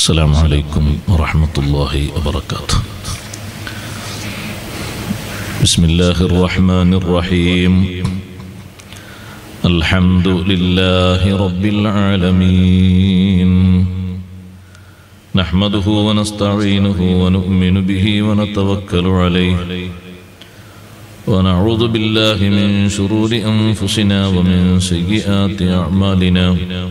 السلام عليكم ورحمة الله وبركاته بسم الله الرحمن الرحيم الحمد لله رب العالمين نحمده ونستعينه ونؤمن به ونتوكل عليه ونعوذ بالله من شرور أنفسنا ومن سيئات أعمالنا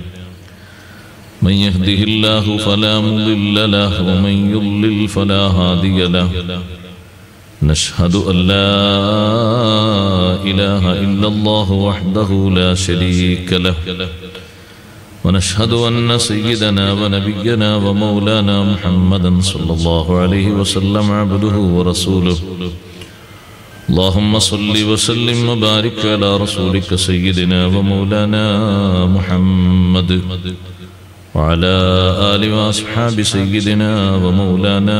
من يهده الله فلا مضل له ومن يضلل فلا هادي له نشهد أن لا إله إلا الله وحده لا شريك له ونشهد أن سيدنا ونبينا ومولانا محمدا صلى الله عليه وسلم عبده ورسوله اللهم صل وسلم وبارك على رسولك سيدنا ومولانا محمد وعلى آل وأصحاب سيدنا ومولانا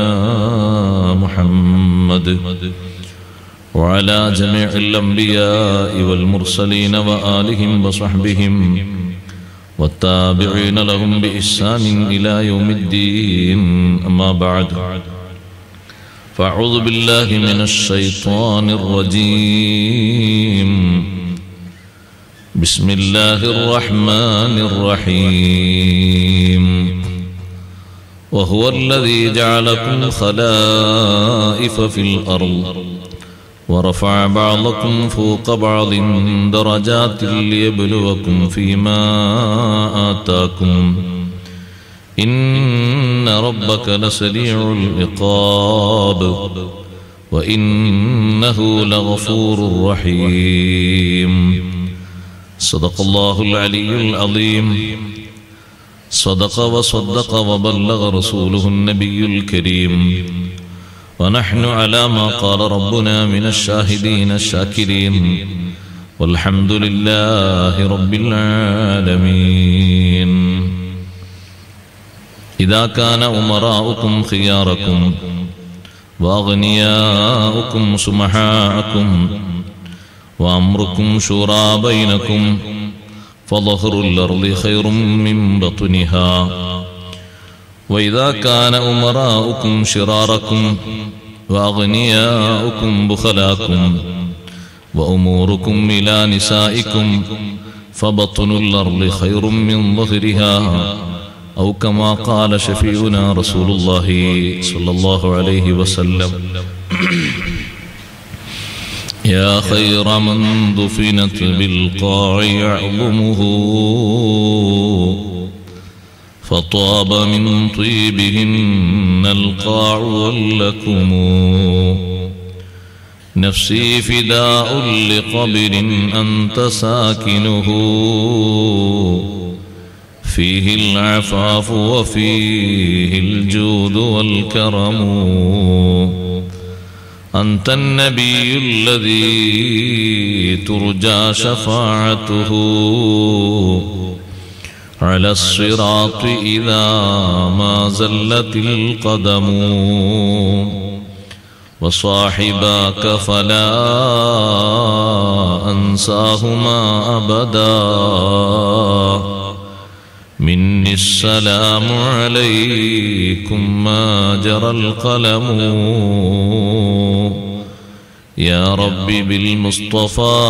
محمد وعلى جميع الأنبياء والمرسلين وآلهم وصحبهم والتابعين لهم بإحسان إلى يوم الدين أما بعد فأعوذ بالله من الشيطان الرجيم بسم الله الرحمن الرحيم وهو الذي جعلكم خلائف في الأرض ورفع بعضكم فوق بعض درجات ليبلوكم فيما آتاكم إن ربك لسريع العقاب وإنه لغفور رحيم صدق الله العلي العظيم صدق وصدق وبلغ رسوله النبي الكريم ونحن على ما قال ربنا من الشاهدين الشاكرين والحمد لله رب العالمين إذا كان أمراؤكم خياركم وأغنياؤكم سمحاءكم وأمركم شورى بينكم فظهر الأرض خير من بطنها وإذا كان أمراؤكم شراركم وأغنياؤكم بخلاكم وأموركم إلى نسائكم فبطن الأرض خير من ظهرها أو كما قال شفيعنا رسول الله صلى الله عليه وسلم يا خير من دفنت بالقاع يعظمه فطاب من طيبهن القاع ولكم نفسي فداء لقبر أنت ساكنه فيه العفاف وفيه الجود والكرم أنت النبي الذي ترجى شفاعته على الصراط إذا ما زلت القدم وصاحباك فلا أنساهما أبدا مني السلام عليكم ما جرى القلم يا رب بالمصطفى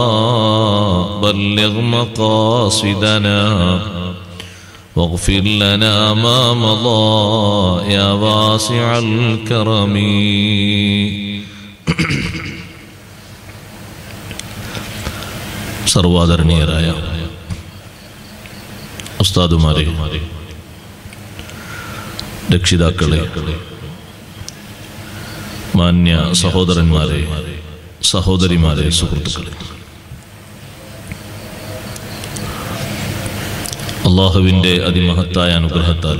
بلغ مقاصدنا واغفر لنا ما مضى يا واسع الكرم സർവാദരണീയരായ ഉസ്താദുമാരെ രക്ഷിതാക്കളെ മാന്യ സഹോദരന്മാരെ സഹോദരിമാരെ സുഹൃത്തുക്കളെ അള്ളാഹുവിൻ്റെ അതിമഹത്തായ അനുഗ്രഹത്താൽ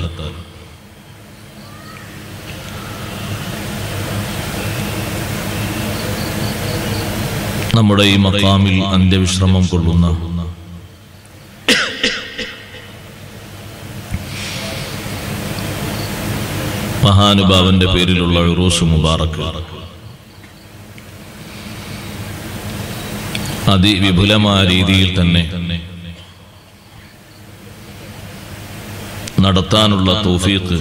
നമ്മുടെ ഈ മക്കാമിൽ അന്ത്യവിശ്രമം കൊള്ളുന്ന മഹാനുഭാവന്റെ പേരിലുള്ള ഉറൂസ് മുബാറക്ക് അതിവിപുലമായ രീതിയിൽ തന്നെ നടത്താനുള്ള തൗഫീഖ്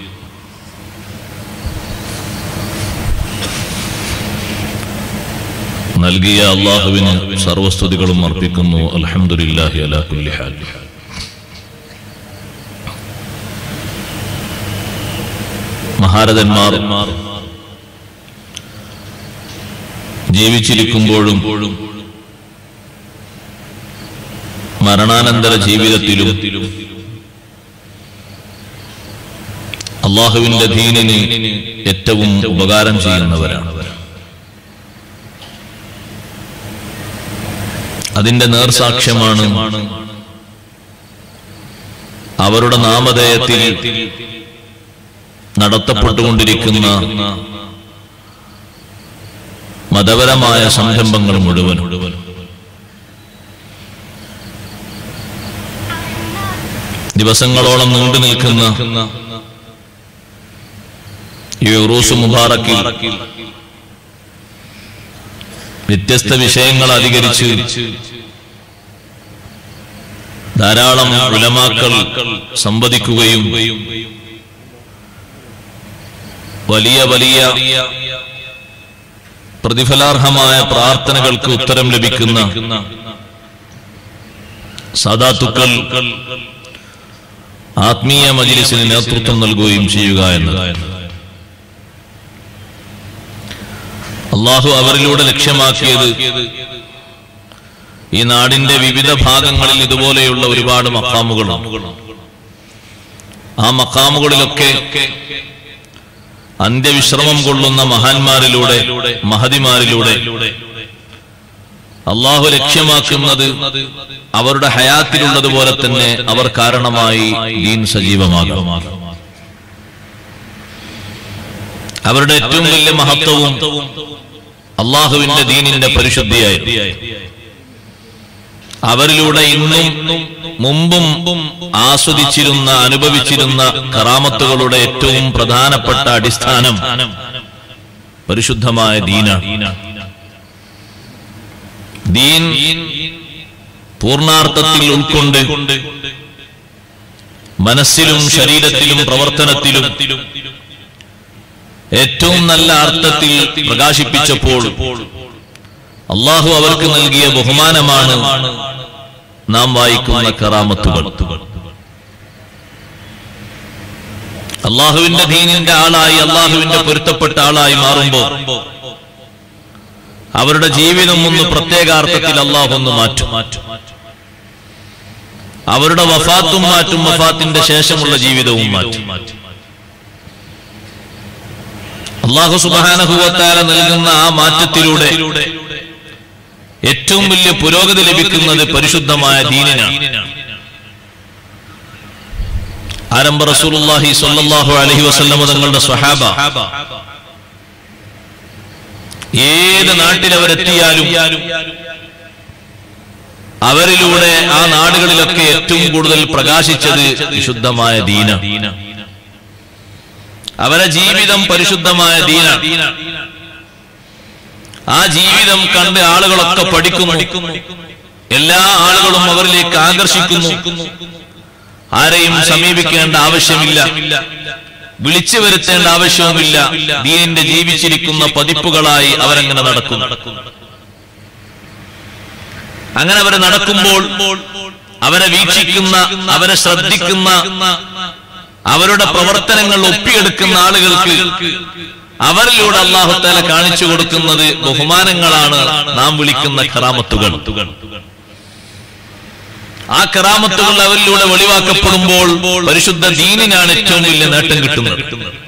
നൽകിയ അള്ളാഹുവിന് സർവസ്തുതികളും അർപ്പിക്കുന്നു അൽഹംദുലില്ലാഹി അലാ കുല്ലി ഹാൽ മഹാരഥന്മാർ ജീവിച്ചിരിക്കുമ്പോഴും മരണാനന്തര ജീവിതത്തിലും അള്ളാഹുവിന്റെ ദീനിന് ഏറ്റവും ഉപകാരം ചെയ്യുന്നവരാണ് അതിന്റെ നേർസാക്ഷ്യമാണ് അവരുടെ നാമധേയത്തിൽ നടത്തപ്പെട്ടുകൊണ്ടിരിക്കുന്ന മതപരമായ സംരംഭങ്ങൾ മുഴുവൻ ദിവസങ്ങളോളം നീണ്ടു നിൽക്കുന്ന ഈ ഉറൂസ് മുബാറക്കിൽ വ്യത്യസ്ത വിഷയങ്ങൾ അധികരിച്ച് ധാരാളം ഉലമാക്കൾ സംവദിക്കുകയും വലിയ വലിയ പ്രതിഫലാർഹമായ പ്രാർത്ഥനകൾക്ക് ഉത്തരം ലഭിക്കുന്ന സാധാത്തുക്കൾ ആത്മീയ മജിലിസിന് നേതൃത്വം നൽകുകയും ചെയ്യുക എന്നത് അള്ളാഹു അവരിലൂടെ ലക്ഷ്യമാക്കിയത് ഈ നാടിന്റെ വിവിധ ഭാഗങ്ങളിൽ ഇതുപോലെയുള്ള ഒരുപാട് മക്കാമുകളുണ്ട് ആ മക്കാമുകളിലൊക്കെ അന്ത്യവിശ്രമം കൊള്ളുന്ന മഹാന്മാരിലൂടെ മഹതിമാരിലൂടെ അള്ളാഹു ലക്ഷ്യമാക്കുന്നത് അവരുടെ ഹയാത്തിലുള്ളതുപോലെ തന്നെ അവർ കാരണമായി ദീൻ സജീവമാകും അവരുടെ ഏറ്റവും വലിയ മഹത്വവും അള്ളാഹുവിന്റെ ദീനിന്റെ പരിശുദ്ധിയായിരുന്നു അവരിലൂടെ ഇന്നും മുമ്പും ആസ്വദിച്ചിരുന്ന അനുഭവിച്ചിരുന്ന കറാമത്തുകളുടെ ഏറ്റവും പ്രധാനപ്പെട്ട അടിസ്ഥാനം പരിശുദ്ധമായ ദീന ദീൻ പൂർണാർത്ഥത്തിൽ ഉൾക്കൊണ്ട് മനസ്സിലും ശരീരത്തിലും പ്രവർത്തനത്തിലും ഏറ്റവും നല്ല അർത്ഥത്തിൽ പ്രകാശിപ്പിച്ചപ്പോൾ അള്ളാഹു അവർക്ക് നൽകിയ ബഹുമാനമാണ് നാം വായിക്കുന്ന കറാമത്തുകൾ അള്ളാഹുവിന്റെ ദീനിന്റെ ആളായി അള്ളാഹുവിന്റെ പൊരുത്തപ്പെട്ട ആളായി മാറുമ്പോ അവരുടെ ജീവിതം ഒന്ന് പ്രത്യേകാർത്ഥത്തിൽ അള്ളാഹു ഒന്ന് മാറ്റും അവരുടെ വഫാത്തും മാറ്റും വഫാത്തിന്റെ ശേഷമുള്ള ജീവിതവും മാറ്റും അള്ളാഹു സുബാനഹുവത്താല നൽകുന്ന ആ മാറ്റത്തിലൂടെ ഏറ്റവും വലിയ പുരോഗതി ലഭിക്കുന്നത് പരിശുദ്ധമായ ദീനിനാണ് ആരംഭ റസൂലുള്ളാഹി സ്വല്ലല്ലാഹു അലൈഹി വസല്ലം തങ്ങളുടെ സ്വഹാബ ഏത് നാട്ടിൽ അവരെത്തിയാലും അവരിലൂടെ ആ നാടുകളിലൊക്കെ ഏറ്റവും കൂടുതൽ പ്രകാശിച്ചത് വിശുദ്ധമായ ദീന അവരെ ജീവിതം പരിശുദ്ധമായ ദീന ആ ജീവിതം കണ്ട് ആളുകളൊക്കെ പഠിക്കുന്നു എല്ലാ ആളുകളും അവരിലേക്ക് ആകർഷിക്കുന്നു ആരെയും സമീപിക്കേണ്ട ആവശ്യമില്ല വിളിച്ചു വരുത്തേണ്ട ആവശ്യവുമില്ല ദീനിന്റെ ജീവിച്ചിരിക്കുന്ന പതിപ്പുകളായി അവരങ്ങനെ നടക്കുന്നു അങ്ങനെ അവർ നടക്കുമ്പോൾ അവരെ വീക്ഷിക്കുന്ന അവരെ ശ്രദ്ധിക്കുന്ന അവരുടെ പ്രവർത്തനങ്ങൾ ഒപ്പിയെടുക്കുന്ന ആളുകൾക്ക് അവരിലൂടെ അള്ളാഹുത്താല കാണിച്ചു കൊടുക്കുന്നത് ബഹുമാനങ്ങളാണ് നാം വിളിക്കുന്ന കറാമത്തുകൾ ആ കറാമത്തുകൾ അവരിലൂടെ വെളിവാക്കപ്പെടുമ്പോൾ പരിശുദ്ധ ദീനിനാണ് ഏറ്റവും വലിയ നേട്ടം കിട്ടുന്നത്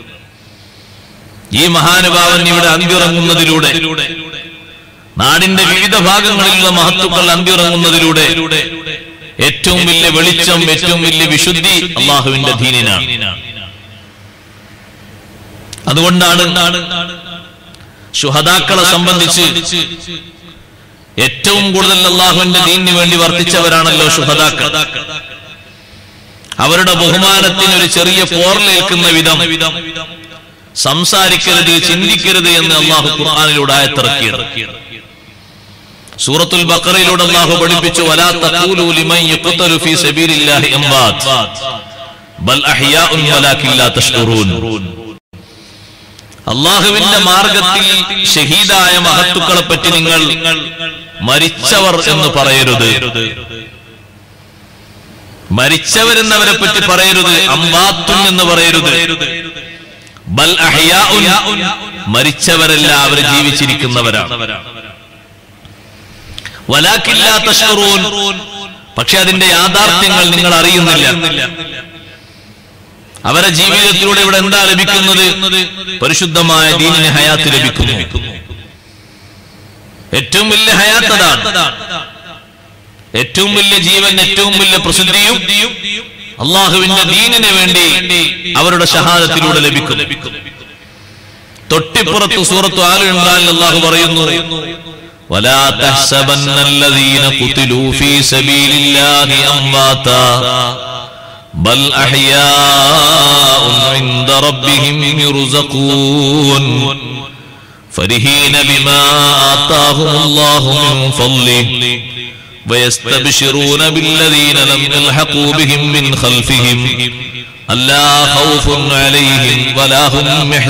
ഈ മഹാനുഭാവൻ ഇവിടെ അന്തിറങ്ങുന്നതിലൂടെ നാടിന്റെ വിവിധ ഭാഗങ്ങളിലുള്ള മഹത്വങ്ങൾ അന്തിറങ്ങുന്നതിലൂടെ ഏറ്റവും വലിയ വെളിച്ചം ഏറ്റവും വലിയ വിശുദ്ധി അള്ളാഹുവിന്റെ ദീനിനാണ് അതുകൊണ്ടാണ് ശുഹദാക്കളെ സംബന്ധിച്ച് ഏറ്റവും കൂടുതൽ അള്ളാഹുവിന്റെ ദീനിന് വേണ്ടി വർത്തിച്ചവരാണല്ലോ ശുഹദാക്കൾ അവരുടെ ബഹുമാനത്തിന് ഒരു ചെറിയ പോർലേൽക്കുന്ന വിധം സംസാരിക്കരുത് ചിന്തിക്കരുത് എന്ന് അള്ളാഹു ഖുർആാനിലൂടെ ആയത്തിറക്കിയത് സൂറത്തുൽ ബക്കറയിലൂടെ അള്ളാഹു പഠിപ്പിച്ചു വലാ തഖൂലു ലിമൻ യുഖ്തലു ഫീ സബീലില്ലാഹി അംവാത് ബൽ അഹ്യാഉൻ വലാകിൻ ലാ തഷ്ഉറൂൻ അള്ളാഹുവിന്റെ മാർഗത്തിൽ ഷഹീദായ മഹത്തുക്കളെ പറ്റി നിങ്ങൾ മരിച്ചവർ എന്ന് പറയരുത് മരിച്ചവരെന്നവരെ പറ്റി പറയരുത് അമ്മാത്തുൻ എന്ന് പറയരുത് ബൽ അഹ്യാഉൻ മരിച്ചവരല്ല അവർ ജീവിച്ചിരിക്കുന്നവരാണ് വലാകിൻ ലാ തഷ്ഉറൂൻ പക്ഷെ അതിന്റെ യാഥാർത്ഥ്യങ്ങൾ നിങ്ങൾ അറിയുന്നില്ല അവരെ ജീവിതത്തിലൂടെ ഇവിടെ എന്താ ലഭിക്കുന്നത് പരിശുദ്ധമായ ദീനിന് ഹയാത്ത് ലഭിക്കുന്നു ഏറ്റവും വലിയ ഹയാത്ത് അതാണ് ഏറ്റവും വലിയ ജീവൻ ഏറ്റവും വലിയ പ്രസിദ്ധിയും അള്ളാഹുവിന്റെ ദീനിന് വേണ്ടി അവരുടെ ഷഹാദത്തിലൂടെ ലഭിക്കും തൊട്ടിപ്പുറത്ത് സൂറത്ത് ആലു ഇമ്രാനിൽ അള്ളാഹു പറയുന്നു ولا تحسبن الذين قتلوا في سبيل الله أمواتا بل أحياء عند ربهم يرزقون فرحين بما آتاهم الله من فضله ويستبشرون بالذين لم يلحقوا بهم من خلفهم ألا خوف عليهم ولا هم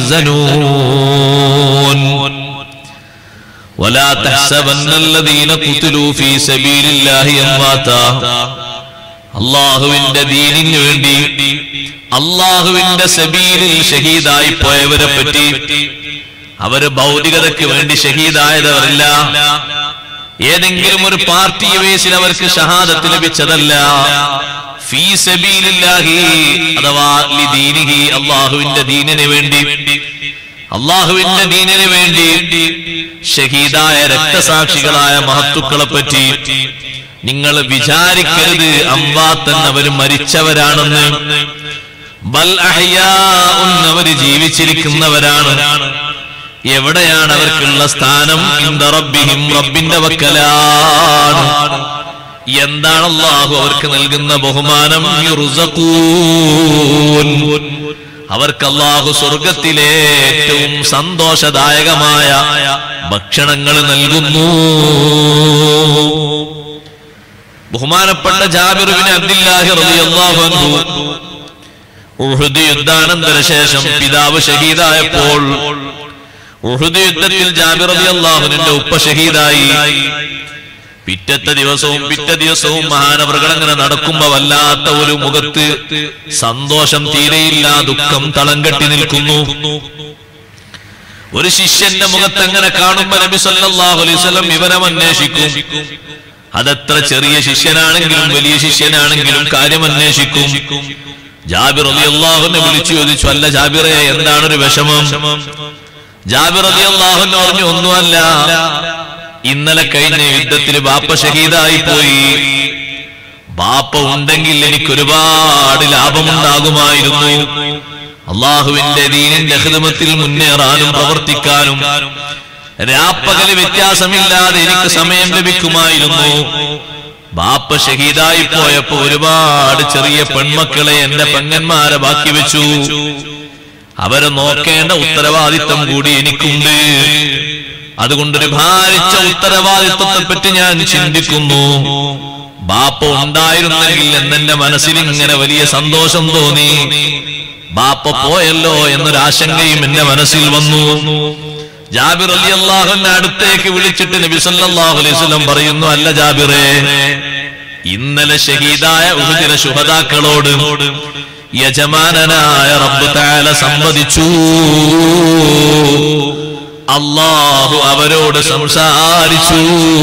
يحزنون ولا تحسبن الذين قتلوا في سبيل الله أمواتا അള്ളാഹുവിന്റെ ദീനിന് വേണ്ടി അള്ളാഹുവിന്റെ സബീലിൽ ഷഹീദായി പോയവരെ പറ്റി അവര് ഭൗതികതയ്ക്ക് വേണ്ടി ഷഹീദായതവരല്ല ഏതെങ്കിലും ഒരു പാർട്ടി വേസിൽ അവർക്ക് ഷഹാദത്ത് ലഭിച്ചതല്ല ഫീ സബീലില്ലാഹി അഥവാ ലിദീനിഹി അള്ളാഹുവിന്റെ ദീനിന് വേണ്ടി അള്ളാഹുവിന്റെ ദീനിന് വേണ്ടി ഷഹീദായ രക്തസാക്ഷികളായ മഹത്തുക്കളെ പറ്റി നിങ്ങൾ വിചാരിക്കരുത് അമ്പാത്തൻ അവർ മരിച്ചവരാണെന്ന് ബൽ അഹ്യാഉൻ അവര് ജീവിച്ചിരിക്കുന്നവരാണ് എവിടെയാണ് അവർക്കുള്ള സ്ഥാനം ഇന്ദ റബ്ബിഹിം റബ്ബിന്റെ വക്കലാണ് എന്താണ് അള്ളാഹു അവർക്ക് നൽകുന്ന ബഹുമാനം യുർസഖൂൻ അവർക്ക് അള്ളാഹു സ്വർഗത്തിലെ ഏറ്റവും സന്തോഷദായകമായ ഭക്ഷണങ്ങൾ നൽകുന്നു ബഹുമാനപ്പെട്ട ജാബിറുബിന് അബ്ദുല്ലാഹി റളിയല്ലാഹു അൻഹു ഉഹുദ് യുദ്ധാനന്തര ശേഷം പിതാവ് ഷഹീദായപ്പോൾ ഉഹുദ് യുദ്ധത്തിൽ ജാബിർ റളിയല്ലാഹുവിന്റെ ഉപ്പ ഷഹീദായി പിറ്റത്തെ ദിവസവും പിറ്റേ ദിവസവും മഹാനവറുകൾ അങ്ങനെ നടക്കുമ്പോ വല്ലാത്ത ഒരു മുഖത്ത് സന്തോഷം തീരെയില്ല ദുഃഖം തളം കെട്ടി നിൽക്കുന്നു ഒരു ശിഷ്യന്റെ മുഖത്ത് അങ്ങനെ കാണുമ്പോ നബി സല്ലല്ലാഹു അലൈഹി വസല്ലം വിവരം അന്വേഷിക്കും അതെത്ര ചെറിയ ശിഷ്യനാണെങ്കിലും വലിയ ശിഷ്യനാണെങ്കിലും കാര്യം അന്വേഷിക്കും ജാബിർ റളിയല്ലാഹുവിനെ വിളിച്ചു ചോദിച്ചു അല്ല ജാബിറെ എന്താണ് ഒരു വിഷമം ജാബിർ റളിയല്ലാഹുവിനെ പറഞ്ഞു ഒന്നുമല്ല ഇന്നലെ കഴിഞ്ഞ യുദ്ധത്തിൽ ബാപ്പ ഷഹീദായി പോയി ബാപ്പ ഉണ്ടെങ്കിൽ എനിക്ക് ഒരുപാട് ലാഭമുണ്ടാകുമായിരുന്നു അള്ളാഹുവിന്റെ ദീനിന്റെ ഹിതമത്തിൽ മുന്നേറാനും പ്രവർത്തിക്കാനും രാപ്പകല് വ്യത്യാസമില്ലാതെ എനിക്ക് സമയം ലഭിക്കുമായിരുന്നു ബാപ്പ ഷഹീദായി പോയപ്പോ ഒരുപാട് ചെറിയ പെൺമക്കളെ എന്റെ പെങ്ങന്മാരെ ബാക്കി വെച്ചു അവരെ നോക്കേണ്ട ഉത്തരവാദിത്തം കൂടി എനിക്കുണ്ട് അതുകൊണ്ടൊരു ഭാരിച്ച ഉത്തരവാദിത്വത്തെ പറ്റി ഞാൻ ചിന്തിക്കുന്നു ബാപ്പ ഉണ്ടായിരുന്നെങ്കിൽ എന്നെന്റെ മനസ്സിൽ ഇങ്ങനെ വലിയ സന്തോഷം തോന്നി ബാപ്പ പോയല്ലോ എന്നൊരാശങ്കയും എന്റെ മനസ്സിൽ വന്നു ജാബിർ അലി അള്ളാഹുവിന്റെ അടുത്തേക്ക് വിളിച്ചിട്ട് നബി സല്ലല്ലാഹു അലൈഹി വസല്ലം പറയുന്നു അല്ല ജാബിറേ ഇന്നലെ ഷഹീദായ ഉഹുദിലെ ശുഹദാക്കളോട് യജമാനനായ റബ്ബ് തആല സംവദിച്ചു അള്ളാഹു അവരോട് സംസാരിച്ചു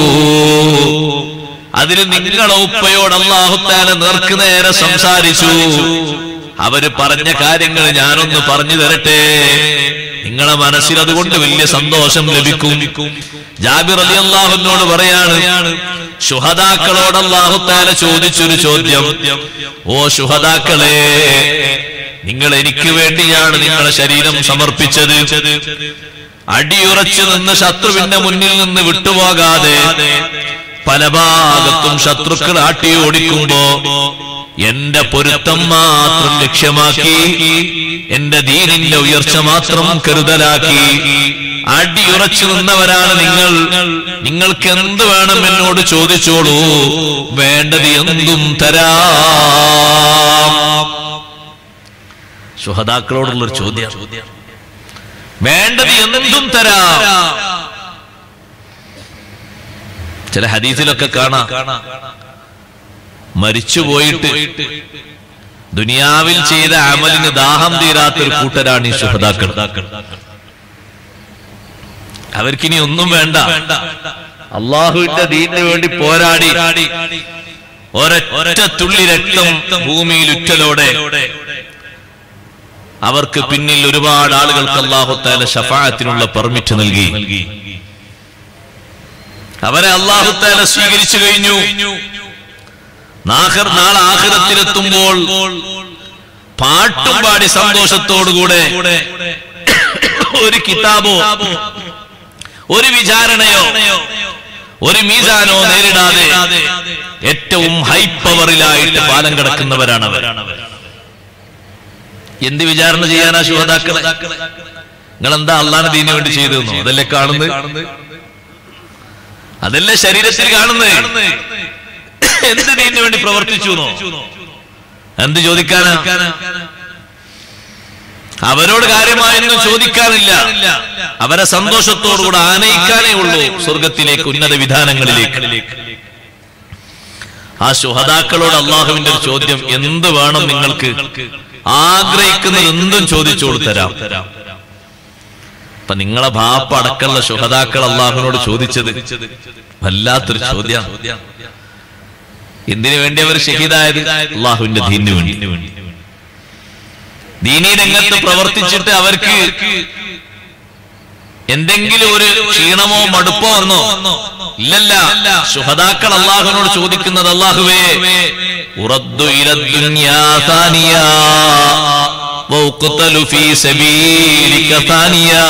അതിന് നിങ്ങളെ ഉപ്പയോട് അള്ളാഹു താല നേർക്ക് നേരെ സംസാരിച്ചു അവര് പറഞ്ഞ കാര്യങ്ങൾ ഞാനൊന്ന് പറഞ്ഞു തരട്ടെ നിങ്ങളെ മനസ്സിൽ അതുകൊണ്ട് വലിയ സന്തോഷം ലഭിക്കും ജാബിർ അലി അള്ളാഹുവിനോട് പറയാണ് ശുഹദാക്കളോട് അള്ളാഹു താല ചോദിച്ചൊരു ചോദ്യം ഓ ശുഹദാക്കളെ നിങ്ങൾ എനിക്ക് വേണ്ടിയാണ് നിങ്ങളെ ശരീരം സമർപ്പിച്ചത് അടിയുറച്ചു നിന്ന് ശത്രുവിന്റെ മുന്നിൽ നിന്ന് വിട്ടുപോകാതെ പല ഭാഗത്തും ശത്രുക്കൾ ആട്ടി ഓടിക്കുമ്പോ എന്റെ പൊരുത്തം മാത്രം ലക്ഷ്യമാക്കി എന്റെ ദീനിന്റെ ഉയർച്ച മാത്രം കരുതലാക്കി അടിയുറച്ചു നിന്നവരാണ് നിങ്ങൾ നിങ്ങൾക്ക് എന്ത് വേണം എന്നോട് ചോദിച്ചോളൂ വേണ്ടത് എന്തും തരാം ശുഹദാക്കളോടുള്ളൊരു ചോദ്യം വേണ്ടത് എന്തും തരാം ചില ഹദീസിലൊക്കെ കാണാം മരിച്ചുപോയിട്ട് ദുനിയാവിൽ ചെയ്ത അമലിന് ദാഹം തീരാത്തൊരു കൂട്ടരാണ് ഈ ശുഹദാക്കൾ അവർക്കിനി ഒന്നും വേണ്ട അള്ളാഹുവിന്റെ ദീനിന് വേണ്ടി പോരാടി ഒരൊറ്റ തുള്ളി രക്തം ഭൂമിയിൽ ഉറ്റലോടെ അവർക്ക് പിന്നിൽ ഒരുപാട് ആളുകൾക്ക് അള്ളാഹുത്താല ഷഫായത്തിനുള്ള പെർമിറ്റ് നൽകി അവരെ അള്ളാഹുത്താല സ്വീകരിച്ചു കഴിഞ്ഞു നാഹർ നാളെ ആഹൃതത്തിലെത്തുമ്പോൾ പാട്ടും പാടി സന്തോഷത്തോടുകൂടെ ഒരു കിതാബോ ഒരു വിചാരണയോ ഒരു മീസാനോ നേരിടാതെ ഏറ്റവും ഹൈ പവറിലായിട്ട് പാലം കിടക്കുന്നവരാണ് അവർ എന്ത് വിചാരണ ചെയ്യാനാ ശുഹതാക്കളെ നിങ്ങൾ എന്താ അള്ളാഹ് ദീനു വേണ്ടി ചെയ്തു അതല്ലേ കാണുന്നത് അതല്ലേ ശരീരത്തിൽ കാണുന്നത് എന്ത് ദീനു വേണ്ടി പ്രവർത്തിച്ചു എന്നോ? എന്ത് ചോദിക്കാനാ അവരോട് കാര്യമായൊന്നും ചോദിക്കാനില്ല അവരെ സന്തോഷത്തോടുകൂടെ ആനയിക്കാനേ ഉള്ളൂ സ്വർഗത്തിലേക്ക് ഉന്നത വിധാനങ്ങളിലേക്ക് ആ ശുഹതാക്കളോട് അള്ളാഹുവിന്റെ ഒരു ചോദ്യം എന്ത് വേണം നിങ്ങൾക്ക് ആഗ്രഹിക്കുന്നത് എന്തും ചോദിച്ചോട് തരാം അപ്പൊ നിങ്ങളെ ബാപ്പ അടക്കമുള്ള ശുഹതാക്കൾ അള്ളാഹുവിനോട് ചോദിച്ചത് വല്ലാത്തൊരു ചോദ്യം എന്തിനു വേണ്ടി അവർ ഷഹീദായത് അള്ളാഹുവിന്റെ ദീനിനു വേണ്ടി ദീനീ രംഗത്ത് പ്രവർത്തിച്ചിട്ട് അവർക്ക് എന്തെങ്കിലും ഒരു ക്ഷീണമോ മടുപ്പോ വന്നോ ഇല്ലല്ല ശുഹതാക്കൾ അള്ളാഹുവിനോട് ചോദിക്കുന്നത് അള്ളാഹുവേ ഉറദ്ദു ഇല ദുനിയാ സാനിയാ വൗഖ്തലു ഫീ സബീലിക സാനിയാ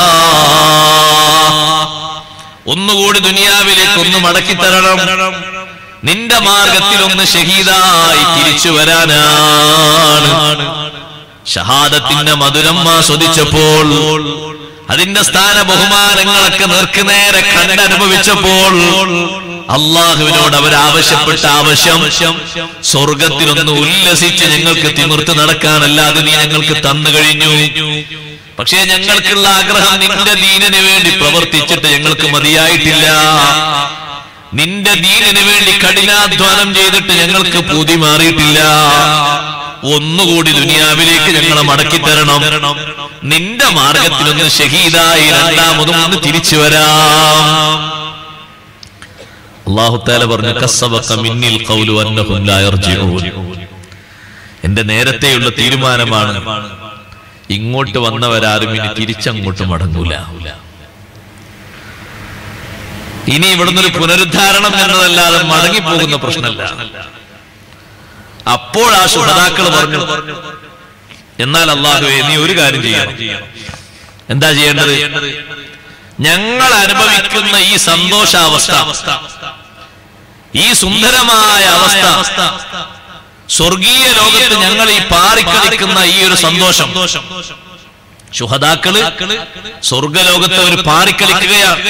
ഒന്നുകൂടി ദുനിയാവിലേക്ക് ഒന്ന് മടക്കി തരണം നിന്റെ മാർഗത്തിൽ ഒന്ന് ഷഹീദായി തിരിച്ചു വരാനാണ് ഷഹാദത്തിന്റെ മധുരം ആസ്വദിച്ചപ്പോൾ അതിന്റെ സ്ഥാന ബഹുമാനങ്ങളൊക്കെ നേർക്കുനേരെ കണ്ടനുഭവിച്ചപ്പോൾ അള്ളാഹുവിനോട് അവർ ആവശ്യപ്പെട്ട ആവശ്യം സ്വർഗത്തിലൊന്ന് ഉല്ലസിച്ച് ഞങ്ങൾക്ക് തിമിർത്ത് നടക്കാനല്ലാതെ നീ ഞങ്ങൾക്ക് തന്നു കഴിഞ്ഞു പക്ഷേ ഞങ്ങൾക്കുള്ള ആഗ്രഹം നിന്റെ ദീനന് വേണ്ടി പ്രവർത്തിച്ചിട്ട് ഞങ്ങൾക്ക് മതിയായിട്ടില്ല നിന്റെ ദീനന് വേണ്ടി കഠിനാധ്വാനം ചെയ്തിട്ട് ഞങ്ങൾക്ക് പൂതി മാറിയിട്ടില്ല ഒന്നുകൂടി ദുനിയാവിലേക്ക് ഞങ്ങളെ മടക്കി തരണം നിന്റെ മാർഗത്തിലൊന്ന് ഷഹീദായി രണ്ടാമതും ഒന്ന് തിരിച്ചു വരാം അള്ളാഹുത്താല പറഞ്ഞു കസ്സബക്ക മിന്നിൽ ഖൗലു അന്നഹും ലാ യർജിഊൻ എന്റെ നേരത്തെയുള്ള തീരുമാനമാണ് ഇങ്ങോട്ട് വന്നവരാരും ഇനി തിരിച്ചങ്ങോട്ട് മടങ്ങൂല ഇനി ഇവിടുന്ന് ഒരു പുനരുദ്ധാരണം എന്നതല്ലാതെ മടങ്ങിപ്പോകുന്ന പ്രശ്നമല്ല അപ്പോൾ ആ ശുഹതാക്കൾ പറഞ്ഞു എന്നാൽ അള്ളാഹുവെ നീ ഒരു കാര്യം ചെയ്യണം എന്താ ചെയ്യേണ്ടത് ഞങ്ങൾ അനുഭവിക്കുന്ന ഈ സന്തോഷാവസ്ഥ ഈ സുന്ദരമായ അവസ്ഥ സ്വർഗീയ ലോകത്ത് ഞങ്ങൾ ഈ പാറിക്കളിക്കുന്ന ഈ ഒരു സന്തോഷം ശുഹതാക്കള് സ്വർഗലോകത്ത് അവർ പാറിക്കളിക്കുകയാണ്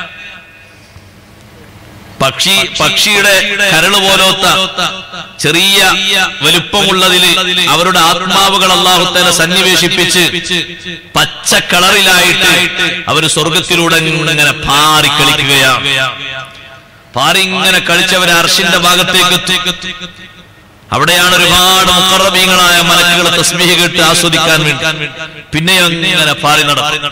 പക്ഷി പക്ഷിയുടെ കരള് പോലോത്ത ചെറിയ വലുപ്പമുള്ളതില് അവരുടെ ആത്മാവുകൾ അള്ളാഹുത്തല സന്നിവേശിപ്പിച്ച് പച്ച കളറിലായിട്ട് അവർ സ്വർഗത്തിലൂടെ ഇങ്ങനെ പാറി കളിക്കുകയാണ് പാറി ഇങ്ങനെ കളിച്ചവർ അർഷിന്റെ ഭാഗത്തേക്ക് എത്തി അവിടെയാണ് ഒരുപാട് മുക്കറബീങ്ങളായ മലക്കുകളെ തസ്മീഹ് കേട്ട് ആസ്വദിക്കാൻ വേണ്ടി പിന്നെ ഇങ്ങനെ പാറി നടക്കും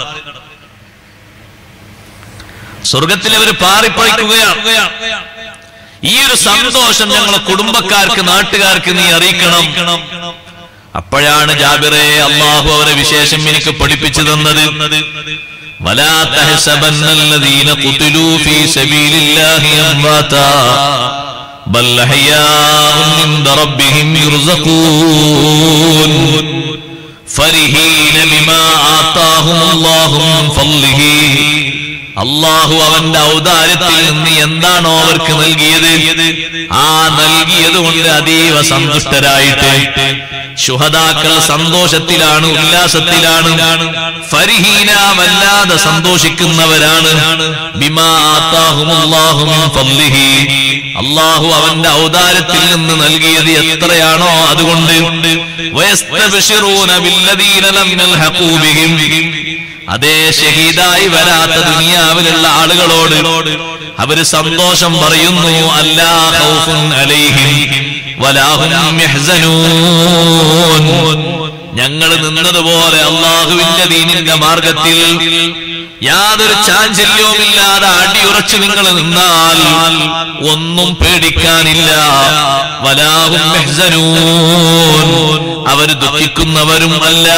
സ്വർഗത്തിൽ അവർ പാറിപ്പഴിക്കുകയാണ് ഈ ഒരു സന്തോഷം ഞങ്ങളെ കുടുംബക്കാർക്ക് നാട്ടുകാർക്ക് നീ അറിയിക്കണം അപ്പോഴാണ് ജാബിറെ അള്ളാഹു അവരെ വിശേഷം എനിക്ക് പഠിപ്പിച്ചു തന്നത് ولا تحسبن الذين قتلوا في سبيل الله أمواتا بل أحياء عند ربهم يرزقون فرحين بما آتاهم الله من فضله അള്ളാഹു അവന്റെ ഔദാര്യത്തിൽ നിന്ന് എന്താണോ അവർക്ക് നൽകിയത് ആ നൽകിയത് കൊണ്ട് അതീവ സന്തുഷ്ടരായിട്ട് ശുഹതാക്കൾ സന്തോഷത്തിലാണ് ഉല്ലാസത്തിലാണ് ഫരിഹീന വല്ലാതെ സന്തോഷിക്കുന്നവരാണ് ബിമാ ആത്താഹുമുല്ലാഹു മിൻ ഫദ്ലിഹി അള്ളാഹു അവന്റെ ഔദാര്യത്തിൽ നിന്ന് നൽകിയത് എത്രയാണോ അതുകൊണ്ട് വയസ്തബിഷിറൂന ബില്ലദീന ലം യൽഹഖൂ ബിഹിം. അതേ ഷഹീദായി വരാത്ത ദുനിയാവിലുള്ള ആളുകളോട് അവര് സന്തോഷം പറയുന്നു അല്ലാ ഖൗഫുൻ അലൈഹിം വലാഹും യഹ്സനൂൻ ഞങ്ങൾ നിന്നതുപോലെ അള്ളാഹുവിന്റെ ദീനിന്റെ മാർഗത്തിൽ യാതൊരു ചാഞ്ചല്യവുമില്ലാതെ അടിയുറച്ച് നിങ്ങൾ നിന്നാൽ ഒന്നും പേടിക്കാനില്ല വലാഹും യഹ്സനൂൻ അവർ ദുഃഖിക്കുന്നവരും അല്ല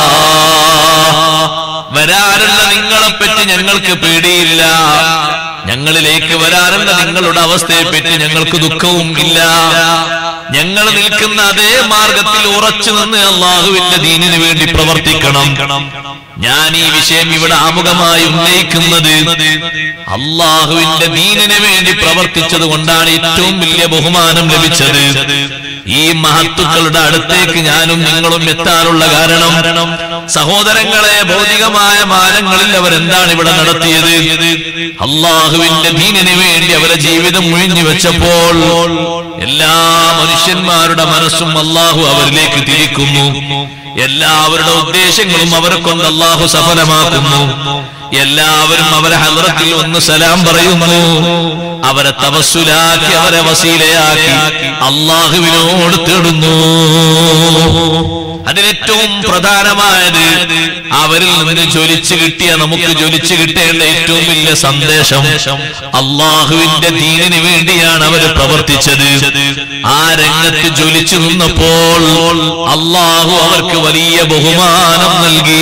വരാനുള്ള നിങ്ങളെപ്പറ്റി ഞങ്ങൾക്ക് പേടിയില്ല ഞങ്ങളിലേക്ക് വരാനുള്ള നിങ്ങളുടെ അവസ്ഥയെപ്പറ്റി ഞങ്ങൾക്ക് ദുഃഖവും ഇല്ല ഞങ്ങൾ നിൽക്കുന്ന അതേ മാർഗത്തിൽ ഉറച്ചു നിന്ന് അള്ളാഹുവിന്റെ ദീനിന് വേണ്ടി പ്രവർത്തിക്കണം ഞാൻ ഈ വിഷയം ഇവിടെ ആമുഖമായി ഉന്നയിക്കുന്നത് അള്ളാഹുവിന്റെ ദീനിന് വേണ്ടി പ്രവർത്തിച്ചത് കൊണ്ടാണ് ഏറ്റവും വലിയ ബഹുമാനം ലഭിച്ചത് ഈ മഹത്തുക്കളുടെ അടുത്തേക്ക് ഞാനും നിങ്ങളും എത്താനുള്ള കാരണം സഹോദരങ്ങളെ ഭൗതികമായ മാനങ്ങളിൽ അവരെന്താണ് ഇവിടെ നടത്തിയത് അള്ളാഹുവിന്റെ ദീനിന് വേണ്ടി അവരെ ജീവിതം മുഴിഞ്ഞു വെച്ചപ്പോൾ എല്ലാ മനുഷ്യന്മാരുടെ മനസ്സും അള്ളാഹു അവരിലേക്ക് തിരിക്കുന്നു എല്ലാവരുടെ ഉദ്ദേശങ്ങളും അവരെ കൊണ്ട് അള്ളാഹു സഫലമാക്കുന്നു എല്ലാവരും അവരെ ഹലറത്തിൽ ഒന്ന് സലാം പറയുന്നു അവരെ തവസ്സുലാക്കി അവരെ വസീലയാക്കി അള്ളാഹുവിനോട് തേടുന്നു അതിലേറ്റവും പ്രധാനമായത് അവരിൽ നിന്ന് ജ്വലിച്ചു കിട്ടിയ നമുക്ക് ജ്വലിച്ചു കിട്ടേണ്ട ഏറ്റവും വലിയ സന്ദേശം അള്ളാഹുവിന്റെ ദീനിന് വേണ്ടിയാണ് അവർ പ്രവർത്തിച്ചത് ആ രംഗത്ത് ജ്വലിച്ചു നിന്നപ്പോൾ അള്ളാഹു അവർക്ക് വലിയ ബഹുമാനം നൽകി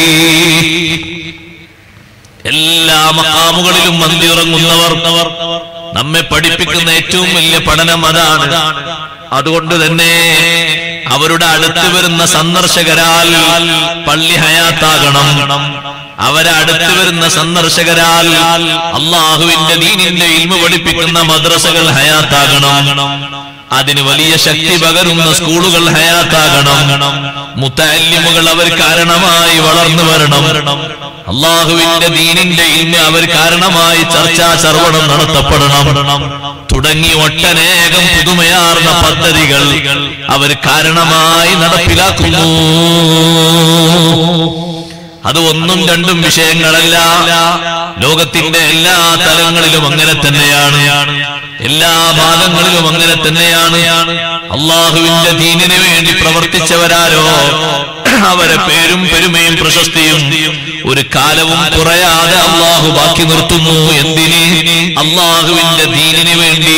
എല്ലാ മക്കാമുകളിലും മന്തിറങ്ങുന്നവർ നമ്മെ പഠിപ്പിക്കുന്ന ഏറ്റവും വലിയ പഠനം അതാണ് അതുകൊണ്ട് തന്നെ അവരുടെ അടുത്ത് വരുന്ന സന്ദർശകരാൽ പള്ളി ഹയാത്താകണം അവരെ അടുത്ത് വരുന്ന സന്ദർശകരാൽ അള്ളാഹുവിന്റെ ദീനിന്റെ ഇൽമ പഠിപ്പിക്കുന്ന മദ്രസകൾ ഹയാത്താകണം അതിന് വലിയ ശക്തി പകരുന്ന സ്കൂളുകൾ ഹയാത്താകണം മുത്തല്ലിമുകൾ അവർ കാരണമായി വളർന്നു വരണം അള്ളാഹുവിന്റെ ദീനിന്റെ ഇൽമ അവർ കാരണമായി ചർച്ചാ സർവണം നടത്തപ്പെടണം തുടങ്ങി ഒട്ടനേകം പുതുമയാർന്ന പദ്ധതികൾ അവർ കാരണമായി നടപ്പിലാക്കുന്നു അത് ഒന്നും രണ്ടും വിഷയങ്ങളല്ല ലോകത്തിന്റെ എല്ലാ തലങ്ങളിലും അങ്ങനെ തന്നെയാണ് എല്ലാ ഭാഗങ്ങളിലും അങ്ങനെ തന്നെയാണ് അള്ളാഹുവിന്റെ ദീനിന് വേണ്ടി പ്രവർത്തിച്ചവരാരോ അവരെ പേരും പെരുമയും പ്രശസ്തിയും ഒരു കാലവും കുറയാതെ അള്ളാഹു ബാക്കി നിർത്തുന്നു എന്തിന് അള്ളാഹുവിന്റെ ദീനിന് വേണ്ടി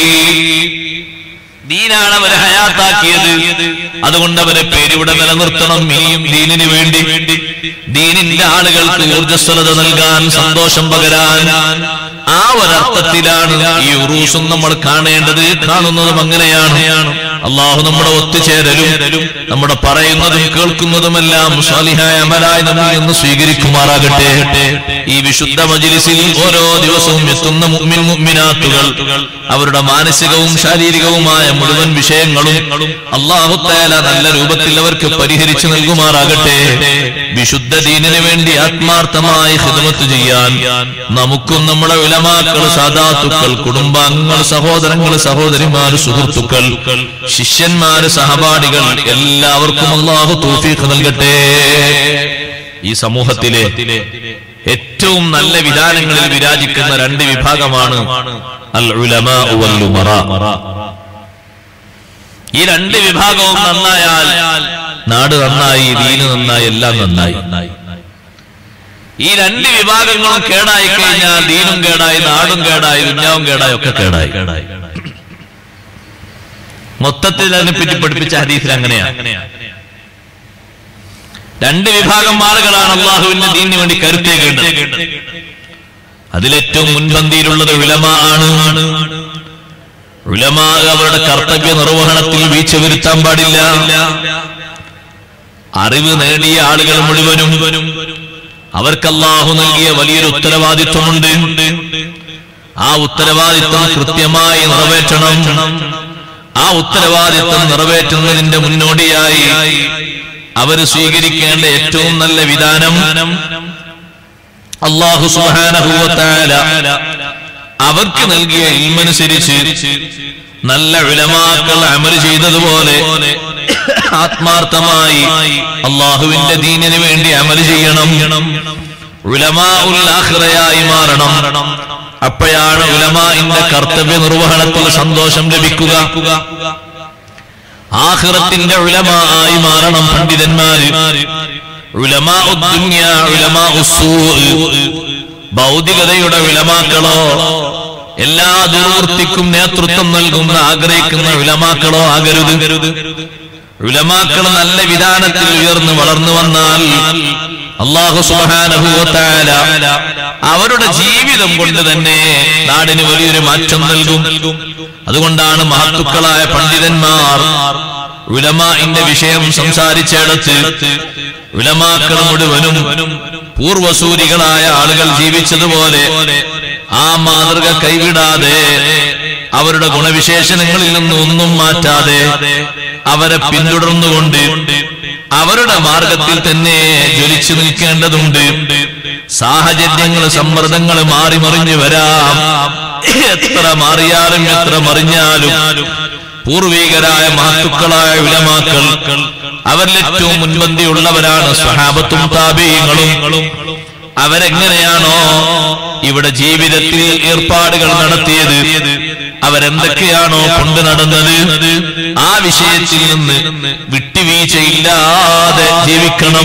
ദീനാണ് അവരെ ഹയാത്താക്കിയത് അതുകൊണ്ട് അവരെ പേരിവിടെ നിലനിർത്തണം ഇനിയും ദീനിന് വേണ്ടി ദീനിന്റെ ആളുകൾക്ക് ഊർജ്ജസ്വലത നൽകാൻ സന്തോഷം പകരാൻ ആ ഒരർത്ഥത്തിലാണ് ഈ ഉറൂസും നമ്മൾ കാണേണ്ടത് കാണുന്നതും അങ്ങനെയാണ് അള്ളാഹു നമ്മുടെ ഒത്തുചേരലും നമ്മുടെ പറയുന്നതും കേൾക്കുന്നതുമെല്ലാം സ്വാലിഹായ അമലായി നമ്മിൽ നിന്ന് സ്വീകരിക്കുമാറാകട്ടെ ഈ വിശുദ്ധ മജിലിസിൽ ഓരോ ദിവസവും എത്തുന്ന മുഅ്മിൻ മുഅ്മിനാത്തുകൾ അവരുടെ മാനസികവും ശാരീരികവുമായ മുഴുവൻ വിഷയങ്ങളും അള്ളാഹു തആല നല്ല രൂപത്തിൽ അവർക്ക് പരിഹരിച്ചു നൽകുമാറാകട്ടെ വിശുദ്ധ ദീനിന് വേണ്ടി ആത്മാർത്ഥമായി ഹിദമത്ത് ചെയ്യാൻ നമുക്കും നമ്മുടെ ഉലമാക്കൾ സാദാത്തുക്കൾ കുടുംബാംഗങ്ങൾ സഹോദരങ്ങൾ സഹോദരിമാർ സുഹൃത്തുക്കൾ ശിഷ്യന്മാര് സഹപാഠികൾ എല്ലാവർക്കും അള്ളാഹു തൗഫീഖ് നൽകട്ടെ ഈ സമൂഹത്തിലെ ഏറ്റവും നല്ല വിധാനങ്ങളിൽ വിരാജിക്കുന്ന രണ്ട് വിഭാഗമാണ് അൽ ഉലമാ വൽ ഉമറാ. ഈ രണ്ട് വിഭാഗവും നന്നായാൽ നാട് നന്നായി ദീന് നന്നായി എല്ലാം നന്നായി ഈ രണ്ട് വിഭാഗങ്ങളും കേടായി കഴിഞ്ഞാൽ ദീനും കേടായി നാടും കേടായി ദുഞ്ഞാവും കേടായി ഒക്കെ കേടായി മൊത്തത്തിൽ അതിനെപ്പറ്റി പഠിപ്പിച്ച ഹദീസിൽ അങ്ങനെയാണ് രണ്ട് വിഭാഗം ആളുകളാണ് അള്ളാഹുവിന്റെ ദീനിന് വേണ്ടി കരുത്തേക്കേണ്ടത് അതിലേറ്റവും മുൻപന്തിയിലുള്ളത് ഉലമ ആണ് ഉലമാ അവരുടെ കർത്തവ്യ നിർവഹണത്തിൽ വീഴ്ച വരുത്താൻ പാടില്ല അറിവ് നേടിയ ആളുകൾ മുഴുവനും അവർക്ക് അള്ളാഹു നൽകിയ വലിയൊരു ഉത്തരവാദിത്വമുണ്ട് ആ ഉത്തരവാദിത്വം കൃത്യമായി നിറവേറ്റണം ആ ഉത്തരവാദിത്വം നിറവേറ്റുന്നതിന്റെ മുന്നോടിയായി അവര് സ്വീകരിക്കേണ്ട ഏറ്റവും നല്ല വിധാനം അള്ളാഹു സുബ്ഹാനഹു വ തആല അവർക്ക് നൽകിയ ഇൽമനുസരിച്ച് നല്ല ഉലമാക്കൾ അമൽ ചെയ്തതുപോലെ ആത്മാർത്ഥമായി അള്ളാഹുവിന്റെ ദീനിന് വേണ്ടി അമൽ ചെയ്യണം ഉലമാ ഉൽ ആഖിറയായി മാറണം അപ്പോഴാണ് ഉലമാന്റെ കർത്തവ്യ നിർവഹണത്തിൽ സന്തോഷം ലഭിക്കുക ആഖിറത്തിന്റെ ഉലമാ ആയി മാറണം പണ്ഡിതന്മാര് ഉലമാ ഉദ്ദുന്യ ഉലമാ ഉസ്സൂ ഭൗതികതയുടെ വിലമാക്കളോ എല്ലാ ദുർവൃത്തിക്കും നേതൃത്വം നൽകുന്ന ആഗ്രഹിക്കുന്ന വിലമാക്കളോ ആകരുത് വിലമാക്കൾ നല്ല വിധാനത്തിൽ ഉയർന്നു വളർന്നു വന്നാൽ അള്ളാഹു സുബാനഹുല അവരുടെ ജീവിതം കൊണ്ട് തന്നെ നാടിന് വലിയൊരു മാറ്റം നൽകും അതുകൊണ്ടാണ് മഹത്തുക്കളായ പണ്ഡിതന്മാർ ഉലമാന്റെ വിഷയം സംസാരിച്ചിടത്ത് ഉലമാക്കൾ മുഴുവനും പൂർവസൂരികളായ ആളുകൾ ജീവിച്ചതുപോലെ ആ മാതൃക കൈവിടാതെ അവരുടെ ഗുണവിശേഷണങ്ങളിൽ നിന്ന് ഒന്നും മാറ്റാതെ അവരെ പിന്തുടർന്നുകൊണ്ട് അവരുടെ മാർഗത്തിൽ തന്നെ ജ്വലിച്ചു നിൽക്കേണ്ടതുണ്ട് സാഹചര്യങ്ങൾ സമ്മർദ്ദങ്ങൾ മാറി മറിഞ്ഞു വരാം എത്ര മാറിയാലും എത്ര മറിഞ്ഞാലും പൂർവീകരായ മഹത്തുക്കളായ വിലമാക്കൾ അവരിൽ ഏറ്റവും മുൻപന്തിയുള്ളവരാണ് സ്വഹാബത്തും താപീയങ്ങളും അവരെങ്ങനെയാണോ ഇവിടെ ജീവിതത്തിൽ ഏർപ്പാടുകൾ നടത്തിയത് അവരെന്തൊക്കെയാണോ കൊണ്ടു നടന്നത് ആ വിഷയത്തിൽ നിന്ന് വിട്ടുവീഴ്ചയില്ലാതെ ജീവിക്കണം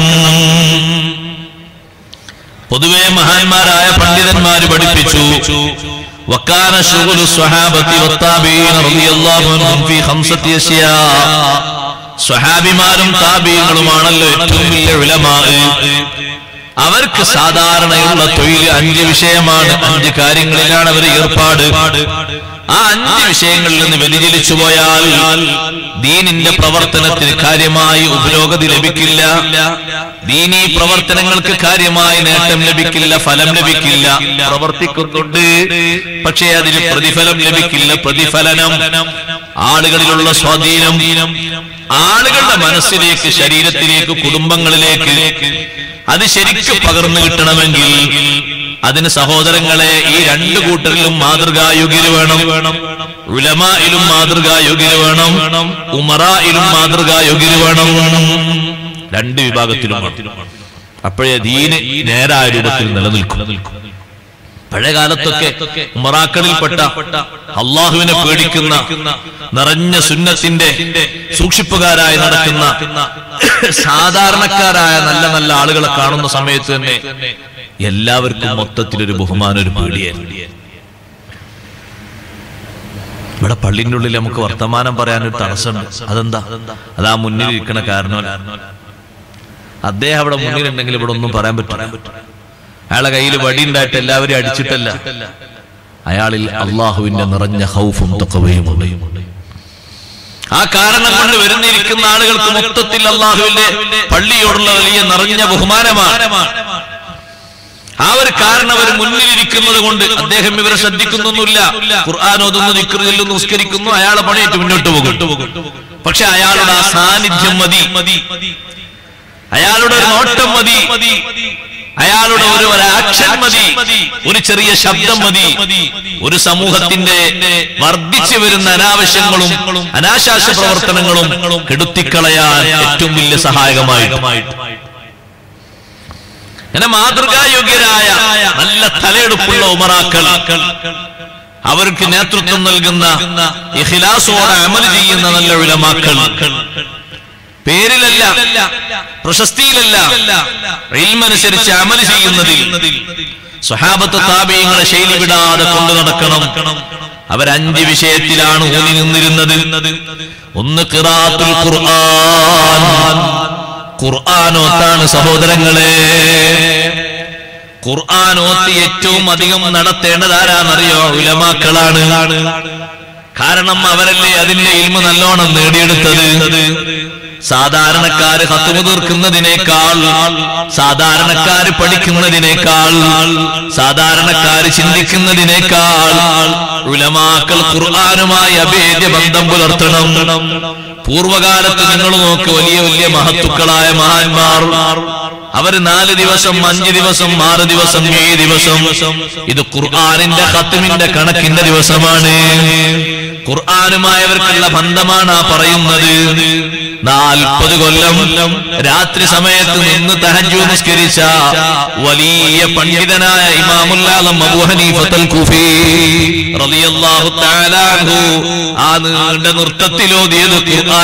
പൊതുവെ മഹാന്മാരായ പണ്ഡിതന്മാര് പഠിപ്പിച്ചു وكان شغل الصحابة والتابعين رضي الله عنهم في خمسة أشياء സ്വഹാബിമാരും താപീയങ്ങളുമാണല്ലോ ഏറ്റവും വലിയ ഉലമാ അവർക്ക് സാധാരണയുള്ള തൊഴിൽ അഞ്ച് വിഷയമാണ് അഞ്ച് കാര്യങ്ങളിലാണ് അവർ ഏർപ്പാട് ആ അഞ്ച് വിഷയങ്ങളിൽ നിന്ന് വ്യതിചലിച്ചു പോയാൽ ദീനിന്റെ പ്രവർത്തനത്തിന് കാര്യമായി ഉപരോഗതി ലഭിക്കില്ല ദീനീ പ്രവർത്തനങ്ങൾക്ക് കാര്യമായി നേട്ടം ലഭിക്കില്ല ഫലം ലഭിക്കില്ല പ്രവർത്തിക്കുന്നുണ്ട് പക്ഷേ അതിന് പ്രതിഫലം ലഭിക്കില്ല പ്രതിഫലനം ആളുകളിലുള്ള സ്വാധീനം ആളുകളുടെ മനസ്സിലേക്ക് ശരീരത്തിലേക്ക് കുടുംബങ്ങളിലേക്ക് അത് ശരിക്കും പകർന്നു കിട്ടണമെങ്കിൽ അതിന് സഹോദരങ്ങളെ ഈ രണ്ടു കൂട്ടരിലും മാതൃകായുഗ്യര് വേണം ഉലമായിലും മാതൃകായുഗ്യര് വേണം ഉമറായിലും മാതൃകായുഗ്യര് വേണം രണ്ട് വിഭാഗത്തിലും വേണം. അപ്പോഴേ ദീന് നേരായ രൂപത്തിൽ നിലനിൽക്കും പഴയ കാലത്തൊക്കെ ഉമറാക്കളിൽപ്പെട്ട അള്ളാഹുവിനെ പേടിക്കുന്ന നിറഞ്ഞ സുന്നത്തിന്റെ സൂക്ഷിപ്പുകാരായി നടക്കുന്ന സാധാരണക്കാരായ നല്ല നല്ല ആളുകളെ കാണുന്ന സമയത്ത് തന്നെ എല്ലാവർക്കും മൊത്തത്തിലൊരു ബഹുമാനം ഒരു പേടിയായിരുന്നു ഇവിടെ പള്ളിന്റെ ഉള്ളിൽ നമുക്ക് വർത്തമാനം പറയാനൊരു തടസ്സമുണ്ട് അതെന്താ അതാ മുന്നിൽ ഇരിക്കണ കാരണം അദ്ദേഹം അവിടെ മുന്നിലുണ്ടെങ്കിൽ ഇവിടെ ഒന്നും പറയാൻ പറ്റില്ല അയാളെ കയ്യിൽ വടി ഉണ്ടായിട്ട് എല്ലാവരും അടിച്ചിട്ടല്ല അയാളിൽ അള്ളാഹുവിന്റെ നിറഞ്ഞ ഹൗഫും തക്കവയും ഉണ്ട് ആ കാരണം കൊണ്ട് വരുന്നിരിക്കുന്ന ആളുകൾക്ക് മൊത്തത്തിൽ അള്ളാഹുവിന്റെ പള്ളിയോടുള്ള വലിയ നിറഞ്ഞ ബഹുമാനമാണ് ആ ഒരു കാരണം അവർ മുന്നിലിരിക്കുന്നത് കൊണ്ട് അദ്ദേഹം ഇവരെ ശ്രദ്ധിക്കുന്നൊന്നുമില്ല ഖുർആൻ ഓതുന്നു ദിക്റ് ചൊല്ലുന്നു നിസ്കരിക്കുന്നു അയാളെ പണിയേറ്റ് മുന്നോട്ട് പോകും പക്ഷെ അയാളുടെ ആ സാന്നിധ്യം മതി അയാളുടെ ഒരു നോട്ടം മതി അയാളുടെ ഒരു ഒരു ആക്ഷൻ മതി ഒരു ചെറിയ ശബ്ദം മതി ഒരു സമൂഹത്തിന്റെ വർദ്ധിച്ചു വരുന്ന അനാവശ്യങ്ങളും അനാശാസ്യ പ്രവർത്തനങ്ങളും കെടുത്തിക്കളയാൻ ഏറ്റവും വലിയ സഹായകമായിട്ട് അങ്ങനെ മാതൃകായോഗ്യരായ നല്ല തലയെടുപ്പുള്ള ഉമറാക്കൾ അവർക്ക് നേതൃത്വം നൽകുന്ന ഇഖിലാസോടെ അമൽ ചെയ്യുന്ന നല്ല ഉലമാക്കൾ പേരിലല്ല പ്രശസ്തിയിലല്ല ഇൽമനുസരിച്ച് അമൽ ചെയ്യുന്നതിൽ സ്വഹാബത്ത് താപീയങ്ങളെ ശൈലി വിടാതെ കൊണ്ടു നടക്കണം അവരഞ്ച് വിഷയത്തിലാണ് ഊന്നി നിന്നിരുന്നത് ഒന്ന് ഖിറാത്തുൽ ഖുർആൻ ഖുർആാനോത്താണ് സഹോദരങ്ങളെ ഖുർആാനോത്ത് ഏറ്റവും അധികം നടത്തേണ്ടത് ആരാന്നറിയോ ഉലമാക്കളാണ് കാരണം അവരല്ലേ അതിന്റെ ഇൽമ നല്ലോണം നേടിയെടുത്തത് സാധാരണക്കാര് ഹത്തുമ തീർക്കുന്നതിനേക്കാൾ സാധാരണക്കാര് പഠിക്കുന്നതിനേക്കാൾ സാധാരണക്കാര് ചിന്തിക്കുന്നതിനേക്കാൾ ഉലമാക്കൾ ഖുർആാനുമായി അഭേദ്യ ബന്ധം പുലർത്തണം പൂർവകാലത്ത് നിങ്ങൾ നോക്ക് വലിയ വലിയ മഹത്തുക്കളായ മഹാന്മാർ അവര് നാല് ദിവസം അഞ്ച് ദിവസം ആറ് ദിവസം ഏഴ് ദിവസം ഇത് ഖുർആാനിന്റെ ഹത്തുമിന്റെ കണക്കിന്റെ ദിവസമാണ് ഖുർആാനുമായവർക്കുള്ള ബന്ധമാണ് ആ പറയുന്നത് നാൽപ്പത് കൊല്ലം രാത്രി സമയത്ത് നിന്ന് തഹജു നിസ്കരിച്ച വലിയ പണ്ഡിതനായ ഇമാമുല്ലാലം അബൂ ഹനീഫത്തുൽ കുഫി റളിയല്ലാഹു തആല അൻഹു ആ നീണ്ട നൃത്തത്തിലോതിയത്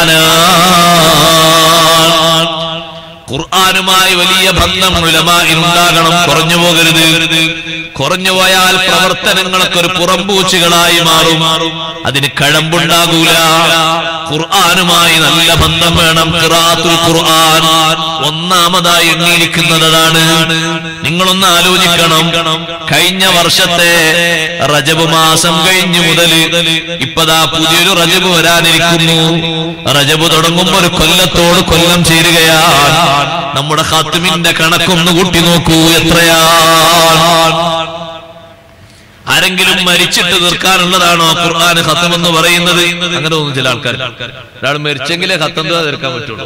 ഖുർആനാണ് ഖുർആാനുമായി വലിയ ബന്ധം ഉലമായിനുണ്ടാകണം കുറഞ്ഞു പോകരുത് കുറഞ്ഞു പോയാൽ പ്രവർത്തനങ്ങളൊക്കെ ഒരു പുറംപൂച്ചുകളായി മാറും അതിന് കഴമ്പുണ്ടാകൂല ഖുർആാനുമായി നല്ല ബന്ധം വേണം ഖിറാത്തുൽ ഖുർആൻ ഒന്നാമതായി എണ്ണിയിരിക്കുന്നതാണ് നിങ്ങളൊന്ന് ആലോചിക്കണം കഴിഞ്ഞ വർഷത്തെ റജബ് മാസം കഴിഞ്ഞു മുതൽ ഇപ്പതാ പുതിയൊരു റജബ് വരാനിരിക്കുന്നു റജബ് തുടങ്ങുമ്പോൾ ഒരു കൊല്ലത്തോട് കൊല്ലം ചേരുകയാണ് നമ്മുടെ ഹത്തുമിന്റെ കണക്കൊന്ന് കൂട്ടി നോക്കൂ എത്രയാണ് ആരെങ്കിലും മരിച്ചിട്ട് തീർക്കാനുള്ളതാണോ ഖുർആൻ ഹത്തം എന്ന് പറയുന്നത് അങ്ങനെ തോന്നുന്നു ചില ആൾക്കാർ ഒരാൾ മരിച്ചെങ്കിലേ ഹത്തം തീർക്കാൻ പറ്റുള്ളൂ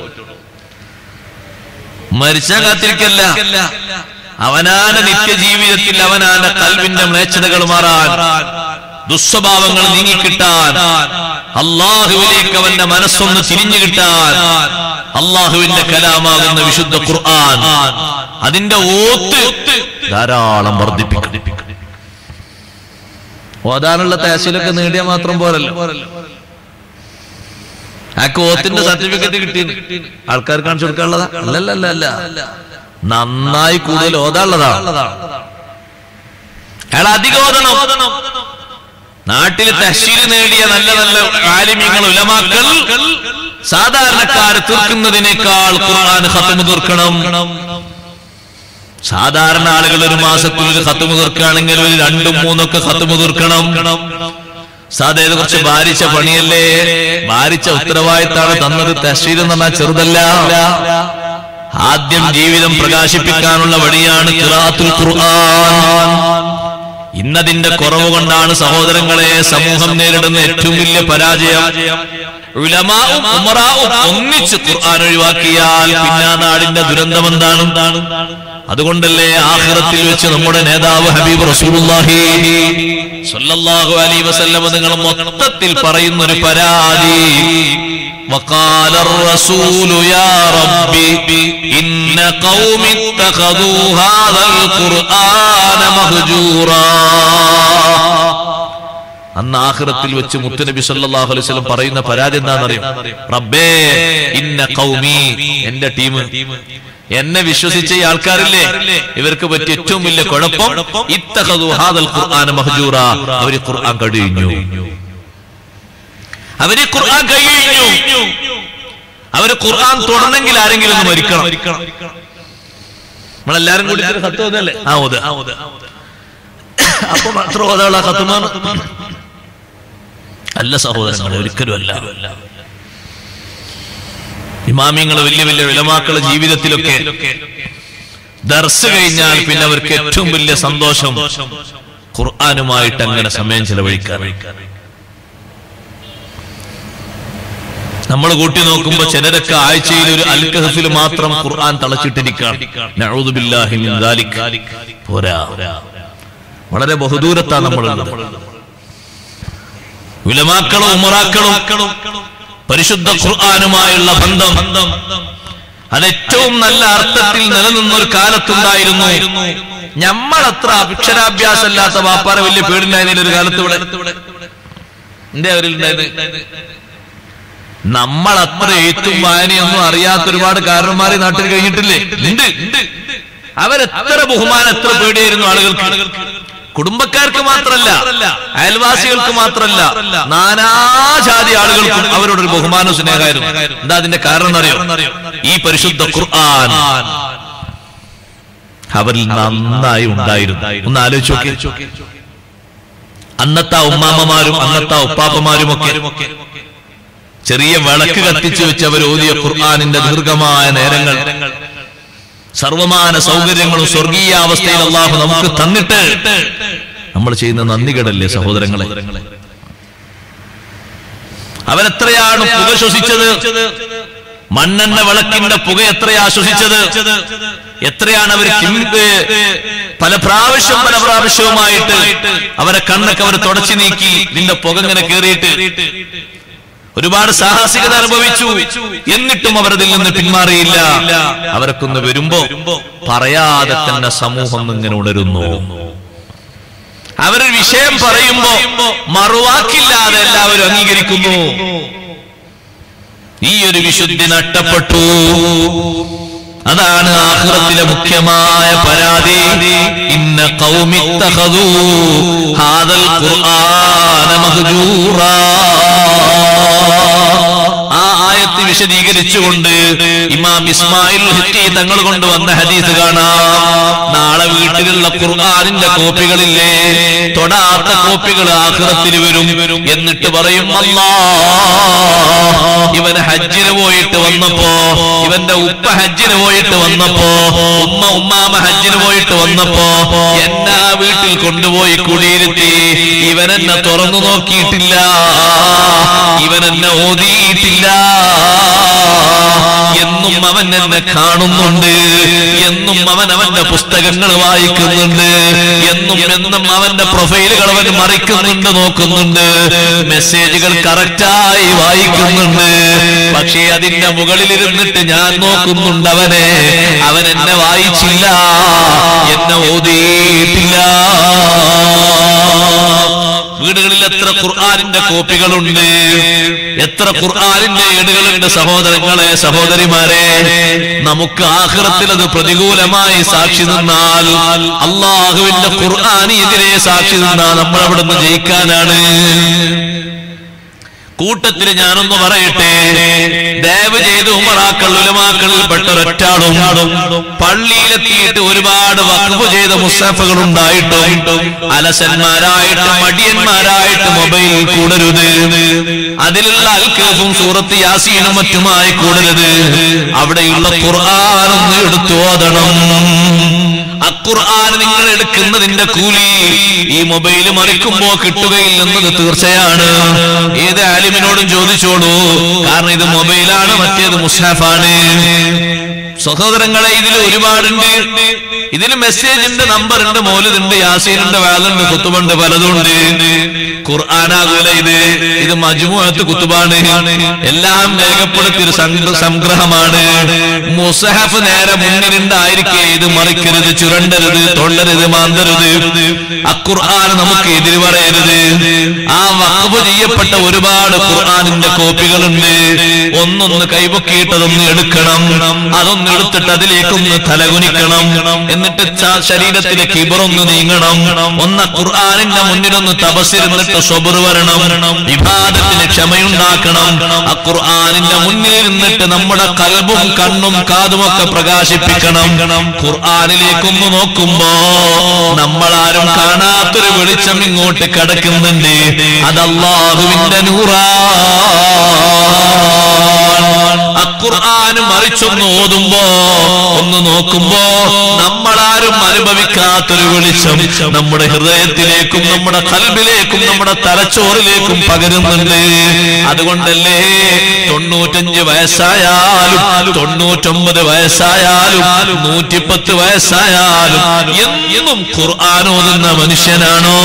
മരിച്ചാൽ കാത്തിരിക്കല്ല അവനാന നിത്യജീവിതത്തിൽ അവനാന കൽവിന്റെ മ്ലേച്ഛതകൾ മാറാൻ ദുസ്വഭാവങ്ങൾ നീങ്ങിക്കിട്ടാൻ അള്ളാഹുവിലേക്ക് അവന്റെ മനസ്സൊന്ന് തിരിഞ്ഞു കിട്ടാൻ അള്ളാഹുവിന്റെ കലാമാകുന്ന വിശുദ്ധ ഖുർആൻ അതിന്റെ ഓത്ത് ധാരാളം വർദ്ധിപ്പിക്കും ഓതാനുള്ള തഹസിലൊക്കെ നേടിയ മാത്രം പോരല്ലോ ആ കോത്തിന്റെ സർട്ടിഫിക്കറ്റ് കിട്ടി ആൾക്കാർ കാണിച്ചു കൊടുക്കാനുള്ളതാ അല്ലല്ല അല്ല നന്നായി കൂടുതൽ ഓതാനുള്ളതാണ് അയാൾ അധികം ഓതണം നാട്ടിൽ തഹ്ശീൽ നേടിയ നല്ല നല്ല ആലിമ്യങ്ങൾ ഉലമാക്കൾ സാധാരണക്കാർ തീർക്കുന്നതിനേക്കാൾ ഖുർആൻ ഖത്തമ് തീർക്കണം സാധാരണ ആളുകൾ ഒരു മാസത്തിൽ ഒരു ഖത്തമ് തീർക്കുകയാണെങ്കിൽ ഒരു രണ്ടും മൂന്നൊക്കെ ഖത്തമ് തീർക്കണം സാധാ ഇത് കുറച്ച് ഭാരിച്ച പണിയല്ലേ ഭാരിച്ച ഉത്തരവാദിത്താണ് തന്നത് തഹ്ശീൽ എന്ന് പറഞ്ഞാൽ ചെറുതല്ല ആദ്യം ജീവിതം പ്രകാശിപ്പിക്കാനുള്ള വഴിയാണ് ഖിറാത്തുൽ ഖുർആൻ ഇന്നതിന്റെ കുറവ് കൊണ്ടാണ് സഹോദരങ്ങളെ സമൂഹം നേരിടുന്ന ഏറ്റവും വലിയ പരാജയം ഉലമാവും ഉമറാവും ഒന്നിച്ച് ഖുർആൻ ഒഴിവാക്കിയാൽ പിന്നെ ആ നാടിന്റെ ദുരന്തം എന്താണ് അതുകൊണ്ടല്ലേ ആഖിറത്തിൽ വെച്ച് നമ്മുടെ നേതാവ് ഹബീബ് റസൂലുള്ളാഹി സ്വല്ലല്ലാഹു അലൈഹി വസല്ലം നിങ്ങൾ മൊത്തത്തിൽ പറയുന്ന ഒരു പരാതി وقال الرسول يا ربي إن قوم اتخذوا هذا القرآن مهجورا അന്ന് ആഖിറത്തിൽ വെച്ച് മുത്തുനബി സല്ലല്ലാഹു അലൈഹി വസല്ലം പറയുന്ന പരാതി എന്താണെന്നറിയോ റബ്ബേ ഇന്ന ഖൗമി എന്റെ ടീം എന്നെ വിശ്വസിച്ച ഈ ആൾക്കാരില്ലേ ഇവർക്ക് പറ്റിയ ഏറ്റവും വലിയ കുഴപ്പം ഇത്തഖദു ഹാദൽ ഖുർആന മഹ്ജൂറ അവര് ഖുർആൻ കഴിഞ്ഞു അവര് ഖുർആൻ കഴിഞ്ഞു അവര് ഖുർആൻ തുടർന്നെങ്കിൽ ആരെങ്കിലും ഒന്ന് മരിക്കണം നമ്മളെല്ലാരും കൂടി ഇതിന് ഖത്ത് ഓതല്ലേ ആ ഓത് അപ്പൊ മാത്രം ഓതാനുള്ള ഖത്തുമാണ് അല്ല സഹോദരങ്ങളെ ഒരിക്കലും അല്ല ഇമാമിങ്ങൾ വലിയ വലിയ വിലമാക്കളുടെ ജീവിതത്തിലൊക്കെ ദർസ് കഴിഞ്ഞാൽ പിന്നെ അവർക്ക് ഏറ്റവും വലിയ സന്തോഷം ഖുർആാനുമായിട്ട് അങ്ങനെ സമയം ചെലവഴിക്കാൻ നമ്മൾ കൂട്ടി നോക്കുമ്പോ ചിലരൊക്കെ ആഴ്ചയിൽ ഒരു അൽക്കഹഫിൽ മാത്രം ഖുർആൻ തളച്ചിട്ടിരിക്കുകയാണ് നഊദു ബില്ലാഹി മിൻ ദാലിക്. പോരാ വളരെ ബഹുദൂരത്താണ് നമ്മളുള്ളത് ഉലമാക്കളും ഉമറാക്കളും പരിശുദ്ധ ഖുർആാനുമായുള്ള ബന്ധം അത് ഏറ്റവും നല്ല അർത്ഥത്തിൽ നിലനിന്ന ഒരു കാലത്തുണ്ടായിരുന്നു ഞമ്മളത്ര അക്ഷരാഭ്യാസമില്ലാത്ത വാപ്പാറെ വലിയ പേടിണ്ടായിരുന്നില്ല ഒരു കാലത്ത് ഇവിടെ എന്റെ അവരിലുണ്ടായത് നമ്മൾ അത്ര എഴുത്തും വായനയൊന്നും അറിയാത്ത ഒരുപാട് കാരണന്മാരെ നാട്ടിൽ കഴിഞ്ഞിട്ടില്ലേ ഉണ്ട് അവരെത്ര ബഹുമാനം എത്ര പേടിയായിരുന്നു ആളുകൾക്ക് കുടുംബക്കാർക്ക് മാത്രല്ല അയൽവാസികൾക്ക് മാത്രല്ല നാനാജാതി ആളുകൾക്കും അവരോടൊരു ബഹുമാന സ്നേഹമായിരുന്നു എന്താ അതിന്റെ കാരണം അറിയോ ഈ പരിശുദ്ധ ഖുർആൻ അവരിൽ നന്നായി ഉണ്ടായിരുന്നു ഒന്ന് ആലോചിച്ച് നോക്കി അന്നത്തെ ഉമ്മാമ്മമാരും അന്നത്തെ ഉപ്പാപ്പമാരും ഒക്കെ ചെറിയ വിളക്ക് കത്തിച്ചു വെച്ച് അവർ ഓതിയ ഖുർആാനിന്റെ ദീർഘമായ നേരങ്ങൾ സർവമാന സൗകര്യങ്ങളും സ്വർഗീയാവസ്ഥയിൽ അള്ളാഹു നമുക്ക് തന്നിട്ട് നമ്മൾ ചെയ്യുന്ന നന്ദികടല്ലേ സഹോദരങ്ങളെ അവരെത്രയാണ് പുക ശ്വസിച്ചത് മണ്ണെണ്ണ വിളക്കിന്റെ പുക എത്രയാ ശ്വസിച്ചത് എത്രയാണ് അവർ പല പ്രാവശ്യം പല പ്രാവശ്യവുമായിട്ട് അവരെ കണ്ണൊക്കെ അവർ തുടച്ചു നീക്കി നിന്റെ പുക ഇങ്ങനെ കയറിയിട്ട് ഒരുപാട് സാഹസികത അനുഭവിച്ചു എന്നിട്ടും അവരതിൽ നിന്ന് പിന്മാറിയില്ല അവരൊക്കൊന്ന് വരുമ്പോ പറയാതെ തന്നെ സമൂഹം ഇങ്ങനെ ഉണരുന്നു അവരൊരു വിഷയം പറയുമ്പോ മറുവാക്കില്ലാതെ എല്ലാവരും അംഗീകരിക്കുന്നു ഈ ഒരു വിശുദ്ധി നഷ്ടപ്പെട്ടു അതാണ് ആഖിറത്തിലെ മുഖ്യമായ പരാതി ഇന്ന ഖൗമിത്തഖദൂ ഹാദൽ ഖുർആന മഹ്ജൂറാ ആ ആയത്ത് വിശദീകരിച്ചുകൊണ്ട് ഇമാം ഇസ്മായിൽ ഹിറ്റി തങ്ങൾ കൊണ്ടുവന്ന ഹദീസ് കാണാം നാളെ വീട്ടിലുള്ള ഖുർആാനിന്റെ കോപ്പികളില്ലേ തൊടാത്ത കോപ്പികൾ ആഖിറത്തിൽ വരും എന്നിട്ട് പറയും അല്ലാ ഇവൻ ഹജ്ജിന് പോയിട്ട് വന്നപ്പോ ഇവന്റെ ഉപ്പ ഹജ്ജിന് പോയിട്ട് വന്നപ്പോ ഉമ്മ ഉമ്മാമ ഹജ്ജിന് പോയിട്ട് വന്നപ്പോ എന്നെ ആ വീട്ടിൽ കൊണ്ടുപോയി കുടിയിരുത്തി ഇവൻ എന്നെ തുറന്നു നോക്കിയിട്ടില്ല ഇവൻ എന്നെ ഓതിയിട്ടില്ല എന്നും അവൻ എന്നെ കാണുന്നുണ്ട് എന്നും അവൻ അവന്റെ പുസ്തകങ്ങൾ വായിക്കുന്നുണ്ട് എന്നും എന്നും അവന്റെ പ്രൊഫൈലുകൾ അവൻ മറിക്കുന്നുണ്ട് നോക്കുന്നുണ്ട് മെസ്സേജുകൾ കറക്റ്റായി വായിക്കുന്നുണ്ട് പക്ഷേ അതിന്റെ മുകളിലിരുന്നിട്ട് ഞാൻ നോക്കുന്നുണ്ട് അവനെ അവൻ എന്നെ വായിച്ചില്ല എന്നെ ഓതിയിട്ടില്ല വീടുകളിൽ എത്ര ഖുർആാനിന്റെ കോപ്പികളുണ്ട് എത്ര ഖുർആാനിന്റെ ഏടുകളുണ്ട് സഹോദരങ്ങളെ സഹോദരിമാരെ നമുക്ക് ആഹ്റത്തിൽ അത് പ്രതികൂലമായി സാക്ഷി നിന്നാൽ അള്ളാഹുവിന്റെ ഖുർആാനെതിരെ സാക്ഷി നിന്നാൽ നമ്മൾ അവിടുന്ന് ജയിക്കാനാണ് കൂട്ടത്തിൽ ഞാനൊന്ന് പറയട്ടെ ദയവ് ചെയ്ത് ഉമറാക്കൾ ഉലമാക്കളിൽ പെട്ട ഒരൊറ്റാളും പള്ളിയിലെത്തിയിട്ട് ഒരുപാട് വഖഫ് ചെയ്ത മുസ്തഫകൾ ഉണ്ടായിട്ടും അലസന്മാരായിട്ട് മടിയന്മാരായിട്ട് മൊബൈൽ കൂടരുത് അതിലുള്ള അൽക്കഫും സൂറത്ത് യാസീനും മറ്റുമായി കൂടരുത് അവിടെയുള്ള ഖുർആാനൊന്ന് എടുത്തു ഓതണം അഖുർആൻ നിങ്ങൾ എടുക്കുന്നതിന്റെ കൂലി ഈ മൊബൈൽ മറിക്കുമ്പോ കിട്ടുകയില്ലെന്നത് തീർച്ചയാണ് ഏത് ആലിമിനോടും ചോദിച്ചോളൂ കാരണം ഇത് മൊബൈലാണ് മറ്റേത് മുസ്ഹാഫാണ് സഹോദരങ്ങളെ ഇതിൽ ഒരുപാടുണ്ട് ഇതിന് മെസ്സേജുണ്ട് നമ്പർ ഉണ്ട് മോലുണ്ട് യാസീനുണ്ട് വേലുണ്ട് കുത്തുബുണ്ട് പലതുണ്ട് ഖുർആാനാകൂല ഇത് ഇത് മജ്മുഅത്ത് കുത്തുബാണ് എല്ലാം രേഖപ്പെടുത്തിയ ഒരു സംഗ്ര- സംഗ്രഹമാണ് മുസഹഫ് നേരെ മുന്നിലുണ്ടായിരിക്കെ ഇത് മറിക്കരുത് ചുരണ്ടരുത് തൊള്ളരുത് മാന്തരുത് അഖുർആൻ നമുക്ക് എതിര് പറയരുത് ആ വഖഫ് ചെയ്യപ്പെട്ട ഒരുപാട് ഖുർആാനിന്റെ കോപ്പികളുണ്ട് ഒന്നൊന്ന് കൈപൊക്കിയിട്ടതൊന്ന് എടുക്കണം അതൊന്ന് എടുത്തിട്ട് അതിലേക്കൊന്ന് തലകുനിക്കണം എന്നിട്ട് ച- ശരീരത്തിലെ കിബറൊന്ന് നീങ്ങണം ഒന്ന് ഖുർആാനിന്റെ മുന്നിലൊന്ന് തപസ്സിരുന്നിട്ട് സ്വബർ വരണം വിവാദത്തിന് ക്ഷമയുണ്ടാക്കണം ആ ഖുർആാനിന്റെ മുന്നിൽ ഇരുന്നിട്ട് നമ്മുടെ കൽബും കണ്ണും കാതുമൊക്കെ പ്രകാശിപ്പിക്കണം ഖുർആാനിലേക്കൊന്ന് നോക്കുമ്പോ നമ്മളാരും കാണാത്തൊരു വെളിച്ചം ഇങ്ങോട്ട് കിടക്കുന്നുണ്ട് അത് അള്ളാഹുവിന്റെ നൂറാണ് അഖുർആൻ മറിച്ചൊന്ന് ഓതുമ്പോ ഒന്ന് നോക്കുമ്പോ നമ്മളാരും അനുഭവിക്കാത്തൊരു വെളിച്ചം നമ്മുടെ ഹൃദയത്തിലേക്കും നമ്മുടെ കൽബിലേക്കും നമ്മുടെ തലച്ചോറിലേക്കും പകരുന്നുണ്ട് അതുകൊണ്ടല്ലേ തൊണ്ണൂറ്റഞ്ച് വയസ്സായാലും തൊണ്ണൂറ്റൊമ്പത് വയസ്സായാലും നൂറ്റിപ്പത്ത് വയസ്സായാലും എന്നും ഖുർആൻ ഓതുന്ന മനുഷ്യനാണോ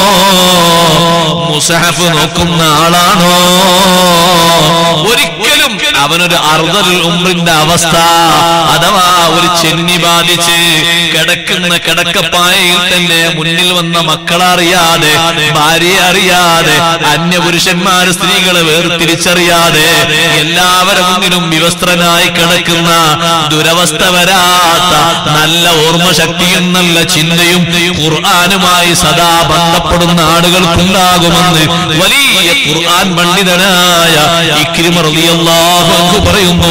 മുസഹഫ് നോക്കുന്ന ആളാണോ ഒരിക്കലും അവനൊരു അറുതൽ ഉമ്രിന്റെ അവസ്ഥ അഥവാ ഒരു ചെന്നി ബാധിച്ച് കിടക്കുന്ന കിടക്കപ്പായയിൽ തന്നെ മുന്നിൽ വന്ന മക്കളറിയാതെ ഭാര്യയെ അറിയാതെ അന്യപുരുഷന്മാര് സ്ത്രീകളെ വേർതിരിച്ചറിയാതെ എല്ലാവരും മുന്നിലും വിവസ്ത്രനായി കിടക്കുന്ന ദുരവസ്ഥ വരാത്ത നല്ല ഓർമ്മശക്തിയും നല്ല ചിന്തയും ഖുർആാനുമായി സദാ ബന്ധപ്പെടുന്ന ആളുകൾക്കുണ്ടാകുമെന്ന് വലിയ ഖുർആൻ പണ്ഡിതനായ ഇക്രിമ റളിയല്ലാഹു അൻഹു പറയുന്നു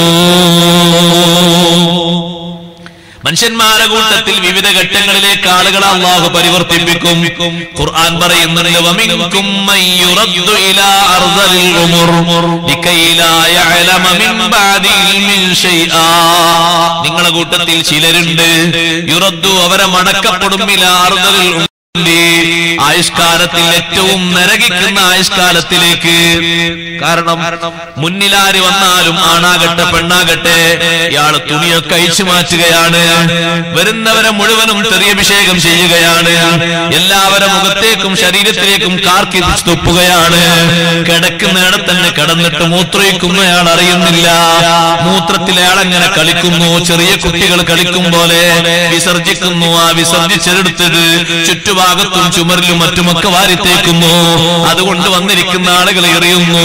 മനുഷ്യന്മാരെ കൂട്ടത്തിൽ വിവിധ ഘട്ടങ്ങളിലേക്ക് ആളുകളെ അള്ളാഹു പരിവർത്തിപ്പിക്കും ഖുർആൻ പറയുന്നുണ്ട് വമിൻകും മൻ യുറദ്ദു ഇലാ അർദലിൽ ഉമുർ ലികൈ ലാ യഅലമ മിൻ ബഅദി ഇൽമിൻ ശൈആ നിങ്ങളെ കൂട്ടത്തിൽ ചിലരുണ്ട് യുറദ്ദു അവരെ മടക്കപ്പെടും ഇലാ അർദലിൽ ഉമുർ ആയുഷ്കാലത്തിൽ ഏറ്റവും നരകിക്കുന്ന ആയുഷ്കാലത്തിലേക്ക് കാരണം മുന്നിലാര് വന്നാലും ആണാകട്ടെ പെണ്ണാകട്ടെ ഇയാള് തുണിയൊക്കെ അഴിച്ചു മാറ്റുകയാണ് വരുന്നവരെ മുഴുവനും തെറിയഭിഷേകം ചെയ്യുകയാണ് എല്ലാവരുടെ മുഖത്തേക്കും ശരീരത്തിലേക്കും കാർക്കി തുപ്പുകയാണ് കിടക്കുന്നയാളെ തന്നെ കിടന്നിട്ട് മൂത്രയിക്കുന്നയാൾ അറിയുന്നില്ല മൂത്രത്തിൽ അയാളെങ്ങനെ കളിക്കുന്നു ചെറിയ കുട്ടികൾ കളിക്കും പോലെ വിസർജിക്കുന്നു ആ വിസർജിച്ചെടുത്തത് ചുറ്റുഭാഗത്തും ചുമരിലും മറ്റുമൊക്കെ വാരിത്തേക്കുന്നു അതുകൊണ്ട് വന്നിരിക്കുന്ന ആളുകൾ എറിയുന്നു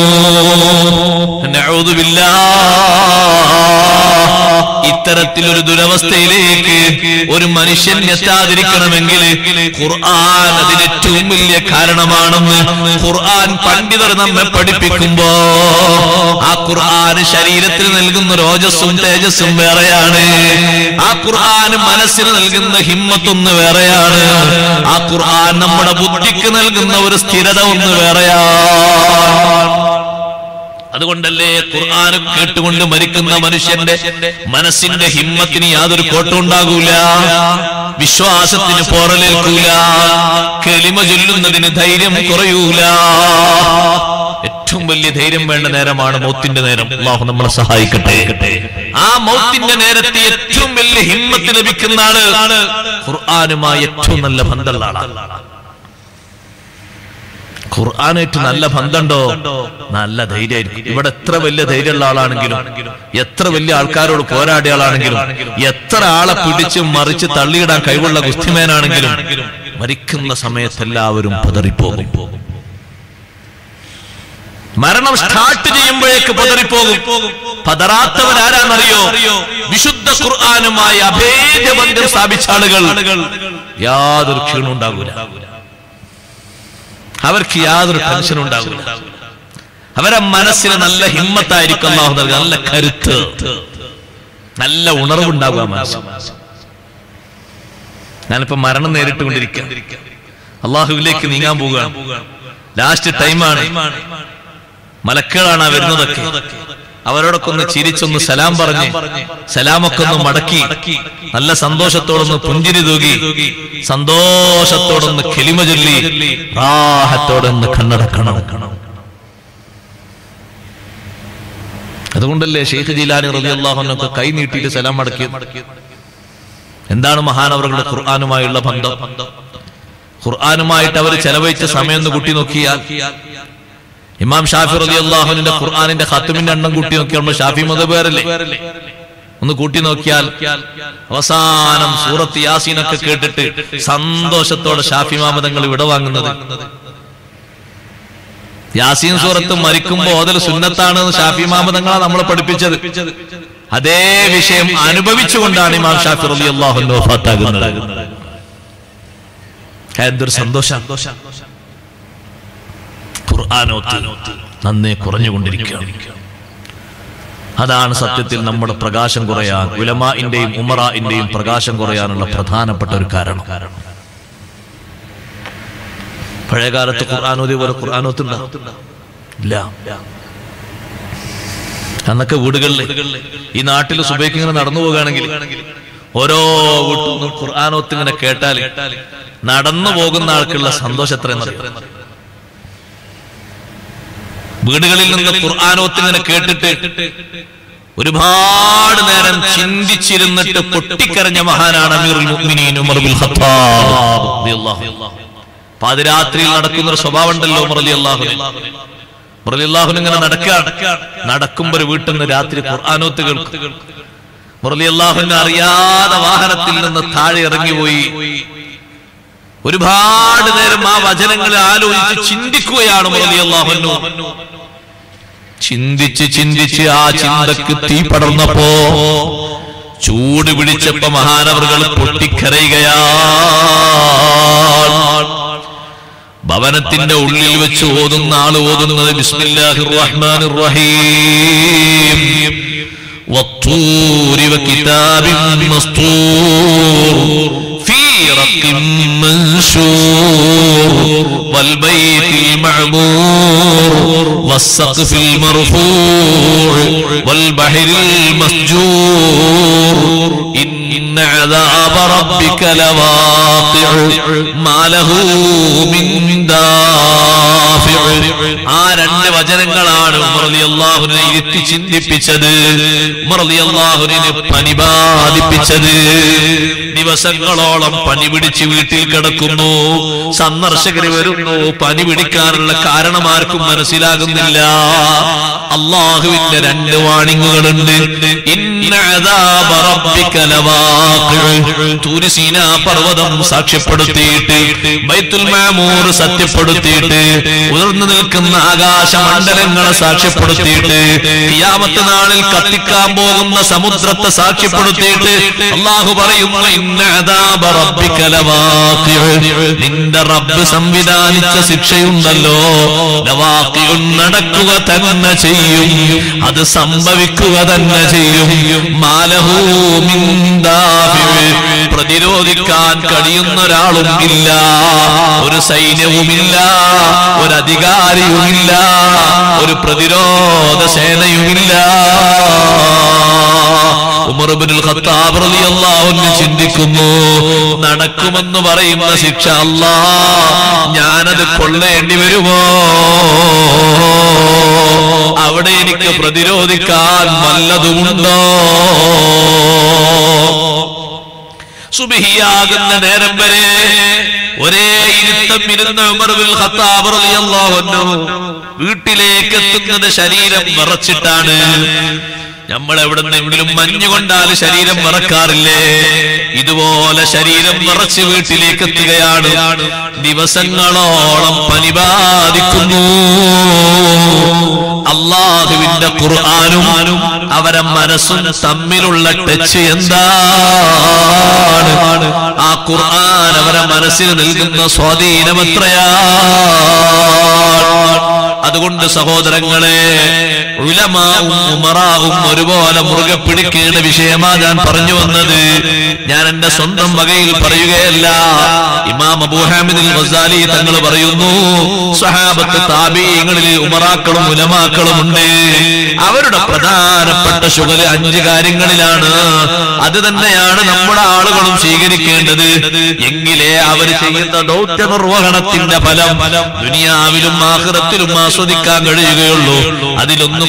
നഊദുബില്ലാ. ഇത്തരത്തിലൊരു ദുരവസ്ഥയിലേക്ക് ഒരു മനുഷ്യൻ എത്താതിരിക്കണമെങ്കിൽ ഖുർആൻ അതിന് ഏറ്റവും വലിയ കാരണമാണെന്ന് ഖുർആൻ പണ്ഡിതർ നമ്മെ പഠിപ്പിക്കുമ്പോ ആ ഖുർആൻ ശരീരത്തിൽ നൽകുന്ന രോജസ്സും തേജസ്സും വേറെയാണ് ആ ഖുർആൻ മനസ്സിന് നൽകുന്ന ഹിമ്മത്തൊന്ന് വേറെയാണ് ആ ഖുർആൻ നമ്മുടെ ബുദ്ധിക്ക് നൽകുന്ന ഒരു സ്ഥിരത ഒന്ന് വേറെയാണ് അതുകൊണ്ടല്ലേ ഖുർആൻ കേട്ടുകൊണ്ട് മരിക്കുന്ന മനുഷ്യന്റെ മനസ്സിന്റെ ഹിമ്മത്തിന് യാതൊരു കോട്ടമുണ്ടാകൂല വിശ്വാസത്തിന് പോറലേൽക്കൂല കെളിമ ചൊല്ലുന്നതിന് ധൈര്യം കുറയൂല ഏറ്റവും വലിയ ധൈര്യം വേണ്ട നേരമാണ് മൗത്തിന്റെ നേരം അള്ളാഹു നമ്മളെ സഹായിക്കട്ടെ ആ മൗത്തിന്റെ നേരത്തെ ഏറ്റവും വലിയ ഹിമ്മത്ത് ലഭിക്കുന്ന ആള് ഖുർആനുമായി ഏറ്റവും നല്ല ബന്ധമുള്ള ആളാണ് ഖുർആനായിട്ട് നല്ല ബന്ധമുണ്ടോ നല്ല ധൈര്യമായിരിക്കും ഇവിടെ എത്ര വലിയ ധൈര്യമുള്ള ആളാണെങ്കിലും എത്ര വലിയ ആൾക്കാരോട് പോരാടിയ ആളാണെങ്കിലും എത്ര ആളെ പിടിച്ച് മറിച്ച് തള്ളിയിടാൻ കഴിവുള്ള ഗുസ്തിമേനാണെങ്കിലും മരിക്കുന്ന സമയത്ത് എല്ലാവരും പതറിപ്പോകും മരണം സ്റ്റാർട്ട് ചെയ്യുമ്പോഴേക്ക് പതറിപ്പോകും പതറാത്തവരാരാന്നറിയോ വിശുദ്ധ ഖുർആാനുമായി അഭേദബന്ധം സ്ഥാപിച്ച ആളുകൾ യാതൊരു ക്ഷീണം ഉണ്ടാകൂല അവർക്ക് യാതൊരു ടെൻഷനും ഉണ്ടാകില്ല അവരെ മനസ്സിന് നല്ല ഹിമ്മത്തായിരിക്കും അള്ളാഹു നൽകുക നല്ല കരുത്ത് നല്ല ഉണർവുണ്ടാകുക മനസ്സ് ഞാനിപ്പോ മരണം നേരിട്ടുകൊണ്ടിരിക്കുക അള്ളാഹുവിലേക്ക് നീങ്ങാൻ പോവുകയാണ് ലാസ്റ്റ് ടൈമാണ് മലക്കുകളാണ് ആ വരുന്നതൊക്കെ അവരോടൊക്കെ ഒന്ന് ചിരിച്ചൊന്ന് സലാം പറഞ്ഞ് സലാമൊക്കെ ഒന്ന് മടക്കി നല്ല സന്തോഷത്തോടൊന്ന് പുഞ്ചിരി തൂകി സന്തോഷത്തോടൊന്ന് കെലിമ ചൊല്ലി റാഹത്തോടൊന്ന് കണ്ണടക്കണം അതുകൊണ്ടല്ലേ ഷെയ്ഖ് ജിലാനി റബി അള്ളാഹുനൊക്കെ കൈ നീട്ടിയിട്ട് സലാം മടക്കി എന്താണ് മഹാനവറുകളുടെ ഖുർആാനുമായുള്ള ബന്ധം ഖുർആാനുമായിട്ട് അവർ ചെലവഴിച്ച സമയം ഒന്ന് കൂട്ടി നോക്കിയാൽ ഇമാം ഷാഫി റലി അള്ളാഹുവിന്റെ ഖുർആാനിന്റെ ഖത്തുമിന്റെ എണ്ണം കൂട്ടി നോക്കിയാൽ ഷാഫി മതബേരല്ലേ ഒന്ന് കൂട്ടി നോക്കിയാൽ അവസാനം സൂറത്ത് യാസീനൊക്കെ കേട്ടിട്ട് സന്തോഷത്തോടെ ഷാഫി മാമതങ്ങൾ വിടവാങ്ങുന്നത് യാസീൻ സൂറത്ത് മരിക്കുമ്പോ ഓതൽ സുന്നത്താണ് ഷാഫി മാമതങ്ങളാണ് നമ്മളെ പഠിപ്പിച്ചത് അതേ വിഷയം അനുഭവിച്ചുകൊണ്ടാണ് ഇമാം ഷാഫി റലി അള്ളാഹു വഫാത്താകുന്നത് എന്തൊരു സന്തോഷം ഖുർആാനോത്ത് നന്നേ കുറഞ്ഞുകൊണ്ടിരിക്കുകയാണ് അതാണ് സത്യത്തിൽ നമ്മുടെ പ്രകാശം കുറയാൻ ഉലമാന്റെയും ഉമറാന്റെയും പ്രകാശം കുറയാനുള്ള പ്രധാനപ്പെട്ട ഒരു കാരണം പഴയകാലത്ത് ഖുർആാനോദി പോലെ ഖുർആാനോത്തുണ്ടോ ഇല്ല അന്നൊക്കെ വീടുകളിൽ ഈ നാട്ടിൽ സുബൈക്ക് ഇങ്ങനെ നടന്നു പോകുകയാണെങ്കിൽ ഓരോ വീട്ടിൽ നിന്നും ഖുർആാനോത്ത് ഇങ്ങനെ കേട്ടാൽ നടന്നു പോകുന്ന ആൾക്കുള്ള സന്തോഷം എത്രയെന്നറിയാം വീടുകളിൽ നിന്ന് ഖുർആാനോത്ത് ഇങ്ങനെ കേട്ടിട്ട് ഒരുപാട് നേരം ചിന്തിച്ചിരുന്നിട്ട് പൊട്ടിക്കരഞ്ഞ മഹാനാണ് അമീറുൽ മുഅ്മിനീൻ ഉമർ ബിൻ ഖത്താബ് റളിയല്ലാഹു അൻഹു. പാതിരാത്രിയിൽ നടക്കുന്ന ഒരു സ്വഭാവം ഉണ്ടല്ലോ ഉമർ റളിയല്ലാഹു അൻഹു. ഉമർ റളിയല്ലാഹു അൻഹു ഇങ്ങനെ നടക്കുകയാണ് നടക്കുമ്പോ ഒരു വീട്ടിൽ നിന്ന് രാത്രി ഖുർആാനോത്ത് കേൾക്കും മുറലി അള്ളാഹുവിനെ അറിയാതെ വാഹനത്തിൽ നിന്ന് താഴെ ഇറങ്ങിപ്പോയി ഒരുപാട് നേരം ആ വചനങ്ങളെ ആലോചിച്ച് ചിന്തിക്കുകയാണ് മുറലി അള്ളാഹുനു ചിന്തിച്ച് ചിന്തിച്ച് ആ ചിന്തക്ക് തീ പടർന്നപ്പോ ചൂട് പിടിച്ചപ്പോ മഹാനവറുകൾ പൊട്ടിക്കരയുകയാണ് ഭവനത്തിന്റെ ഉള്ളിൽ വെച്ച് ഓതുന്ന ആള് ഓതുന്നത് ബിസ്മില്ലാഹിർ റഹ്മാനിർ റഹീം والطور وكتاب مسطور في رق منشور والبيت المعمور والسقف المرفوع والبحر المسجور إن عذاب ربك لواقع ما له من دافع ആ രണ്ട് വചനങ്ങളാണ് ഉമർ അള്ളാഹുവിനെ ഇരുത്തി ചിന്തിപ്പിച്ചത് ഉമർ അള്ളാഹുവിന് പനി ബാധിപ്പിച്ചത് ദിവസങ്ങളോളം പനി പിടിച്ച് വീട്ടിൽ കിടക്കുന്നു സന്ദർശകര് വരുന്നു പനി പിടിക്കാനുള്ള കാരണം ആർക്കും മനസ്സിലാകുന്നില്ല അള്ളാഹുവിന്റെ രണ്ട് വാണിങ്ങുകളുണ്ട് ഇന്ന അദാബ റബ്ബിക ലവാഖിഉ. തൂര് സീനാ പർവ്വതം സാക്ഷ്യപ്പെടുത്തിയിട്ട് ബൈത്തുൽ മാമൂർ സത്യപ്പെടുത്തിയിട്ട് ഉയർന്നു നിൽക്കുന്ന ആകാശമണ്ഡലങ്ങളെ സാക്ഷ്യപ്പെടുത്തിയിട്ട് ഖിയാമത്ത് നാളിൽ കത്തിക്കാൻ പോകുന്ന സമുദ്രത്തെ സാക്ഷ്യപ്പെടുത്തിയിട്ട് അള്ളാഹു പറയുന്നു ഇന്ന അദാബ റബ്ബിക ലവാഖിഉ. നിന്റെ റബ്ബ് സംവിധാനിച്ച ശിക്ഷയുണ്ടല്ലോ ലവാഖിഉൻ നടക്കുക തന്നെ ചെയ്യും അത് സംഭവിക്കുക തന്നെ ചെയ്യും മാലഹൂ മിൻ ദാഫിഉ. പ്രതിരോധിക്കാൻ കഴിയുന്ന ഒരാളും ഇല്ല ഒരു സൈന്യവുമില്ല ഒരു അധികാരിയുമില്ല ഒരു പ്രതിരോധ സേനയുമില്ല ഉമർബിനുൽ ഖത്താബ് റളിയല്ലാഹു അൻഹു ചിന്തിക്കുന്നു നടക്കുമെന്ന് പറയുന്ന ശിക്ഷ അല്ലാ ഞാനത് കൊള്ളേണ്ടി വരുമോ അവിടെ എനിക്ക് പ്രതിരോധിക്കാൻ വല്ലതുമുണ്ടോ സുബിഹിയാകുന്ന നേരം വരെ ഒരേ ഇരുത്തം ഇരുന്ന ഉമർ ബിൻ ഖത്താബ് റളിയല്ലാഹു അൻഹു വീട്ടിലേക്ക് എത്തുന്നത് ശരീരം മറച്ചിട്ടാണ് നമ്മൾ എവിടെന്നെങ്കിലും മഞ്ഞു കൊണ്ടാൽ ശരീരം മറക്കാറില്ലേ ഇതുപോലെ ശരീരം മറച്ച് വീട്ടിലേക്ക് എത്തുകയാണ് ദിവസങ്ങളോളം പനി ബാധിക്കുന്നു അള്ളാഹുവിന്റെ ഖുർആാനും അവരെ മനസ്സും തമ്മിലുള്ള ടച്ച് എന്താണ് ആ ഖുർആൻ അവരെ മനസ്സിൽ നൽകുന്ന സ്വാധീനം എത്രയാണ് അതുകൊണ്ട് സഹോദരങ്ങളെ ഉലമാവും ഉമറാവും ഒരുപോലെ മുറുകെ പിടിക്കേണ്ട വിഷയമാ ഞാൻ പറഞ്ഞു വന്നത് ഞാൻ എന്റെ സ്വന്തം വകയിൽ പറയുകയല്ല ഇമാം അബൂഹാമിദിൽ ഗസാലി തങ്ങൾ പറയുന്നു സഹാബത്ത് താബീങ്ങളിൽ ഉമറാക്കളും ഉലമാക്കളും ഉണ്ട് അവരുടെ പ്രധാനപ്പെട്ട ശുഗല് അഞ്ച് കാര്യങ്ങളിലാണ് അത് തന്നെയാണ് നമ്മുടെ ആളുകളും സ്വീകരിക്കേണ്ടത് എങ്കിലേ അവർ ചെയ്യുന്ന ദൗത്യ നിർവഹണത്തിന്റെ ഫലം ദുനിയാവിലും ആഹ്റത്തിലും ആസ്വദിക്കാൻ കഴിയുകയുള്ളൂ അതിലൊന്ന്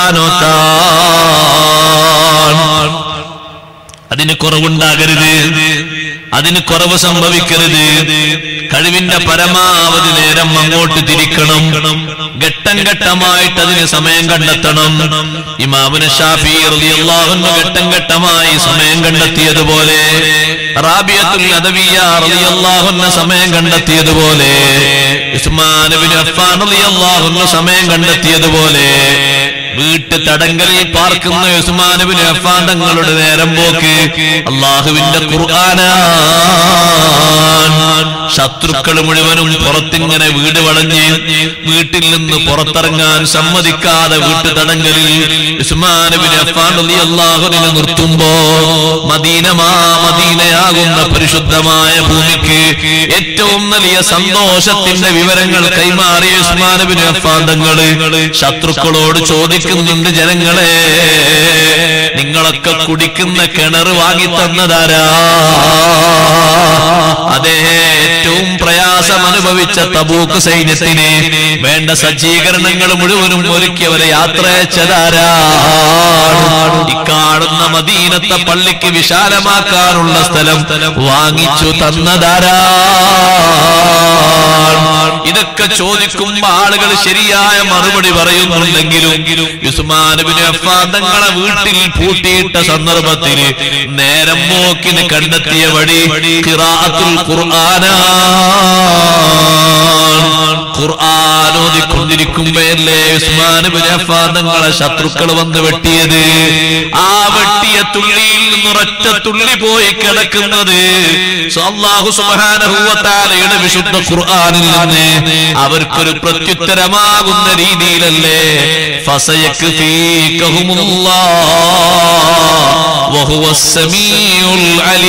ഖുർആാനോത്താൻ അതിന് കുറവുണ്ടാകരുത് അതിന് കുറവ് സംഭവിക്കരുത് കഴിവിന്റെ പരമാവധി നേരം അങ്ങോട്ട് തിരിക്കണം ഘട്ടം ഘട്ടമായിട്ട് അതിന് സമയം കണ്ടെത്തണം ഇമാമുന ഷാഫി റളിയല്ലാഹു അൻഹു ഘട്ടം ഘട്ടമായി സമയം കണ്ടെത്തിയതുപോലെ റാബിയത്തുൽ അദവിയ റളിയല്ലാഹു അൻഹു സമയം കണ്ടെത്തിയതുപോലെ ഉസ്മാൻ ഇബ്നു അഫ്ഫാൻ റളിയല്ലാഹു അൻഹു സമയം കണ്ടെത്തിയതുപോലെ വീട്ട് തടങ്കലിൽ പാർക്കുന്ന ഉസ്മാനബിന് അഫ്ഫാൻ തങ്ങളുടെ നേരം പോക്ക് അള്ളാഹുവിന്റെ ഖുർആനാൻ ശത്രുക്കൾ മുഴുവനും പുറത്തിങ്ങനെ വീട് വളഞ്ഞ് വീട്ടിൽ നിന്ന് പുറത്തിറങ്ങാൻ സമ്മതിക്കാതെ വീട്ടു തടങ്കലിൽ ഉസ്മാനബിന് അഫ്ഫാൻ അള്ളാഹുവിനെ നിർത്തുമ്പോ മദീനമാ മദീനയാകുന്ന പരിശുദ്ധമായ ഭൂമിക്ക് ഏറ്റവും വലിയ സന്തോഷത്തിന്റെ വിവരങ്ങൾ കൈമാറിയ ഉസ്മാനബിന് അഫ്ഫാൻ തങ്ങള് ശത്രുക്കളോട് ചോദിക്കുന്നുണ്ട് ജനങ്ങളെ നിങ്ങളൊക്കെ കുടിക്കുന്ന കിണർ വാങ്ങി തന്നതാരാ അതേ ഏറ്റവും പ്രയാസം അനുഭവിച്ച തബൂക്ക് സൈന്യത്തിന് വേണ്ട സജ്ജീകരണങ്ങൾ മുഴുവനും ഒരുക്കിയവരെ യാത്ര അയച്ചതാരാ ഇക്കാണുന്ന മദീനത്തെ പള്ളിക്ക് വിശാലമാക്കാനുള്ള സ്ഥലം വാങ്ങിച്ചു തന്നതാരാ ഇതൊക്കെ ചോദിക്കുമ്പോ ആളുകൾ ശരിയായ മറുപടി പറയുന്നുണ്ടെങ്കിലും യുസ്മാനബിന് അഫ്ഫാൻ തങ്ങളെ വീട്ടിൽ പൂട്ടിയിട്ട സന്ദർഭത്തിൽ നേരം പോക്കിന് കണ്ടെത്തിയ വഴി ഖിറാഅത്തുൽ ഖുർആനാണ് ഖുർആൻ ഓതിക്കൊണ്ടിരിക്കുമ്പോഴല്ലേ ഉസ്മാൻ ബിൻ അഫ്ഫാൻ തങ്ങളെ ശത്രുക്കൾ വന്ന് വെട്ടിയത് ആ വെട്ടിയ തുള്ളിയിൽ നിന്നൊരൊറ്റ തുള്ളി പോയി കിടക്കുന്നത് അല്ലാഹു സുബ്ഹാനഹു വ തആലയുടെ വിശുദ്ധ ഖുർആനിൽ നിന്ന് അവർക്കൊരു പ്രത്യുത്തരമാകുന്ന രീതിയിലല്ലേ ഫസയക്ഫീകഹുമുല്ലാഹ് വഹുവ സമീഉൽ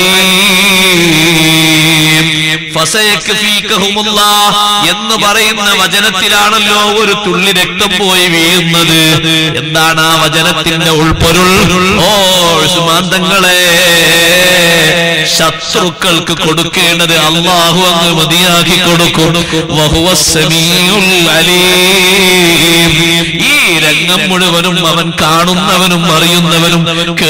അലീം ഫസയക്ഫീകഹുമുല്ലാഹ് എന്ന് പറയുന്ന വചനത്തിലാണല്ലോ ഒരു തുള്ളി രക്തം പോയി വീഴുന്നത് എന്താണ് ആ വചനത്തിന്റെ ഉൾപ്പൊരുൾ ഓ സുമാന്തങ്ങളെ ശത്രുക്കൾക്ക് കൊടുക്കേണ്ടത് അള്ളാഹു അങ്ങ് മതിയാക്കി കൊടുക്കും വഹുവ സമീഉൽ അലീം ഈ രംഗം മുഴുവനും അവൻ കാണുന്നവനും അറിയുന്നവനും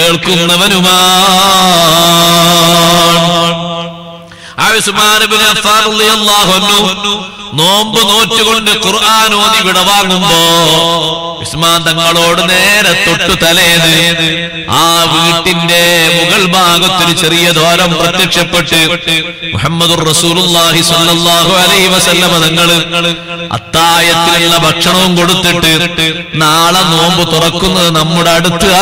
കേൾക്കുന്നവനുമാണ് ആ ഉസ്മാൻ ഇബ്നു അഫ്ഫാൻ റളിയല്ലാഹു അൻഹു നോമ്പ് നോറ്റുകൊണ്ട് ഖുർആൻ ഓതി വിടവാങ്ങുമ്പോ ഉസ്മാൻ തങ്ങളോട് നേരെ തൊട്ടു തലേന്ന് ആ വീട്ടിന്റെ മുകൾ ഭാഗത്തൊരു ചെറിയ ദ്വാരം പ്രത്യക്ഷപ്പെട്ട് മുഹമ്മദുർ റസൂലുള്ളാഹി സ്വല്ലല്ലാഹു അലൈഹി വസല്ലമ തങ്ങള് അത്തായത്തിലുള്ള ഭക്ഷണവും കൊടുത്തിട്ട് നാളെ നോമ്പ് തുറക്കുന്നത് നമ്മുടെ അടുത്ത്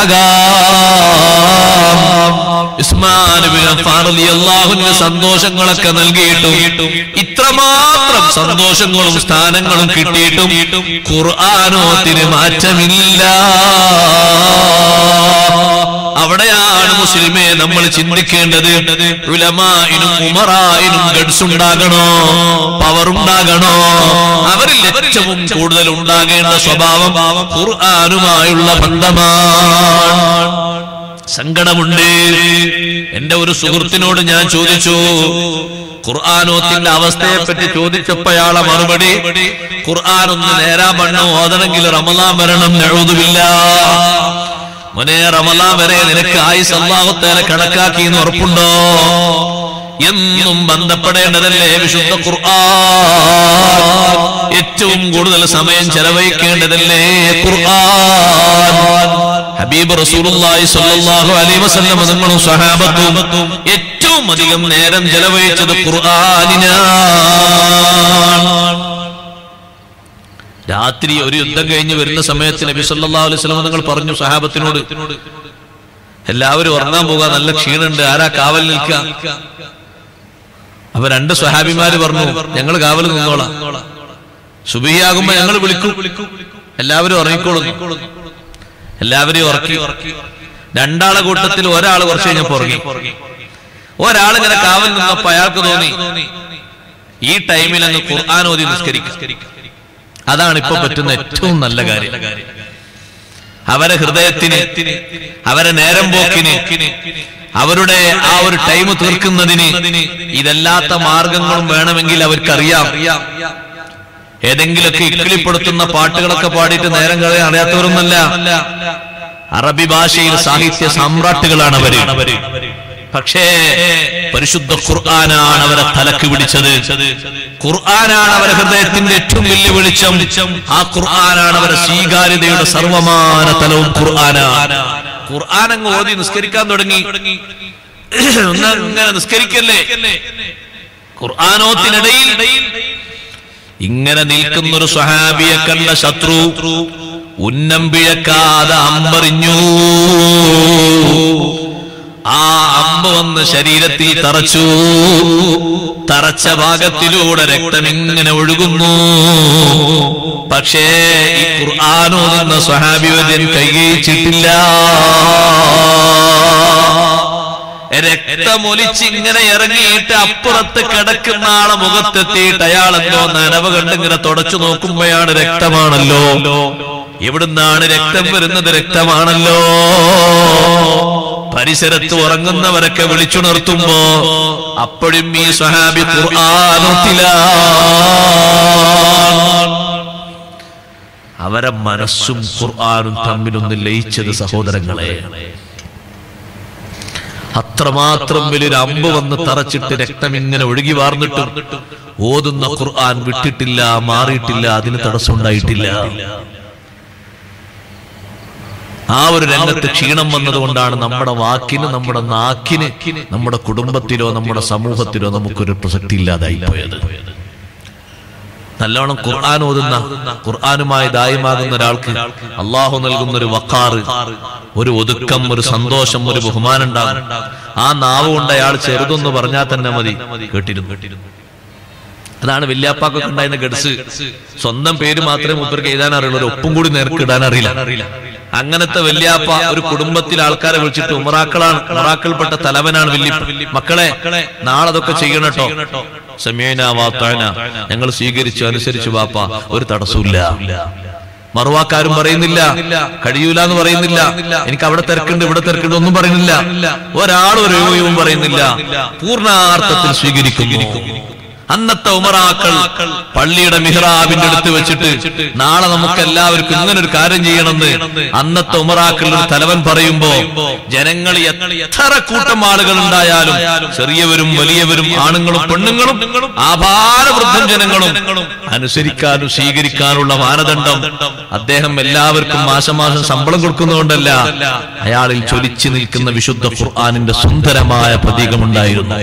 ആകാം ഉസ്മാൻ ഇബ്നു അഫ്ഫാൻ റളിയല്ലാഹു അൻഹു സന്തോഷങ്ങളൊക്കെ നൽകിയിട്ടും ഇത്രമാത്രം സന്തോഷങ്ങളും സ്ഥാനങ്ങളും കിട്ടിയിട്ടും ഖുർആാനോത്തിന് മാറ്റമില്ല അവിടെയാണ് മുസ്ലിമെ നമ്മൾ ചിന്തിക്കേണ്ടത് ഉലമായിനും ഉമറായിനും ഗഡ്സ് ഉണ്ടാകണോ പവർ ഉണ്ടാകണോ അവരിൽ ഏറ്റവും കൂടുതൽ ഉണ്ടാകേണ്ട സ്വഭാവം ഖുർആാനുമായുള്ള ബന്ധമാണ് സങ്കടമുണ്ട് എന്റെ ഒരു സുഹൃത്തിനോട് ഞാൻ ചോദിച്ചു ഖുർആാനോത്തിന്റെ അവസ്ഥയെ പറ്റി ചോദിച്ചപ്പോഴാളെ മറുപടി ഖുർആൻ ഒന്ന് നേരാ മണ്ണോ ഓതണമെങ്കിൽ റമലാൻ വരണം എഴുതുമില്ല മോനെ റമലാൻ വരെ നിനക്ക് ആയുസ് അള്ളാഹുത്തേലെ കണക്കാക്കി എന്ന് ഉറപ്പുണ്ടോ എന്നും ബന്ധപ്പെടേണ്ടതല്ലേ വിശുദ്ധ ഖുർആൻ ഏറ്റവും കൂടുതൽ സമയം ചെലവഴിക്കേണ്ടതല്ലേ ഖുർആൻ ഹബീബ് റസൂലുള്ളാഹി സ്വല്ലല്ലാഹു അലൈഹി വസല്ലം തങ്ങളും സ്വഹാബത്തും ഏറ്റവും അധികം നേരം ചെലവഴിച്ചത് ഖുർആനിനാണ് രാത്രി ഒരു യുദ്ധം കഴിഞ്ഞ് വരുന്ന സമയത്ത് നബി സല്ലല്ലാഹു അലൈഹി വസല്ലം തങ്ങൾ പറഞ്ഞു സഹാബത്തിനോട് എല്ലാവരും ഉറങ്ങാൻ പോകാൻ നല്ല ക്ഷീണുണ്ട് ആരാ കാവൽ നിൽക്കുക അപ്പൊ രണ്ട് സ്വഹാബിമാര് പറഞ്ഞു ഞങ്ങൾ കാവൽ നിന്നോളാം സുബിയാകുമ്പോ ഞങ്ങൾ വിളിക്കും എല്ലാവരും ഉറങ്ങിക്കോളും എല്ലാവരെയും ഉറക്കി രണ്ടാളെ കൂട്ടത്തിൽ ഒരാൾ കുറച്ച് കഴിഞ്ഞപ്പോ ഉറങ്ങി ഒരാൾ ഇങ്ങനെ കാവൽ നിന്നപ്പോ അയാൾക്ക് തോന്നി ഈ ടൈമിൽ അങ്ങ് ഖുർആൻ ഓതി നിസ്കരിക്കും അതാണ് ഇപ്പൊ പറ്റുന്ന ഏറ്റവും നല്ല കാര്യം അവരെ ഹൃദയത്തിന് അവരെ നേരം പോക്കിന് അവരുടെ ആ ഒരു ടൈം തീർക്കുന്നതിന് ഇതല്ലാത്ത മാർഗങ്ങളും വേണമെങ്കിൽ അവർക്കറിയാം ഏതെങ്കിലുമൊക്കെ ഇക്കിളിപ്പെടുത്തുന്ന പാട്ടുകളൊക്കെ പാടിയിട്ട് നേരം കളയാൻ അറിയാത്തവരൊന്നല്ല അറബി ഭാഷയിൽ സാഹിത്യ സാമ്രാട്ടുകളാണ് അവര് പക്ഷേ പരിശുദ്ധ ഖുർആനാണ് അവരെ തലക്ക് പിടിച്ചത് ഖുർആനാണ് അവരെ ഹൃദയത്തിന്റെ ഏറ്റവും വലിയ വെളിച്ചം ആ ഖുർആനാണ് അവരെ സ്വീകാര്യതയുടെ സർവമാന തലവും ഖുർആനാണ് ഖുർആൻ അങ്ങ് ഓതി നിസ്കരിക്കാൻ തുടങ്ങി ഒന്ന് ഇങ്ങനെ നിസ്കരിക്കല്ലേ ഖുർആാനോത്തിനിടയിൽ ഇങ്ങനെ നിൽക്കുന്ന ഒരു സ്വഹാബിയെ കണ്ട ശത്രു ഉന്നം പിഴക്കാതെ അമ്പറിഞ്ഞു ആ അമ്പ് വന്ന് ശരീരത്തിൽ തറച്ചു തറച്ച ഭാഗത്തിലൂടെ രക്തം ഇങ്ങനെ ഒഴുകുന്നു പക്ഷേ ഈ ഖുർആാനോ നിന്ന സ്വഹാബിവര്യൻ കൈകയിച്ചിട്ടില്ല രക്തമൊലിച്ച് ഇങ്ങനെ ഇറങ്ങിയിട്ട് അപ്പുറത്ത് കിടക്കുന്ന ആളെ മുഖത്തെത്തിയിട്ട് അയാൾ എന്തോ നനവ് കണ്ടിങ്ങനെ തുടച്ചു നോക്കുമ്പോഴാണ് രക്തമാണല്ലോ എവിടുന്നാണ് രക്തം വരുന്നത് രക്തമാണല്ലോ പരിസരത്ത് ഉറങ്ങുന്നവരൊക്കെ വിളിച്ചുണർത്തുമ്പോ അപ്പോഴും ഈ സ്വഹാബി ഖുർആാനത്തിലാണ് അവരെ മനസ്സും ഖുർആാനും തമ്മിലൊന്ന് ലയിച്ചത് സഹോദരങ്ങളെ അത്രമാത്രം വലിയൊരു അമ്പ് വന്ന് തറച്ചിട്ട് രക്തം ഇങ്ങനെ ഒഴുകി വാർന്നിട്ടും ഓതുന്ന ഖുർആൻ വിട്ടിട്ടില്ല മാറിയിട്ടില്ല അതിന് തടസ്സമുണ്ടായിട്ടില്ല ആ ഒരു രംഗത്ത് ക്ഷീണം വന്നതുകൊണ്ടാണ് നമ്മുടെ വാക്കിന് നമ്മുടെ നാക്കിന് നമ്മുടെ കുടുംബത്തിലോ നമ്മുടെ സമൂഹത്തിലോ നമുക്കൊരു പ്രസക്തി ഇല്ലാതായി പോയത് നല്ലോണം ഖുർആൻ ഓതുന്ന ഖുർആനുമായി ദായമാകുന്ന ഒരാൾക്ക് അള്ളാഹു നൽകുന്ന ഒരു വക്കാറ് ഒരു ഒതുക്കം ഒരു സന്തോഷം ഒരു ബഹുമാനം ഉണ്ടാകും ആ നാവ് കൊണ്ട് അയാൾ ചെറുതൊന്ന് പറഞ്ഞാൽ തന്നെ മതി കേട്ടിരുന്നു അതാണ് വല്യാപ്പാക്കൊക്കെ ഉണ്ടായിരുന്ന ഗഡ്സ് സ്വന്തം പേര് മാത്രമേ മൂപ്പർക്ക് എഴുതാൻ അറിയുള്ളൂ ഒരു ഒപ്പും കൂടി നേർക്ക് ഇടാൻ അറിയില്ല അങ്ങനത്തെ വല്യാപ്പ ഒരു കുടുംബത്തിലെ ആൾക്കാരെ വിളിച്ചിട്ട് ഉമറാക്കളാണ് ഉമറാക്കൾപ്പെട്ട തലവനാണ് വല്യ മക്കളെ നാളെ അതൊക്കെ ചെയ്യണട്ടോ സമീന വാത്താന ഞങ്ങൾ സ്വീകരിച്ചു അനുസരിച്ചു വാപ്പ ഒരു തടസ്സമില്ല മറുവാക്കാരും പറയുന്നില്ല കഴിയൂല എന്ന് പറയുന്നില്ല എനിക്ക് അവിടെ തിരക്കുണ്ട് ഇവിടെ തിരക്കുണ്ട് ഒന്നും പറയുന്നില്ല ഒരാൾ ഒരു ഒഴിവും പറയുന്നില്ല പൂർണ്ണാർത്ഥത്തിൽ സ്വീകരിക്കുന്നു അന്നത്തെ ഉമറാക്കൾ പള്ളിയുടെ മിഹ്റാബിന്റെ അടുത്ത് വെച്ചിട്ട് നാളെ നമുക്ക് എല്ലാവർക്കും ഇങ്ങനെ ഒരു കാര്യം ചെയ്യണമെന്ന് അന്നത്തെ ഉമറാക്കളുടെ ഒരു തലവൻ പറയുമ്പോ ജനങ്ങൾ എത്ര കൂട്ടം ആളുകൾ ഉണ്ടായാലും ചെറിയവരും വലിയവരും ആണുങ്ങളും പെണ്ണുങ്ങളും ആഭാരവൃദ്ധം ജനങ്ങളും അനുസരിക്കാനും സ്വീകരിക്കാനുള്ള മാനദണ്ഡം അദ്ദേഹം എല്ലാവർക്കും മാസം മാസം ശമ്പളം കൊടുക്കുന്നതുകൊണ്ടല്ല അയാളിൽ ചൊലിച്ചു നിൽക്കുന്ന വിശുദ്ധ ഖുർആാനിന്റെ സുന്ദരമായ പ്രതീകമുണ്ടായിരുന്നു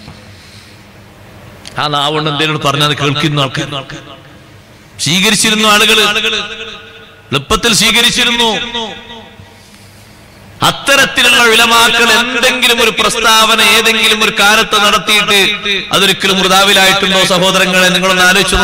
ആ നാവുകൊണ്ട് എന്തെങ്കിലും പറഞ്ഞത് കേൾക്കുന്ന ആൾക്കാർ സ്വീകരിച്ചിരുന്നു ആളുകൾ എളുപ്പത്തിൽ സ്വീകരിച്ചിരുന്നു അത്തരത്തിലുള്ള വിലമാക്കൾ എന്തെങ്കിലും ഒരു പ്രസ്താവന ഏതെങ്കിലും ഒരു കാലത്ത് നടത്തിയിട്ട് അതൊരിക്കലും മൃതാവിലായിട്ടുണ്ടോ സഹോദരങ്ങളെ നിങ്ങളൊന്ന് ആലോചിച്ചു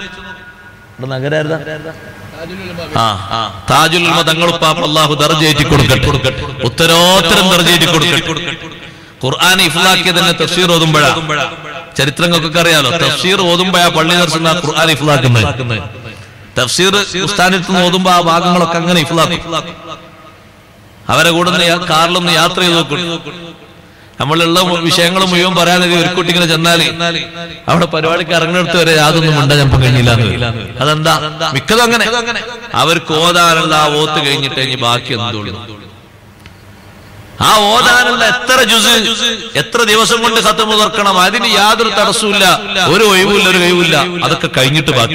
ആ താജുൽ തങ്ങളുപ്പാപ്പ അള്ളാഹു ദർജയേറ്റി കൊടുക്കട്ടെ ഉത്തരോത്തരം ദർജയേറ്റി കൊടുക്കട്ടെ ഖുർആൻ ഇഫ്ലാക്കിയ തന്നെ തഫ്സീർ ഓതുമ്പോഴാ ചരിത്രങ്ങൾക്കൊക്കെ അറിയാലോ തഫ്സീർ ഓതുമ്പോഴാ പള്ളി ദർശന ഖുർആൻ ഇഫ്ലാക്കുന്നത് തഫ്സീർ ഉസ്താനത്ത് നിന്ന് ഓതുമ്പോ ആ ഭാഗങ്ങളൊക്കെ അങ്ങനെ ഇഫ്ലാക്കും അവരെ കൂടെ ഒന്ന് യാ- കാറിലൊന്ന് യാത്ര ചെയ്ത് നോക്കും നമ്മളുള്ള വിഷയങ്ങൾ മുഴുവൻ പറയാതെ ഒരു കുട്ടി ഇങ്ങനെ ചെന്നാല് അവിടെ പരിപാടിക്ക് ഇറങ്ങിയെടുത്ത് വരെ യാതൊന്നും മിണ്ടാൻ ഞാൻ കഴിഞ്ഞില്ല അതെന്താ മിക്കതും അങ്ങനെ അവർക്ക് ഓതാനുള്ള ആ ഓത്ത് കഴിഞ്ഞിട്ട് ഇനി ബാക്കി എന്തുള്ളൂ ആ ഓതാനുള്ള എത്ര ജുസ് എത്ര ദിവസം കൊണ്ട് ഖത്തം തുറക്കണം അതിന് യാതൊരു തടസ്സമില്ല ഒരു ഒഴിവില്ല ഒരു കഴിവില്ല അതൊക്കെ കഴിഞ്ഞിട്ട് ബാക്കി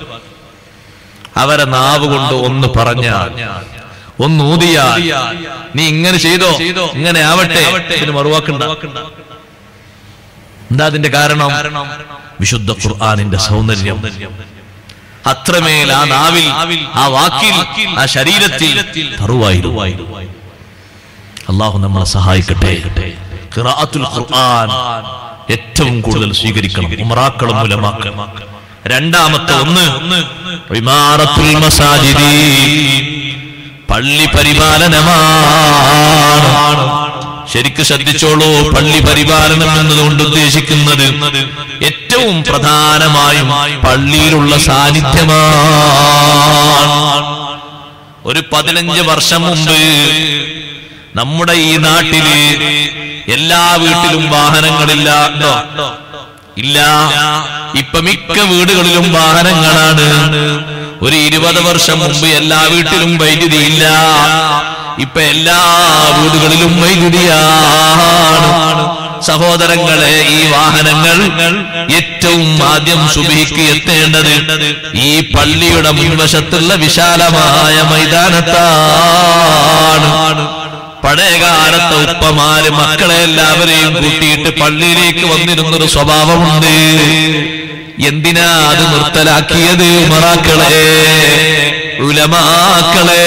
അവരെ നാവ് കൊണ്ട് ഒന്ന് പറഞ്ഞ ഒന്ന് ഊതിയ നീ ഇങ്ങനെ ചെയ്തോ ഇങ്ങനെ ആവട്ടെ ഇതിന് മറുവാക്കണ്ട എന്താ അതിന്റെ കാരണം വിശുദ്ധ ഖുർആാനിന്റെ സൗന്ദര്യം അത്രമേൽ ആ നാവിൽ ആ വാക്കിൽ ആ ശരീരത്തിൽ തറുവായിരുന്നു അള്ളാഹു നമ്മളെ സഹായിക്കട്ടെ ഖിറാഅത്തുൽ ഖുർആൻ ഏറ്റവും കൂടുതൽ സ്വീകരിക്കണം ഉമറാക്കളും ഉലമാക്കളും രണ്ടാമത്തെ ഒന്ന് ഇമാറത്തുൽ മസാജിദി പള്ളി പരിപാലനമാണ് ശരിക്ക് ശ്രദ്ധിച്ചോളൂ പള്ളി പരിപാലനം എന്നതുകൊണ്ട് ഉദ്ദേശിക്കുന്നത് ഏറ്റവും പ്രധാനമായും പള്ളിയിലുള്ള സാന്നിധ്യമാണ് ഒരു പതിനഞ്ച് വർഷം മുമ്പ് നമ്മുടെ ഈ നാട്ടില് എല്ലാ വീട്ടിലും വാഹനങ്ങളില്ല ഉണ്ടോ? ഇല്ല ഇപ്പൊ മിക്ക വീടുകളിലും വാഹനങ്ങളാണ് ഒരു ഇരുപത് വർഷം മുമ്പ് എല്ലാ വീട്ടിലും വൈദ്യുതി ഇല്ല ഇപ്പൊ എല്ലാ വീടുകളിലും വൈദ്യുതിയാണ് സഹോദരങ്ങളെ ഈ വാഹനങ്ങൾ ഏറ്റവും ആദ്യം സുബിക്ക് എത്തേണ്ടത് ഈ പള്ളിയുടെ മുൻവശത്തുള്ള വിശാലമായ മൈതാനത്താണ് പഴയകാലത്തെ ഉപ്പമാര് മക്കളെ എല്ലാവരെയും കൂട്ടിയിട്ട് പള്ളിയിലേക്ക് വന്നിരുന്നൊരു സ്വഭാവമുണ്ട് എന്തിനാ അത് നിർത്തലാക്കിയത് മറാക്കളെ ഉലമാക്കളെ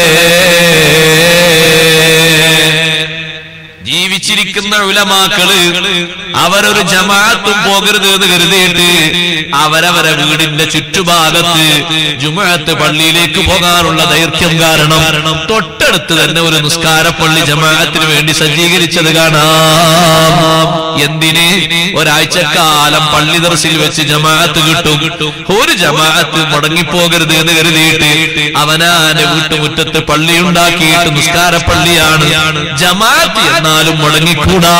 ജീവിച്ചിരിക്കുന്ന ഉലമാക്കള് അവരൊരു ജമാഅത്തും പോകരുത് എന്ന് കരുതിയിട്ട് അവരവരെ വീടിന്റെ ചുറ്റുഭാഗത്ത് ജുമാഅത്ത് പള്ളിയിലേക്ക് പോകാനുള്ള ദൈർഘ്യം കാരണം തൊട്ടടുത്ത് തന്നെ ഒരു നിസ്കാരപ്പള്ളി ജമാഅത്തിന് വേണ്ടി സജ്ജീകരിച്ചത് കാണാം എന്തിന് ഒരാഴ്ചക്കാലം പള്ളി ദർസിൽ വെച്ച് ജമാഅത്ത് കിട്ടും ഒരു ജമാഅത്ത് മുടങ്ങിപ്പോകരുത് എന്ന് കരുതിയിട്ട് അവനാന്റെ വീട്ടുമുറ്റത്ത് പള്ളി ഉണ്ടാക്കിയിട്ട് നിസ്കാരപ്പള്ളിയാണ് ജമാഅത്ത് എന്നാലും മുടങ്ങിക്കൂടാ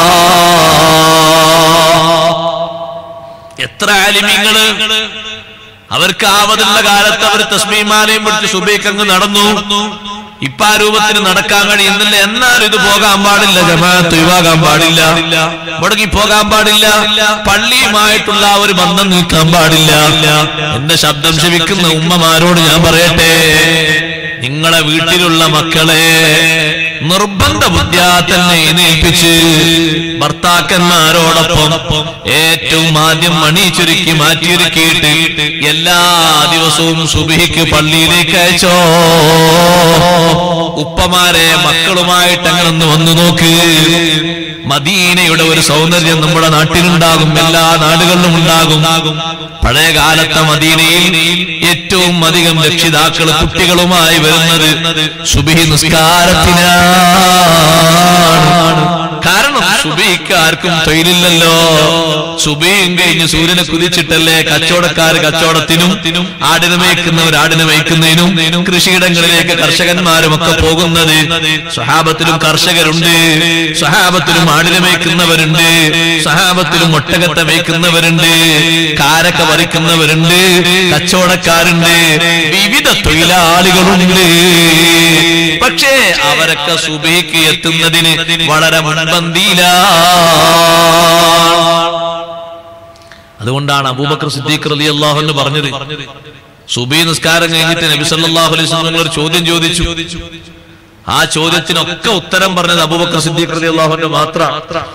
എത്ര ആലിമ്യങ്ങള് അവർക്ക് ആവതുള്ള കാലത്ത് അവർ തസ്മീമാലയും പിടിച്ച് സുബൈക്കങ്ങ് നടന്നു ഇപ്പൊ ആ രൂപത്തിന് നടക്കാൻ കഴിയുന്നില്ല എന്നാലും ഇത് പോകാൻ പാടില്ല ജമാഅത്ത് ഒഴിവാകാൻ പാടില്ല മുടങ്ങി പോകാൻ പാടില്ല പള്ളിയുമായിട്ടുള്ള ആ ഒരു ബന്ധം നീക്കാൻ പാടില്ല എന്റെ ശബ്ദം ശവിക്കുന്ന ഉമ്മമാരോട് ഞാൻ പറയട്ടെ നിങ്ങളെ വീട്ടിലുള്ള മക്കളെ നിർബന്ധ ബുദ്ധ്യാ തന്നെ എഴുന്നേൽപ്പിച്ച് ഭർത്താക്കന്മാരോടൊപ്പം ഏറ്റവും ആദ്യം മണി ചുരുക്കി മാറ്റിയൊരുക്കിയിട്ട് എല്ലാ ദിവസവും സുബിഹിക്ക് പള്ളിയിലേക്ക് അയച്ചോ ഉപ്പമാരെ മക്കളുമായിട്ട് അങ്ങനെ ഒന്ന് വന്നു നോക്ക് മദീനയുടെ ഒരു സൗന്ദര്യം നമ്മുടെ നാട്ടിലുണ്ടാകും എല്ലാ നാടുകളിലും ഉണ്ടാകും പഴയ കാലത്തെ മദീനയിൽ ഏറ്റവും അധികം രക്ഷിതാക്കൾ കുട്ടികളുമായി വരുന്നത് സുബിഹി നിസ്കാരത്തിനാണ് കാരണം സുബിക്ക് ആർക്കും തൊഴിലില്ലല്ലോ സുബിയും കഴിഞ്ഞ് സൂര്യനെ കുതിച്ചിട്ടല്ലേ കച്ചവടക്കാർ കച്ചവടത്തിനും ആടിനെ മേയ്ക്കുന്നവർ ആടിനെ മേയ്ക്കുന്നതിനും കൃഷിയിടങ്ങളിലേക്ക് കർഷകന്മാരും ഒക്കെ പോകുന്നത് സഹാബത്തിലും കർഷകരുണ്ട് സഹാബത്തിലും ആടിനെ മേയ്ക്കുന്നവരുണ്ട് സഹാബത്തിലും ഒട്ടകത്തെ മേയ്ക്കുന്നവരുണ്ട് കാരക്ക പറിക്കുന്നവരുണ്ട് കച്ചവടക്കാരുണ്ട് വിവിധ തൊഴിലാളികളുണ്ട് പക്ഷേ അവരൊക്കെ സുബിക്ക് എത്തുന്നതിന് വളരെ മുൻപന്തിയിലാണ് അതുകൊണ്ടാണ് അബൂബക്കർ സിദ്ദീഖ് റലി അള്ളാഹു പറഞ്ഞത് സുബി നിസ്കാരം കഴിഞ്ഞിട്ട് നബി സല്ലല്ലാഹു അലൈഹി വസല്ലം ഒരു ചോദ്യം ചോദിച്ചു ആ ചോദ്യത്തിനൊക്കെ ഉത്തരം പറഞ്ഞത് അബൂബക്കർ സിദ്ദീഖ് റലി അള്ളാഹുന്റെ മാത്രം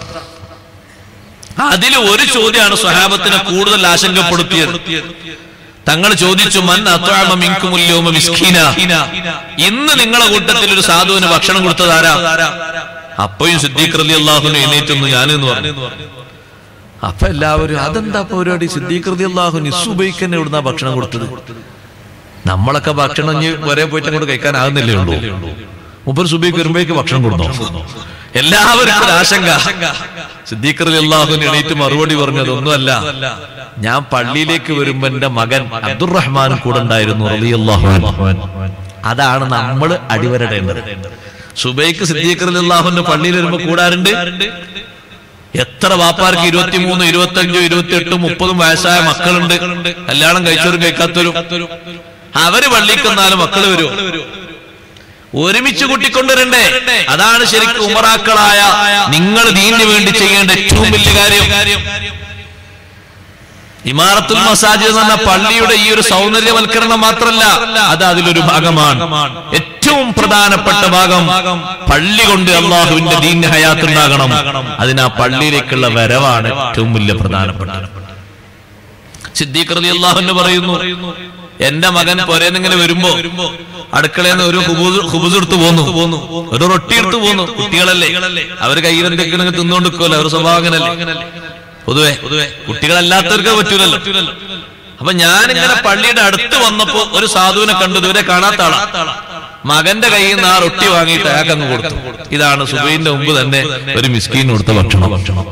അതിൽ ഒരു ചോദ്യമാണ് സ്വഹാബത്തിനെ കൂടുതൽ ആശങ്കപ്പെടുത്തിയത് തങ്ങൾ ചോദിച്ചു മൻ അത്വാമ മിൻകുമുല്യോമ മിസ്കീന ഇന്ന് നിങ്ങളെ കൂട്ടത്തിൽ ഒരു സാധുവിന് ഭക്ഷണം കൊടുത്തതാരാ അപ്പോഴും സിദ്ദീഖ് റലി അള്ളാഹുന് എണീറ്റൊന്ന് ഞാനെന്ന് പറഞ്ഞു അപ്പൊ എല്ലാവരും അതെന്താ പരിപാടി സിദ്ദീഖ് റലി അള്ളാഹു നിസ്സുബൈക്കന്നെ ഇവിടുന്ന ഭക്ഷണം കൊടുത്തത് നമ്മളൊക്കെ ഭക്ഷണം ഇനി വരെ പോയിട്ട് അങ്ങോട്ട് കഴിക്കാനാകുന്നില്ലേ ഉള്ളൂ മുപ്പർ സുബൈക്ക് വരുമ്പോഴേക്ക് ഭക്ഷണം കൊടുത്തോ എല്ലാവർക്കും ഒരു ആശങ്ക സിദ്ദീഖ് റലി അള്ളാഹുന് എണീറ്റ് മറുപടി പറഞ്ഞത് ഒന്നുമല്ല ഞാൻ പള്ളിയിലേക്ക് വരുമ്പോ എന്റെ മകൻ അബ്ദുറഹ്മാൻ കൂടെ ഉണ്ടായിരുന്നു റളിയല്ലാഹു അൻഹു. അതാണ് നമ്മൾ അടിവരടേണ്ടത് സുബൈക്ക് സിദ്ദീഖ് അള്ളാഹുന്റെ പള്ളിയിൽ വരുമ്പോ കൂടാറുണ്ട് എത്ര വാപ്പാർക്ക് ഇരുപത്തിമൂന്ന് ഇരുപത്തഞ്ചും ഇരുപത്തിയെട്ടും മുപ്പതും വയസ്സായ മക്കളുണ്ട് കല്യാണം കഴിച്ചവരും കഴിക്കാത്തവരും അവര് പള്ളിക്കെന്നാലും മക്കള് വരുമോ ഒരുമിച്ച് കൂട്ടിക്കൊണ്ടുവരണ്ടേ അതാണ് ശരിക്കും ഉമറാക്കളായ നിങ്ങൾ ദീനിന് വേണ്ടി ചെയ്യേണ്ട ഏറ്റവും വലിയ കാര്യം ഇമാറത്തുൽ മസാജിദ് എന്ന് പറഞ്ഞ പള്ളിയുടെ ഈ ഒരു സൗന്ദര്യവൽക്കരണം മാത്രമല്ല അത് അതിലൊരു ഭാഗമാണ് ഏറ്റവും പ്രധാനപ്പെട്ട ഭാഗം പള്ളി കൊണ്ട് അള്ളാഹുവിന്റെ ദീൻ ഹയാത്ത് ഉണ്ടാകണം അതിന് ആ പള്ളിയിലേക്കുള്ള വരവാണ് ഏറ്റവും വലിയ പ്രധാനപ്പെട്ടത് സിദ്ദീഖ് റളി അള്ളാഹുന്ന് പറയുന്നു എന്റെ മകൻ പൊരേന്നിങ്ങനെ വരുമ്പോ അടുക്കളയിൽ നിന്ന് ഒരു ഹുബുസ് എടുത്ത് പോന്നു ഒരു റൊട്ടി എടുത്ത് പോന്നു കുട്ടികളല്ലേ അവര് കയ്യിൽ എന്തൊക്കെ തിന്നുകൊണ്ട് നിൽക്കുമല്ലോ അവർ സ്വഭാവം അങ്ങനല്ലേ പൊതുവെ പൊതുവെ കുട്ടികളല്ലാത്തവർക്ക് പറ്റൂലല്ലോ അപ്പൊ ഞാനിങ്ങനെ പള്ളിയുടെ അടുത്ത് വന്നപ്പോ ഒരു സാധുവിനെ കണ്ടു ഇതുവരെ കാണാത്ത ആളാ മകന്റെ കയ്യിൽ നിന്ന് ആ റൊട്ടി വാങ്ങിയിട്ട് അയാൾക്ക് അങ്ങ് കൊടുത്തു ഇതാണ് സുബൈന്റെ മുമ്പ് തന്നെ ഒരു മിസ്കീൻ കൊടുത്ത ഭക്ഷണം ഭക്ഷണം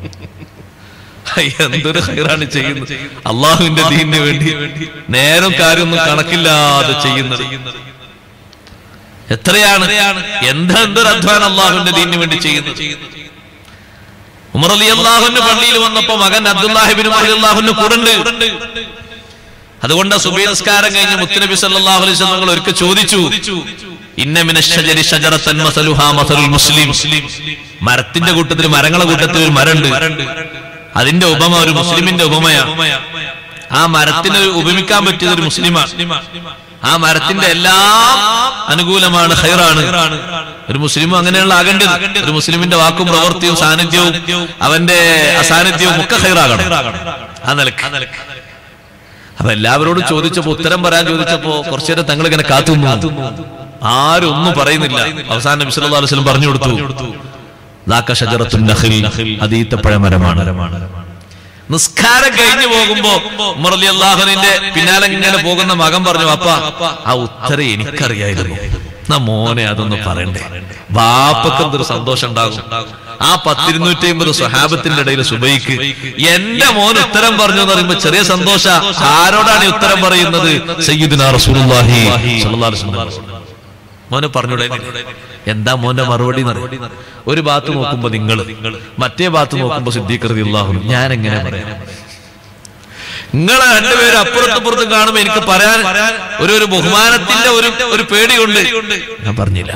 എന്തൊരു ഹൈറാണ് ചെയ്യുന്നത് അള്ളാഹുവിന്റെ ദീനിന് വേണ്ടി നേരം കാര്യമൊന്നും കണക്കില്ലാതെ ചെയ്യുന്നത് എത്രയാണ് എന്താ എന്തൊരു അധ്വാനം അള്ളാഹുവിന്റെ ദീനിന് വേണ്ടി ചെയ്യുന്നത് ഉമർ അലി അള്ളാഹുന്റെ പള്ളിയിൽ വന്നപ്പോ മകൻ അബ്ദുല്ലാഹിബിൻ അള്ളാഹുന്റെ കൂടെ അതുകൊണ്ട് സുബൈ നിസ്കാരം കഴിഞ്ഞ് മുത്തുനബി സല്ലല്ലാഹു അലൈഹി വസല്ലം ഒരിക്കൽ ചോദിച്ചു ഇന്ന മിന ശജരി ശജറത്തൻ മസലുഹാ മസലുൽ മുസ്ലിം മരത്തിന്റെ കൂട്ടത്തിൽ മരങ്ങളെ കൂട്ടത്തിൽ ഒരു മരമുണ്ട് അതിന്റെ ഉപമ ഒരു മുസ്ലിമിന്റെ ഉപമയാണ് ആ മരത്തിന് ഉപമിക്കാൻ പറ്റിയത് ഒരു മുസ്ലിമാണ് ആ മരത്തിന്റെ എല്ലാം അനുകൂലമാണ് ഹൈറാണ് ഒരു മുസ്ലിമും അങ്ങനെയുള്ള ആകേണ്ടത് ഒരു മുസ്ലിമിന്റെ വാക്കും പ്രവൃത്തിയും സാന്നിധ്യവും അവന്റെ അസാന്നിധ്യവും ഒക്കെ ഹൈറാകണം ആ നിലക്ക് അപ്പൊ എല്ലാവരോടും ചോദിച്ചപ്പോ ഉത്തരം പറയാൻ ചോദിച്ചപ്പോ കുറച്ചു നേരം തങ്ങൾ ഇങ്ങനെ കാത്തുന്നു ആരും ഒന്നും പറയുന്നില്ല അവസാനം വിശ്വല്ലാ വസ്ലം പറഞ്ഞു കൊടുത്തു ദാക്ക ഷജറത്തുൻ നഖിൽ അത് ഈത്തപ്പഴമരമാണ് നിസ്കാരം കഴിഞ്ഞു പോകുമ്പോ മുറലി അള്ളാഹുവിന്റെ പിന്നാലെ ഇങ്ങനെ പോകുന്ന മകൻ പറഞ്ഞു അപ്പ ആ ഉത്തരം എനിക്കറിയായിരുന്നു എന്നാ മോനെ അതൊന്ന് പറയണ്ടേ വാപ്പക്ക് എന്തൊരു സന്തോഷം ഉണ്ടാകും ആ പത്തിരുന്നൂറ്റി അമ്പത് സ്വഹാബത്തിന്റെ ഇടയിൽ സുബൈക്ക് എന്റെ മോൻ ഉത്തരം പറഞ്ഞു എന്ന് പറയുമ്പോ ചെറിയ സന്തോഷ ആരോടാണ് ഈ ഉത്തരം പറയുന്നത് സയ്യിദ്ന റസൂലുള്ളാഹി സ്വല്ലല്ലാഹു അലൈഹി വസല്ലം മോനെ പറഞ്ഞൂടെ എന്താ മോന്റെ മറുപടി എന്നറിയോ? ഒരു ഭാഗത്ത് നോക്കുമ്പോ നിങ്ങൾ മറ്റേ ഭാഗത്ത് നോക്കുമ്പോ സിദ്ദീഖ് അള്ളാഹു ഞാൻ എങ്ങനെ പറയാം നിങ്ങളെ രണ്ടുപേരും അപ്പുറത്തപ്പുറത്തും കാണുമ്പോ എനിക്ക് പറയാൻ ഒരു ഒരു ബഹുമാനത്തിന്റെ ഒരു ഒരു പേടിയുണ്ട് ഞാൻ പറഞ്ഞില്ല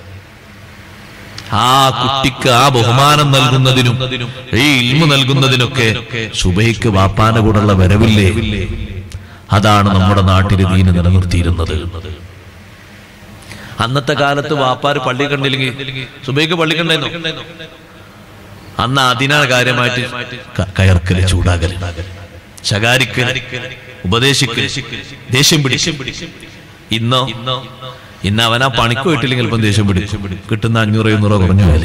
ആ കുട്ടിക്ക് ആ ബഹുമാനം നൽകുന്നതിനും ഈ ഇൽമു നൽകുന്നതിനൊക്കെ സുബൈക്ക് വാപ്പാന്റെ കൂടെയുള്ള വരവില്ലേ അതാണ് നമ്മുടെ നാട്ടിൽ ദീന് നിലനിർത്തിയിരുന്നത് അന്നത്തെ കാലത്ത് വാപ്പാര് പള്ളി കണ്ടില്ലെങ്കിൽ സുബൈക്ക് പള്ളി കണ്ടായിരുന്നു അന്ന് അതിനാണ് കാര്യമായിട്ട് ക- കയർക്കല് ചൂടാകല് ശകാരിക്കല് ഉപദേശിക്കല് ദേഷ്യം പിടിക്കും ഇന്നോ ഇന്ന് അവനാ പണിക്ക് പോയിട്ടില്ലെങ്കിൽ ചിലപ്പം ദേഷ്യം പിടിക്കും കിട്ടുന്ന അഞ്ഞൂറ് എഴുന്നൂറോ കുറഞ്ഞു വില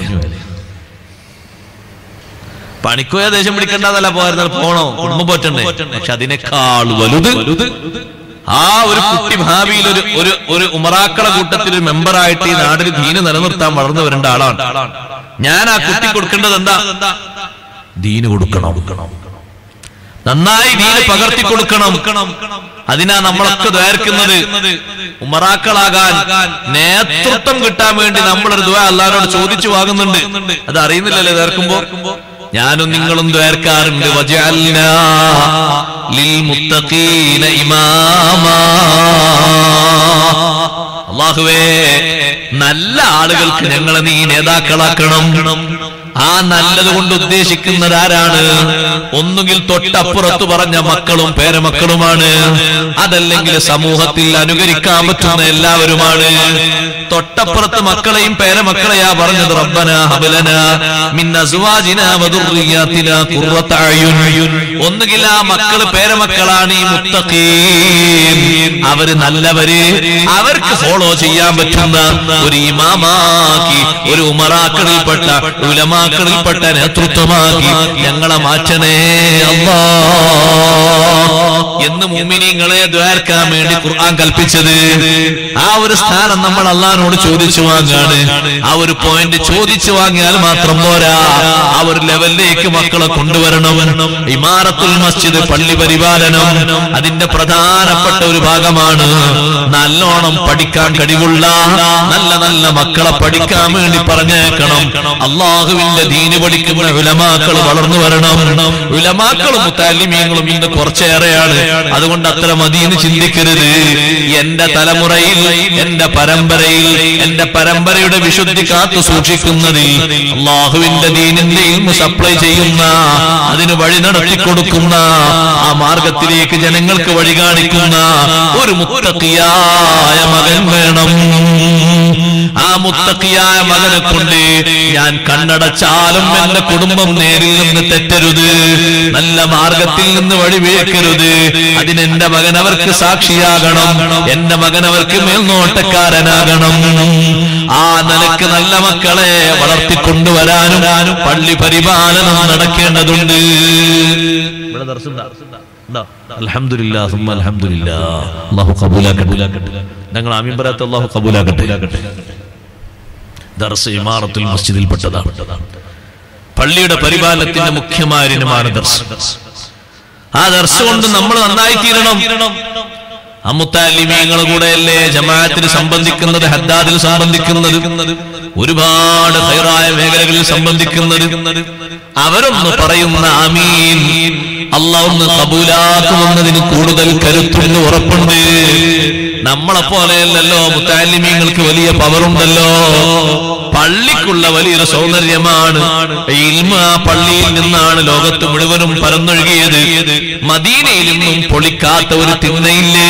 പണിക്കോയ ദേഷ്യം പിടിക്കണ്ടെന്നല്ല പോയിരുന്നാൽ പോണോ കുടുംബം പോറ്റണ്ടേ പക്ഷെ അതിനേക്കാൾ വലുത് ആ ഒരു കുട്ടി ഭാവിയിൽ ഒരു ഒരു ഒരു ഉമറാക്കള കൂട്ടത്തിൽ ഒരു മെമ്പറായിട്ട് ഈ നാടിന് ദീന് നിലനിർത്താൻ വളർന്നു വരേണ്ട ആളാണ് ഞാൻ ആ കുട്ടി കൊടുക്കേണ്ടത് എന്താ ദീന് കൊടുക്കണം നന്നായി ദീന് പകർത്തി കൊടുക്കണം അതിനാ നമ്മളൊക്കെ ദ്വാരിക്കുന്നത് ഉമറാക്കളാകാൻ നേതൃത്വം കിട്ടാൻ വേണ്ടി നമ്മളൊരു ദ്വാ അല്ലാരോട് ചോദിച്ചു വാങ്ങുന്നുണ്ട് അത് അറിയുന്നില്ലല്ലേ ദ്വാർക്കുമ്പോ ഞാനും നിങ്ങളും ദ്വാർക്കാറുണ്ട് വജഅൽനാ ലിൽമുത്തഖീന ഇമാമാ അള്ളാഹുവേ നല്ല ആളുകൾക്ക് ഞങ്ങളെ നീ നേതാക്കളാക്കണം ആ നല്ലത് കൊണ്ട് ഉദ്ദേശിക്കുന്നത് ആരാണ് ഒന്നുകിൽ തൊട്ടപ്പുറത്ത് പറഞ്ഞ മക്കളും പേരമക്കളുമാണ് അതല്ലെങ്കിൽ സമൂഹത്തിൽ അനുകരിക്കാൻ പറ്റുന്ന എല്ലാവരുമാണ് തൊട്ടപ്പുറത്ത് മക്കളെയും പേരമക്കളെയാ പറഞ്ഞത് റബ്ബന ഹബലന മിൻ അസ്വാജിന വദുർരിയാതിന ഖുർറത അയുൻ ഒന്നുകിൽ ആ മക്കള് പേരമക്കളാണ് ഈ മുത്തഖീൻ അവര് നല്ലവര് അവർക്ക് ഫോളോ ചെയ്യാൻ പറ്റുന്ന ഒരു ഇമാമാക്കി ഒരു ഉമറാക്കളിൽപ്പെട്ട ഉലമാക്കളിൽപ്പെട്ട നേതൃത്വമാക്കി ഞങ്ങളെ മാറ്റണേ അല്ലാ എന്ന് മുമിനിങ്ങളെ ദ്വാർക്കാൻ വേണ്ടി ഖുർആൻ കൽപ്പിച്ചത് ആ ഒരു സ്ഥാനം നമ്മൾ അള്ളഹാനോട് ചോദിച്ചു വാങ്ങാണ് ആ ഒരു പോയിന്റ് ചോദിച്ചു വാങ്ങിയാൽ മാത്രം പോരാ ആ ഒരു ലെവലിലേക്ക് മക്കളെ കൊണ്ടുവരണം ഇമാറത്തുൽ മസ്ജിദ് പള്ളി പരിപാലനം അതിന്റെ പ്രധാനപ്പെട്ട ഒരു ഭാഗമാണ് നല്ലോണം പഠിക്കാൻ കഴിവുള്ള നല്ല നല്ല മക്കളെ പഠിക്കാൻ വേണ്ടി പറഞ്ഞേക്കണം അള്ളാഹുവിന്റെ ദീന് പഠിക്കുന്ന ഉലമാക്കൾ വളർന്നു വരണം ഉലമാക്കളും മുത്താലിമീങ്ങളും ഇന്ന് കുറച്ചേറെയാണ് അതുകൊണ്ട് അത്ര മതിയെന്ന് ചിന്തിക്കരുത് എന്റെ തലമുറയിൽ എന്റെ പരമ്പരയിൽ എന്റെ പരമ്പരയുടെ വിശുദ്ധി കാത്തു സൂക്ഷിക്കുന്നതിൽ അള്ളാഹുവിന്റെ ദീനിന്റെ ഇൽമു സപ്ലൈ ചെയ്യുന്ന അതിന് വഴി നടത്തി കൊടുക്കുന്ന ആ മാർഗത്തിലേക്ക് ജനങ്ങൾക്ക് വഴി കാണിക്കുന്ന ഒരു മുത്തക്കിയായ മകൻ വേണം ആ മുത്തക്കിയായ മകനെ കൊണ്ട് ഞാൻ കണ്ണടച്ചാലും എന്റെ കുടുംബം നേരിൽ നിന്ന് തെറ്റരുത് നല്ല മാർഗത്തിൽ നിന്ന് വഴിവേക്കരുത് അതിനെന്റെ മകൻ അവർക്ക് സാക്ഷിയാകണം എന്റെ മകൻ അവർക്ക് മേൽനോട്ടക്കാരനാകണം ആ നിലക്ക് നല്ല മക്കളെ വളർത്തിക്കൊണ്ടുവരാനും പള്ളി പരിപാലനം നടക്കേണ്ടതുണ്ട് ഇവിടെ ദർശനം അൽഹംദുലില്ലാ സുമ്മ അൽഹംദുലില്ലാ അല്ലാഹു കബൂലാക്കട്ടെ ഞങ്ങൾ ആമീൻ പറയാത്ത അല്ലാഹു കബൂലാക്കട്ടെ ദർസ് ഇമാറത്തുൽ മസ്ജിദിൽ പെട്ടതാണ് പള്ളിയുടെ പരിപാലനത്തിന്റെ മുഖ്യമായ ഇനമാണ് ദർസ് ആ ദർസ് കൊണ്ട് നമ്മൾ നന്നായി തീരണം അമ്മുത്താലിമീങ്ങൾ കൂടെയല്ലേ ജമാഅത്തിന് സംബന്ധിക്കുന്നത് ഹദ്ദാദിൽ സംബന്ധിക്കുന്നത് ഒരുപാട് ഹൈറായ മേഖലകളിൽ സംബന്ധിക്കുന്നത് അവരൊന്ന് പറയുന്ന ആമീൻ അല്ല ഒന്ന് കബൂലാക്കുമെന്നതിന് കൂടുതൽ കരുത്തുണ്ട് ഉറപ്പുണ്ട് നമ്മളെ പോലെയല്ലല്ലോ മുത്താലിമീങ്ങൾക്ക് വലിയ പവറുണ്ടല്ലോ പള്ളിക്കുള്ള വലിയൊരു സൗന്ദര്യമാണ് ഇൽമ ആ പള്ളിയിൽ നിന്നാണ് ലോകത്ത് മുഴുവനും പരന്നൊഴുകിയത് മദീനയിൽ നിന്നും പൊളിക്കാത്ത ഒരു തിന്നയില്ലേ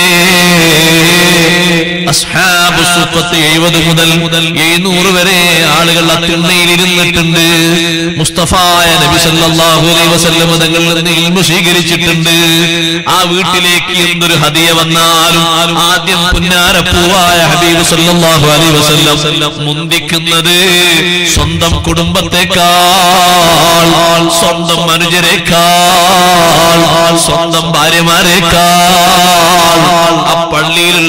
അസ്ഹാബ് സുഫത്ത് എഴുപത് മുതൽ മുതൽ എഴുന്നൂറ് വരെ ആളുകൾ ആ തിണ്ണയിൽ ഇരുന്നിട്ടുണ്ട് മുസ്തഫായ നബി സല്ലല്ലാഹു അലൈഹി വസല്ലം തങ്ങളിൽ നിന്ന് ഇൽമു സ്വീകരിച്ചിട്ടുണ്ട് ആ വീട്ടിലേക്ക് എന്തൊരു ഹദിയ വന്നാലും ആദ്യം പുന്നാരപ്പൂവായ ഹബീബ് സല്ലല്ലാഹു അലൈഹി വസല്ലം മുന്തിക്കുന്നത് സ്വന്തം കുടുംബത്തെക്കാൾ സ്വന്തം അനുജരെക്കാൾ സ്വന്തം ഭാര്യമാരെക്കാൾ ആ പള്ളിയിലുള്ള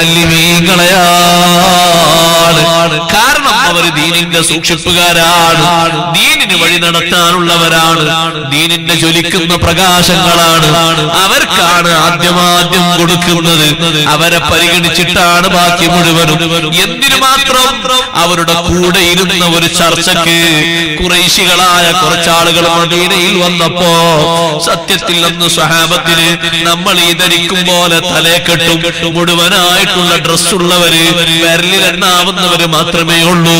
മുത്താലിമീങ്ങളെയാണ് കാരണം അവർ ദീനിന്റെ സൂക്ഷിപ്പുകാരാണ് ദീനിന് വഴി നടത്താനുള്ളവരാണ് ദീനിന്റെ ജ്വലിക്കുന്ന പ്രകാശങ്ങളാണ് അവർക്കാണ് ആദ്യമാദ്യം കൊടുക്കുന്നത് അവരെ പരിഗണിച്ചിട്ടാണ് ബാക്കി മുഴുവനും എന്തിനു മാത്രം അവരുടെ കൂടെ ഇരുന്ന ഒരു ചർച്ചക്ക് കുറേശികളായ കുറച്ചാളുകൾ മദീനയിൽ വന്നപ്പോ സത്യത്തിൽ അന്ന് സ്വഹാബത്തിന് നമ്മൾ ഈ ധരിക്കും പോലെ തലേ കെട്ടും മുഴുവനായിട്ടുള്ള ഡ്രസ്സുള്ളവര് വിരലിലെണ്ണാവുന്നവര് മാത്രമേ ഉള്ളൂ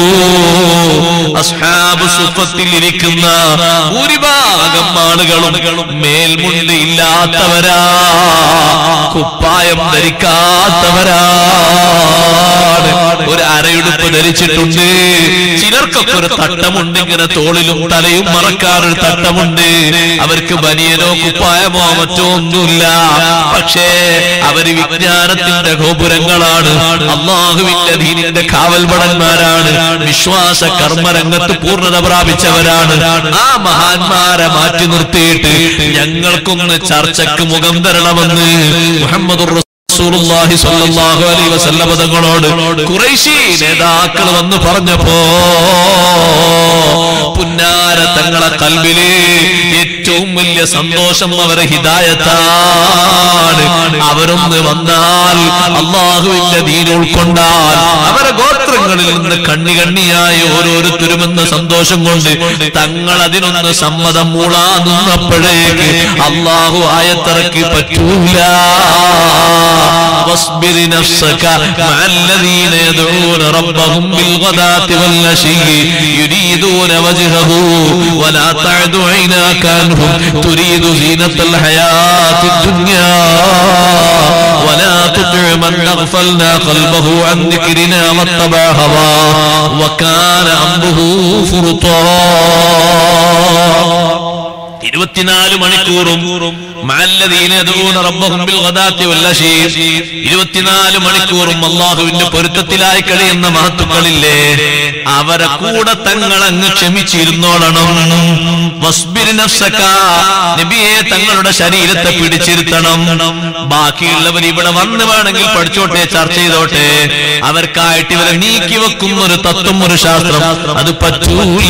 അസ്ഹാബ് സുഫത്തിൽ ഇരിക്കുന്ന ഭൂരിഭാഗം ആളുകളും മേൽമുണ്ട് ഇല്ലാത്തവരാ കുപ്പായം ധരിക്കാത്തവരാണ് അരയുടുപ്പ് ധരിച്ചിട്ടുണ്ട് ചിലർക്കൊക്കെ ഒരു തട്ടമുണ്ട് ഇങ്ങനെ തോളിലും തലയും മറക്കാൻ ഒരു തട്ടമുണ്ട് അവർക്ക് ബനിയനോ കുപ്പായമോ മറ്റോ ഒന്നുമില്ല പക്ഷേ അവര് വിജ്ഞാനത്തിന്റെ ഗോപുരങ്ങളാണ് അള്ളാഹുവിന്റെ ദീനിന്റെ കാവൽപടന്മാരാണ് വിശ്വാസ കർമ്മരംഗത്ത് പൂർണ്ണത പ്രാപിച്ചവരാണ് ആ മഹാന്മാരെ മാറ്റി നിർത്തിയിട്ട് ഞങ്ങൾക്കൊന്ന് ചർച്ചക്ക് മുഖം തരണമെന്ന് മുഹമ്മദ് റസൂലുള്ളാഹി സ്വല്ലല്ലാഹു അലൈഹി വസല്ലമ തങ്ങളോട് ഖുറൈശി നേതാക്കൾ വന്ന് പറഞ്ഞപ്പോ പുന്നാര തങ്ങളെ കൽബില് ഏറ്റവും വലിയ സന്തോഷം അവരെ ഹിദായത്താണ് അവരൊന്ന് വന്നാൽ അള്ളാഹുവിന്റെ ദീൻ ഉൾക്കൊണ്ടാൽ അവരെ ഗോത്രങ്ങളിൽ നിന്ന് കണ്ണി കണ്ണിയായി ഓരോരുത്തരുമെന്ന സന്തോഷം കൊണ്ട് തങ്ങൾ അതിനൊന്ന് സമ്മതം മൂളാ നിന്നപ്പോഴേക്ക് അള്ളാഹു ആയത്തിറക്കി പറ്റൂല واصبر نفسك مع الذين يدعون ربهم بالغداة والعشي يريدون وجهه ولا تعد عيناك عنهم تريد زينة الحياة الدنيا ولا تطع من أغفلنا قلبه عن ذكرنا واتبع هواه وكان أمره فرطا ഇരുപത്തിനാല് മണിക്കൂറും മഅല്ലദീന യദഊന റബ്ബഹും ബിൽ ഗദാത്തി വൽ അശീ ഇരുപത്തിനാല് മണിക്കൂറും അള്ളാഹുവിന്റെ പൊരുത്തത്തിലായി കഴിയുന്ന മഹത്തുക്കളില്ലേ അവരെ കൂടെ തങ്ങൾ അങ്ങ് ക്ഷമിച്ചിരുന്നോളണം വസ്ബിർ നഫ്സക നബിയെ തങ്ങളുടെ ശരീരത്തെ പിടിച്ചിരുത്തണം ബാക്കിയുള്ളവർ ഇവിടെ വന്ന് വേണമെങ്കിൽ പഠിച്ചോട്ടെ ചർച്ച ചെയ്തോട്ടെ അവർക്കായിട്ട് ഇവരെ നീക്കി വെക്കുന്ന ഒരു തത്വം ഒരു ശാസ്ത്രം അത് പറ്റൂല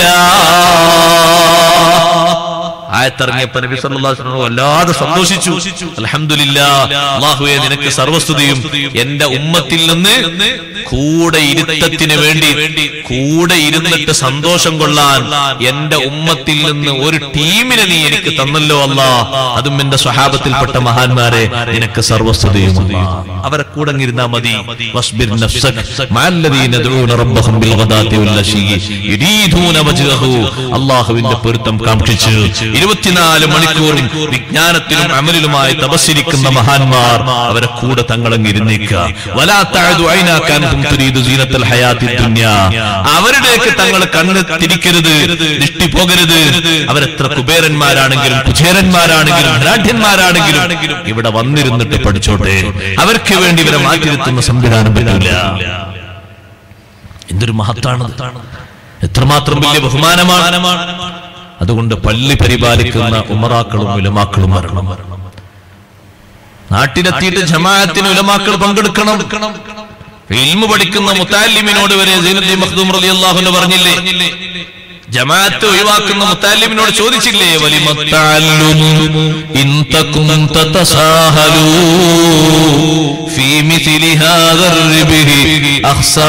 ആയത്തിറങ്ങിയപ്പോ നബി സല്ലല്ലാഹു അലൈഹി വസല്ലം വല്ലാതെ സന്തോഷിച്ചു അൽഹംദുലില്ലാ അല്ലാഹുവേ നിനക്ക് സർവസ്തുതിയും എന്റെ ഉമ്മത്തിൽ നിന്ന് കൂടെ ഇരുത്തത്തിന് വേണ്ടി കൂടെ ഇരുന്നിട്ട് സന്തോഷം കൊള്ളാൻ എന്റെ ഉമ്മത്തിൽ നിന്ന് ഒരു ടീമിനെ നീ എനിക്ക് തന്നല്ലോ അല്ലാ അതും എന്റെ സ്വഹാബത്തിൽപ്പെട്ട മഹാന്മാരെ നിനക്ക് സർവസ്തുതിയും അല്ലാ. അവരെ കൂടെ ഇരുന്നാ മതി വസ്ബിർ നഫ്സക മഅല്ലദീന യദഊന റബ്ബഹും ബിൽ ഗദാത്തി വൽ അശീ യുരീദൂന വജ്ഹഹു അല്ലാഹുവിന്റെ പൊരുത്തം കാംക്ഷിച്ച് ഇരുപത്തിനാല് മണിക്കൂറും വിജ്ഞാനത്തിലും അമലിലുമായി തപസ്സിരിക്കുന്ന മഹാന്മാർ അവരെ കൂടെ തങ്ങളങ്ങ് ഇരുന്നേക്കുക വലാ തഅദു ഐനാകാൻഹും തുരീദു സീനത്തൽ ഹയാത്തി ദുനിയ അവരുടെയൊക്കെ തങ്ങൾ കണ്ണ് തിരിക്കരുത് ദൃഷ്ടി പോകരുത് അവരെത്ര കുബേരന്മാരാണെങ്കിലും കുചേരന്മാരാണെങ്കിലും ധനാഢ്യന്മാരാണെങ്കിലും ഇവിടെ വന്നിരുന്നിട്ട് പഠിച്ചോട്ടെ അവർക്ക് വേണ്ടി ഇവരെ മാറ്റിയിരുത്തുന്ന സംവിധാനം പറ്റില്ല എന്തൊരു മഹത്താണ് എത്രമാത്രം വലിയ ബഹുമാനമാണ് അതുകൊണ്ട് പള്ളി പരിപാലിക്കുന്ന ഉമറാക്കളും ഉലമാക്കളും വരണം നാട്ടിലെത്തിയിട്ട് ജമാഅത്തിന് ഉലമാക്കൾ പങ്കെടുക്കണം ഇൽമു പഠിക്കുന്ന മുത്താലിമിനോട് വരെ സൈനുദ്ദീൻ മഖ്ദൂം റളിയല്ലാഹു അൻഹു പറഞ്ഞില്ലേ ജമാഅത്ത് ഒഴിവാക്കുന്ന മുത്താലിമിനോട് ചോദിച്ചില്ലേ വലിമത്തഅല്ലുമു ഇൻ തകും തതസാഹലു ഫീ മിഥ്ലി ഹാദാ الربه അഖ്സറ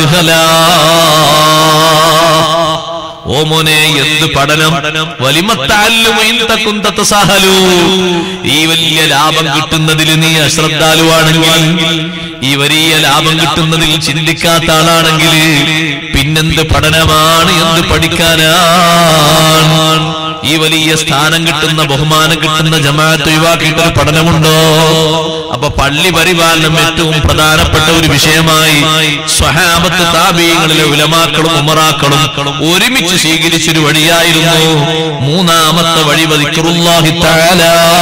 അജ്ഹലാ ഓ മോനെ എന്ത് പഠനം വലിമത്താലും ഈ വലിയ ലാഭം കിട്ടുന്നതിൽ നീ അശ്രദ്ധാലുവാണെങ്കിൽ ഈ വലിയ ലാഭം കിട്ടുന്നതിൽ ചിന്തിക്കാത്ത ആളാണെങ്കിൽ പിന്നെന്ത് പഠനമാണ് എന്ത് പഠിക്കാനാണ് ഈ വലിയ സ്ഥാനം കിട്ടുന്ന ബഹുമാനം കിട്ടുന്ന ജമാഅത്ത് ഒഴിവാക്കിയിട്ടൊരു പഠനമുണ്ടോ അപ്പൊ പള്ളി പരിപാലനം ഏറ്റവും പ്രധാനപ്പെട്ട ഒരു വിഷയമായി സ്വഹാബത്ത് താപീയങ്ങളിലെ ഉലമാക്കളും ഉമറാക്കളും ഒരുമിച്ച് സ്വീകരിച്ചൊരു വഴിയായിരുന്നു മൂന്നാമത്തെ വഴി വദിക്കറുല്ലാഹി തആല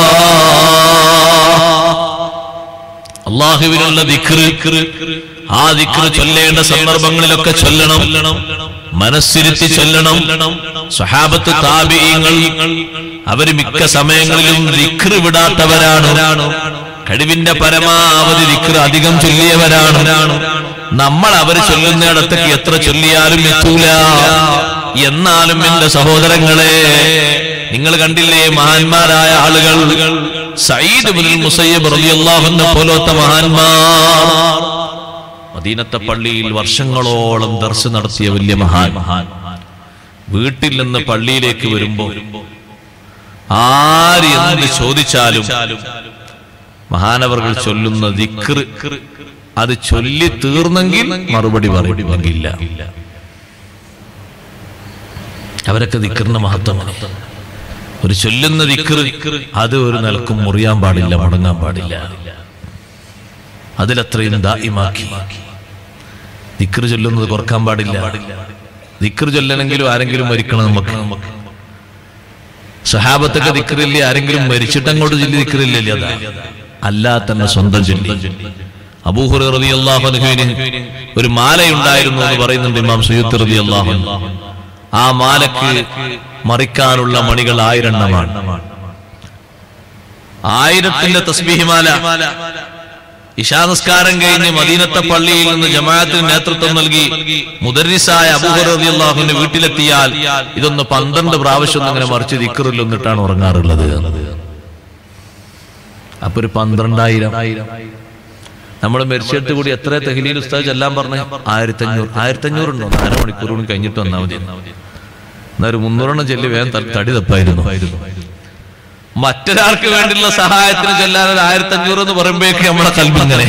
അള്ളാഹുവിനുള്ള ദിക്റ് ആ ദിക്റ് ചൊല്ലേണ്ട സന്ദർഭങ്ങളിലൊക്കെ ചൊല്ലണം മനസ്സിരുത്തി ചൊല്ലണം സ്വഹാബത്ത് താപീയങ്ങൾ അവര് മിക്ക സമയങ്ങളിലും ദിക്റ് വിടാത്തവരാണ് കഴിവിന്റെ പരമാവധി ദിക്റ് അധികം ചൊല്ലിയവരാണ് നമ്മൾ അവർ ചൊല്ലുന്നിടത്തേക്ക് എത്ര ചൊല്ലിയാലും എത്തൂല എന്നാലും എന്റെ സഹോദരങ്ങളെ നിങ്ങൾ കണ്ടില്ലേ മഹാന്മാരായ ആളുകൾ സയ്യിദ് ഇബ്നുൽ മുസയ്യിബ് റളിയല്ലാഹു അൻഹു പോലത്തെ മഹാന്മാർ മദീനത്തെ പള്ളിയിൽ വർഷങ്ങളോളം ദർശ നടത്തിയ വലിയ മഹാൻ വീട്ടിൽ നിന്ന് പള്ളിയിലേക്ക് വരുമ്പോ ആര് എന്ത് ചോദിച്ചാലും മഹാനവർകൾ ചൊല്ലുന്ന ദിക്റ് അത് ചൊല്ലി തീർന്നെങ്കിൽ മറുപടി പറയുമെങ്കില്ല അവരൊക്കെ ദിക്കറിന്റെ മഹത്വമാണ് ഒരു ചൊല്ലുന്ന ദിക്റ് അത് ഒരു നിലക്കും മുറിയാൻ പാടില്ല മുടങ്ങാൻ പാടില്ല അതിലത്രയും ദായിമാക്കി ദിക്ർ ചൊല്ലുന്നത് കുറക്കാൻ പാടില്ല ദിക്ർ ചൊല്ലണമെങ്കിലും ആരെങ്കിലും മരിക്കണം നമുക്ക് സഹാബത്തൊക്കെ ദിക്റില്ലേ ആരെങ്കിലും മരിച്ചിട്ട് അങ്ങോട്ട് ചൊല്ലി ദിക്റില്ലേ അതാ അല്ലാ തന്നെ സ്വന്തം ചൊല്ലി അബൂഹുറ റതി അള്ളാഹുനുവിന് ഒരു മാലയുണ്ടായിരുന്നു എന്ന് പറയുന്നുണ്ട് ഇമാം സുയൂത്ത് റതി അള്ളാഹു ആ മാലക്ക് മറിക്കാനുള്ള മണികൾ ആയിരെണ്ണമാണ് ആയിരത്തിന്റെ തസ്ബീഹിമാല ഇഷാനസ്കാരം കഴിഞ്ഞ് മദീനത്തെ പള്ളിയിൽ നിന്ന് ജമാഅത്തിന് നേതൃത്വം നൽകി മുദരിസായ അബൂഹുറിയാഹുവിന്റെ വീട്ടിലെത്തിയാൽ ഇതൊന്ന് പന്ത്രണ്ട് പ്രാവശ്യം ഒന്ന് ഇങ്ങനെ മറിച്ച് ദിക്കറിൽ ഒന്നിട്ടാണ് ഉറങ്ങാറുള്ളത് അപ്പൊ ഒരു പന്ത്രണ്ടായിരം നമ്മൾ മരിച്ചിട്ട് കൂടി എത്ര തെഹലീൽ ഉസ്താദ് ചെല്ലാൻ പറഞ്ഞ ആയിരത്തി അഞ്ഞൂറ് ആയിരത്തി അഞ്ഞൂറുണ്ടോ അരമണിക്കൂർ കൂടി കഴിഞ്ഞിട്ട് വന്നാൽ മതി എന്നാ ഒരു മുന്നൂറെണ്ണം ചെല്ലി വേഗം ത- തടി തപ്പായിരുന്നു മറ്റൊരാൾക്ക് വേണ്ടിയുള്ള സഹായത്തിന് ചെല്ലാൻ ഒരു ആയിരത്തി അഞ്ഞൂറ് എന്ന് പറയുമ്പോഴേക്ക് നമ്മളെ കൽബിങ്ങനെ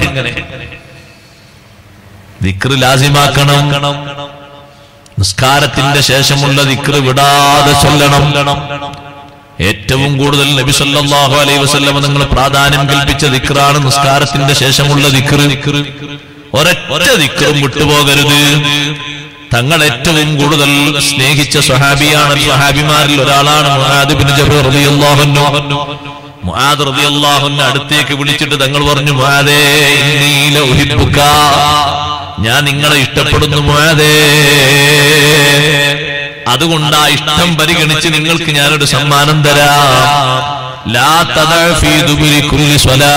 ദിക്റ് ലാസിമാക്കണം നിസ്കാരത്തിന്റെ ശേഷമുള്ള ദിക്റ് വിടാതെ ചൊല്ലണം ഏറ്റവും കൂടുതൽ നബി സല്ലല്ലാഹു അലൈഹി വസല്ലം നിങ്ങൾ പ്രാധാന്യം കൽപ്പിച്ച ദിക്റാണ് നിസ്കാരത്തിന്റെ ശേഷമുള്ള ദിക്റ് ഒരൊറ്റ ദിക്റും വിട്ടുപോകരുത് തങ്ങൾ ഏറ്റവും കൂടുതൽ സ്നേഹിച്ച സ്വഹാബിയാണ് സ്വഹാബിമാരിൽ ഒരാളാണ് മുആദ് ബിൻ ജബൽ റളിയല്ലാഹു അൻഹു മുആദ് റളിയല്ലാഹു അൻഹു അടുത്തേക്ക് വിളിച്ചിട്ട് തങ്ങൾ പറഞ്ഞു മുആദേ ഇന്നീ ലഉഹിബ്ബുക ഞാൻ നിങ്ങളെ ഇഷ്ടപ്പെടുന്നു മുആദേ അതുകൊണ്ട് ആ ഇഷ്ടം പരിഗണിച്ച് നിങ്ങൾക്ക് ഞാനൊരു സമ്മാനം തരാം ലാ തദഅ ഫീ ദുബുരി കുല്ലി സ്വലാ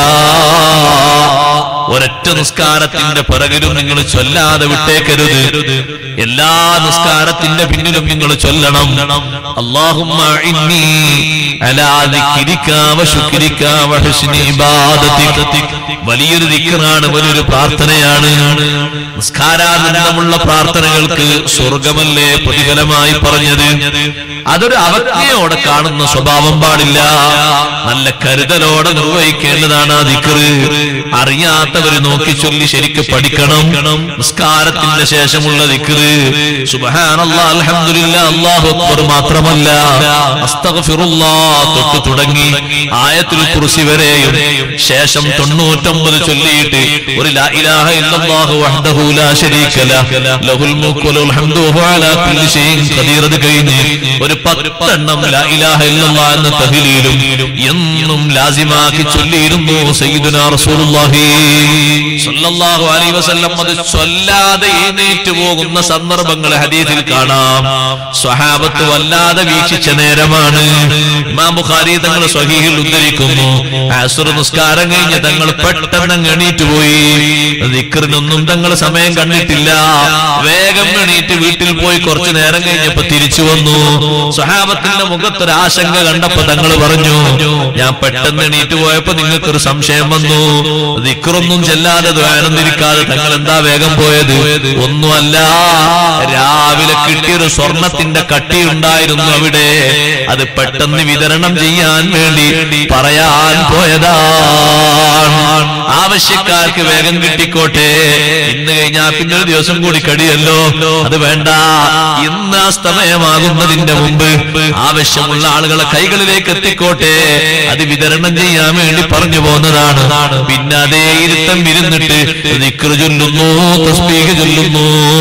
ഒരൊറ്റ നിസ്കാരത്തിന്റെ പിറകിലും നിങ്ങൾ ചൊല്ലാതെ വിട്ടേക്കരുത് എല്ലാ നിസ്കാരത്തിന്റെ പിന്നിലും നിങ്ങൾ ചൊല്ലണം അല്ലാഹുമ്മ ഇന്നി അലാ ദിക്രിക വശുക്രിക വഹുസ്നി ഇബാദതിക വലിയൊരു ദിക്റാണ് വലിയൊരു പ്രാർത്ഥനയാണ് നിസ്കാരാനന്ദമുള്ള പ്രാർത്ഥനകൾക്ക് സ്വർഗമല്ലേ പ്രതിഫലമായി പറഞ്ഞത് അതൊരു അവജ്ഞയോടെ കാണുന്ന സ്വഭാവം പാടില്ല നല്ല കരുതലോടെ നിർവഹിക്കേണ്ടതാണ് ആ ദിക്റ് അറിയാത്തവര് നോക്കി ചൊല്ലി ശരിക്ക് പഠിക്കണം നിസ്കാരത്തിന്റെ ശേഷമുള്ള ദിക്റ് സുബ്ഹാനല്ലാ അൽഹംദുലില്ലാ അല്ലാഹു അക്ബർ മാത്രമല്ല അസ്തഗ്ഫിറുല്ലാ തൊട്ട് തുടങ്ങി ആയത്തുൽ കുർസി വരെയും ശേഷം തൊണ്ണൂറ്റൊമ്പത് ചൊല്ലിയിട്ട് ഒരു ലാ ഇലാഹ ഇല്ലല്ലാഹു വഹ്ദഹു ലാ ശരീക ലഹ് ലഹുൽ മുൽക്കു വലഹുൽ ഹംദു വഹുവ അലാ കുല്ലി ഷൈഇൻ ഖദീർ അത് കഴിഞ്ഞ് ഒരു പത്തെണ്ണം ലാ ഇലാഹ ഇല്ലല്ലാഹ് എന്ന തഹ്ലീലും എന്നും ലാസിമാക്കി ചൊല്ലിയിരുന്നു സയ്യിദുനാ റസൂലുള്ളാഹി സ്വല്ലല്ലാഹു അലൈഹി വസല്ലം അത് ചൊല്ലാതെ എഴുന്നേറ്റ് പോകുന്ന സന്ദർഭങ്ങൾ ഹദീസിൽ കാണാം സ്വഹാബത്ത് വല്ലാതെ വീക്ഷിച്ച നേരമാണ് ഇമാം ബുഖാരി തങ്ങൾ സ്വഹീഹിൽ ഉദ്ധരിക്കുന്നു അസുർ നിസ്കാരം കഴിഞ്ഞ് തങ്ങൾ പെട്ടെന്ന് അങ്ങ് എണീറ്റ് പോയി ദിക്റിനൊന്നും തങ്ങൾ സമയം കണ്ടിട്ടില്ല വേഗം എണീറ്റ് വീട്ടിൽ പോയി കുറച്ചു നേരം കഴിഞ്ഞപ്പോ തിരിച്ചു വന്നു സ്വഹാബത്തിന്റെ മുഖത്തൊരു ആശങ്ക കണ്ടപ്പോ തങ്ങൾ പറഞ്ഞു ഞാൻ പെട്ടെന്ന് എണീറ്റ് പോയപ്പോ നിങ്ങൾക്കൊരു സംശയം വന്നു ദിക്റൊന്നും ചെല്ലാതെ ദ്വാനന്തിരിക്കാതെ തങ്ങൾ എന്താ വേഗം പോയത് ഒന്നുമല്ല രാവിലെ കിട്ടിയൊരു സ്വർണത്തിന്റെ കട്ടി ഉണ്ടായിരുന്നു അവിടെ അത് പെട്ടെന്ന് വിതരണം ചെയ്യാൻ വേണ്ടി പറയാൻ പോയതാണ് ആവശ്യക്കാർക്ക് വേഗം കിട്ടിക്കോട്ടെ ഇന്ന് കഴിഞ്ഞാൽ പിന്നെ ഒരു ദിവസം കൂടി കഴിയല്ലോ അത് വേണ്ട ഇന്ന് അസ്തമയമാകുന്നതിന്റെ മുമ്പ് ആവശ്യമുള്ള ആളുകളെ കൈകളിലേക്ക് എത്തിക്കോട്ടെ അത് വിതരണം ചെയ്യാൻ വേണ്ടി പറഞ്ഞു പോകുന്നതാണ് പിന്നെ അതേ ഇരുത്തം ഇരുന്നിട്ട് ദിക്റ് ചൊല്ലുന്നു തസ്ബീഹ് ചൊല്ലുന്നു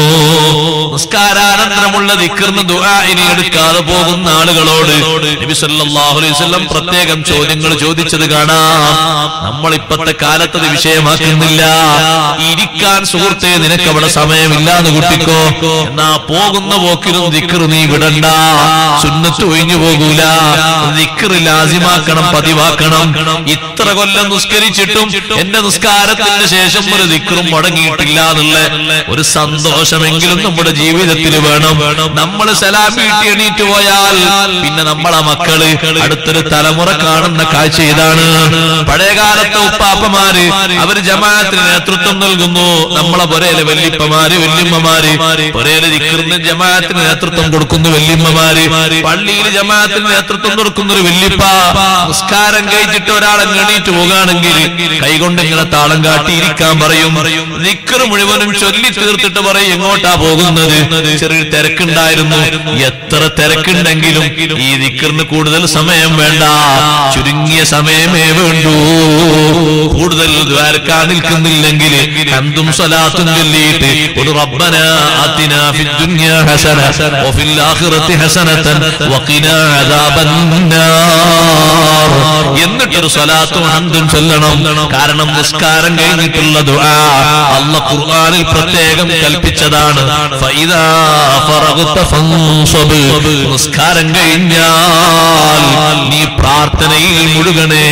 നിസ്കാരാനന്തരമുള്ള ദിക്റിന് ദുആഇനി എടുക്കാതെ പോകുന്ന ആളുകളോട് നബി സല്ലല്ലാഹു അലൈഹി വസല്ലം പ്രത്യേകം ചോദ്യങ്ങൾ ചോദിച്ചത് കാണാം നമ്മൾ ഇപ്പത്തെ കാലത്ത് അത് വിഷയമാക്കുന്നില്ല ഇരിക്കാൻ സുഹൃത്തെ നിനക്ക് അവിടെ സമയമില്ല എന്ന് കുട്ടിക്കോ എന്നാ പോകുന്ന പോക്കിലും ദിക്ർ നീ വിടണ്ട സുന്നത്ത് ഒഴിഞ്ഞു പോകൂല ദിക്ർ ലാസിമാക്കണം പതിവാക്കണം ഇത്ര കൊല്ലം നിസ്കരിച്ചിട്ടും എന്റെ നിസ്കാരത്തിന് ശേഷം ഒരു ദിക്റും മുടങ്ങിയിട്ടില്ല എന്നുള്ള ഒരു സന്തോഷമെങ്കിലും നമ്മുടെ ജീവിതത്തിൽ വേണം നമ്മൾ സലാം വീട്ടി എണീറ്റ് പോയാൽ പിന്നെ നമ്മളെ മക്കള് അടുത്തൊരു തലമുറ കാണുന്ന കാഴ്ച ഇതാണ് പഴയകാലത്തെ ഉപ്പാപ്പമാര് അവര് ജമാഅത്തിന് നേതൃത്വം നൽകുന്നു നമ്മളെ പൊരയിലെ വല്യപ്പമാര് വല്യമ്മമാര് പൊരയിലെ ദിക്കറിന് ജമാഅത്തിന് നേതൃത്വം കൊടുക്കുന്നു വല്യമ്മമാര് പള്ളിയിൽ ജമാഅത്തിന് നേതൃത്വം കൊടുക്കുന്ന ഒരു വല്യപ്പ നിസ്കാരം കഴിച്ചിട്ട് ഒരാളെ എണീറ്റ് പോകുകയാണെങ്കിൽ കൈകൊണ്ട് ഇങ്ങനെ താളം കാട്ടി ഇരിക്കാൻ പറയും ദിക്കർ മുഴുവനും ചൊല്ലി തീർത്തിട്ട് പറയും എങ്ങോട്ടാ പോകുന്നത് ചെറിയൊരു തിരക്കുണ്ടായിരുന്നു എത്ര തിരക്കുണ്ടെങ്കിലും ഈ ദിക്കറിന് കൂടുതൽ സമയം വേണ്ട ചുരുങ്ങിയ സമയമേ വേണ്ടൂ കൂടുതൽ ദ്വാരക്കാൻ നിൽക്കുന്നില്ലെങ്കിൽ ഹംദും സ്വലാത്തും ചൊല്ലിയിട്ട് ഒരു റബ്ബന ആതിനാ ഫിദ് ദുനിയ ഹസന വഫിൽ ആഖിറതി ഹസനതൻ വഖിനാ അദാബൻ നാർ എന്നിട്ടൊരു സ്വലാത്തും ഹംദും ചൊല്ലണം കാരണം നിസ്കാരം കഴിഞ്ഞിട്ടുള്ള ദുആ അല്ല ഖുർആനിൽ പ്രത്യേകം കൽപ്പിച്ചതാണ് ഫൈദാ ഫറഗ്ത ഫൻസബ് നിസ്കാരം കഴിഞ്ഞാൽ നീ പ്രാർത്ഥനയിൽ മുഴുകണേ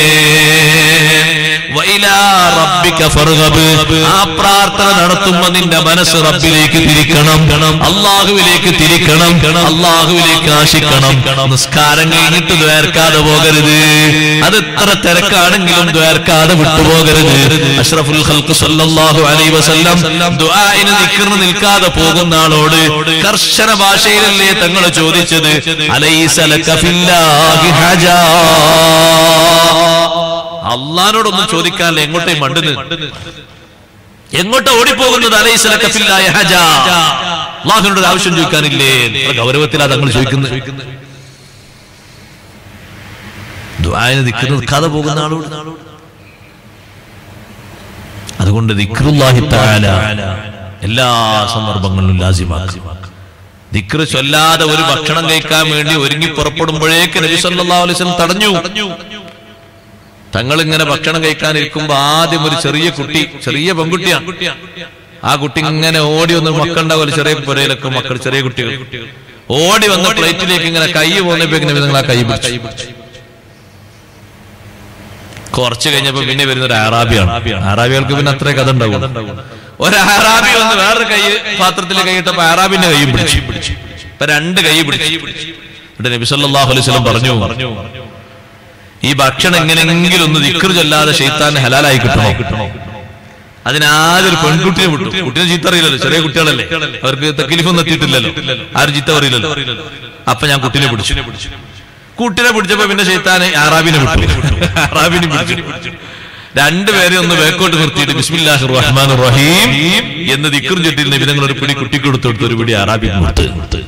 വൈലാ റബ്ബിക ഫർഗബ് ആ പ്രാർത്ഥന നടത്തുമ്പോ നിന്റെ മനസ്സ് റബ്ബിലേക്ക് തിരിക്കണം അള്ളാഹുവിലേക്ക് തിരിക്കണം അള്ളാഹുവിലേക്ക് ആശിക്കണം നിസ്കാരം കഴിഞ്ഞിട്ട് ദ്വേർക്കാതെ പോകരുത് അത് എത്ര തിരക്കാണെങ്കിലും ദ്വേർക്കാതെ വിട്ടുപോകരുത് അഷ്റഫുൽ ഖൽഖ് സല്ലല്ലാഹു അലൈഹി വസല്ലം ദുആഇന് ദിക്റിന് നിൽക്കാതെ പോകുന്ന ആളോട് കർശന ഭാഷയിലല്ലേ തങ്ങൾ ചോദിച്ചത് അലൈസ ലക ഫില്ലാഹി ഹജാ അള്ളഹാനോടൊന്നും ചോദിക്കാനല്ലേ എങ്ങോട്ടേ മണ്ടുന്നത് എങ്ങോട്ടാ ഓടിപ്പോകുന്നത് അലൈസലക്കഫില്ലായ ഹജ അള്ളാഹുവിനോട് ഒരു ആവശ്യം ചോദിക്കാനില്ലേ എത്ര ഗൗരവത്തിലാ തങ്ങൾ ചോദിക്കുന്നത് ദുആന് ദിക്റ് നിൽക്കാതെ പോകുന്ന ആളോട് അതുകൊണ്ട് ദിക്റുല്ലാഹി തആല എല്ലാ സന്ദർഭങ്ങളിലും ലാസിമാക്കി ദിക്റ് ചൊല്ലാതെ ഒരു ഭക്ഷണം കഴിക്കാൻ വേണ്ടി ഒരുങ്ങി പുറപ്പെടുമ്പോഴേക്ക് നബി സല്ലല്ലാഹു അലൈഹി വസല്ലം തടഞ്ഞു തങ്ങൾ ഇങ്ങനെ ഭക്ഷണം കഴിക്കാനിരിക്കുമ്പോ ആദ്യം ഒരു ചെറിയ കുട്ടി ചെറിയ പെൺകുട്ടിയാണ് ആ കുട്ടി ഇങ്ങനെ ഓടി വന്ന് മക്കളുണ്ടാവുമല്ലോ ചെറിയ പുരയിലൊക്കെ മക്കൾ ചെറിയ കുട്ടികൾ ഓടി വന്ന പ്ലേറ്റിലേക്ക് ഇങ്ങനെ കൈ പോകുന്നപ്പോ നിങ്ങൾ ആ കൈ പിടിച്ചു കുറച്ച് കഴിഞ്ഞപ്പോ പിന്നെ വരുന്ന ഒരു അറാബിയാണ് അറാബികൾക്ക് പിന്നെ അത്രേ കഥ ഉണ്ടാവും ഒരു അറാബി വന്ന് വേറൊരു കൈ പാത്രത്തിൽ കൈയിട്ടപ്പോ അറാബിന്റെ കൈ പിടിച്ചു ഇപ്പൊ രണ്ട് കൈ പിടിച്ചു എന്നിട്ട് നബി സല്ലല്ലാഹു അലൈഹി വസല്ലം പറഞ്ഞു ഈ ഭക്ഷണം എങ്ങനെയെങ്കിലും ഒന്ന് ദിക്കർ ചൊല്ലാതെ ഷെയ്ത്താൻ ഹലാലായി കിട്ടണോ അതിനാദ്യം ഒരു പെൺകുട്ടിയെ വിട്ടു കുട്ടിയെ ചീത്ത അറിയില്ലല്ലോ ചെറിയ കുട്ടികളല്ലേ അവർക്ക് തെക്കിലിഫൊന്നും എത്തിയിട്ടില്ലല്ലോ ആരും ചീത്ത അറിയില്ലല്ലോ അപ്പൊ ഞാൻ കുട്ടിനെ പിടിച്ചു കുട്ടിനെ പിടിച്ചപ്പോ പിന്നെ ഷെയ്ത്താനെ ആറാബിനെ വിട്ടു ആറാബിനെ പിടിച്ചു രണ്ടുപേരെ ഒന്ന് വേക്കോട്ട് നിർത്തിയിട്ട് ബിസ്മില്ലാഹി റഹ്മാൻ റഹീം എന്ന് ദിക്കറും ചൊട്ടിൽ നിബിധങ്ങൾ ഒരു പിടി കുട്ടിക്ക് കൊടുത്തു ഒരു പിടി ആറാബി കൊടുത്ത്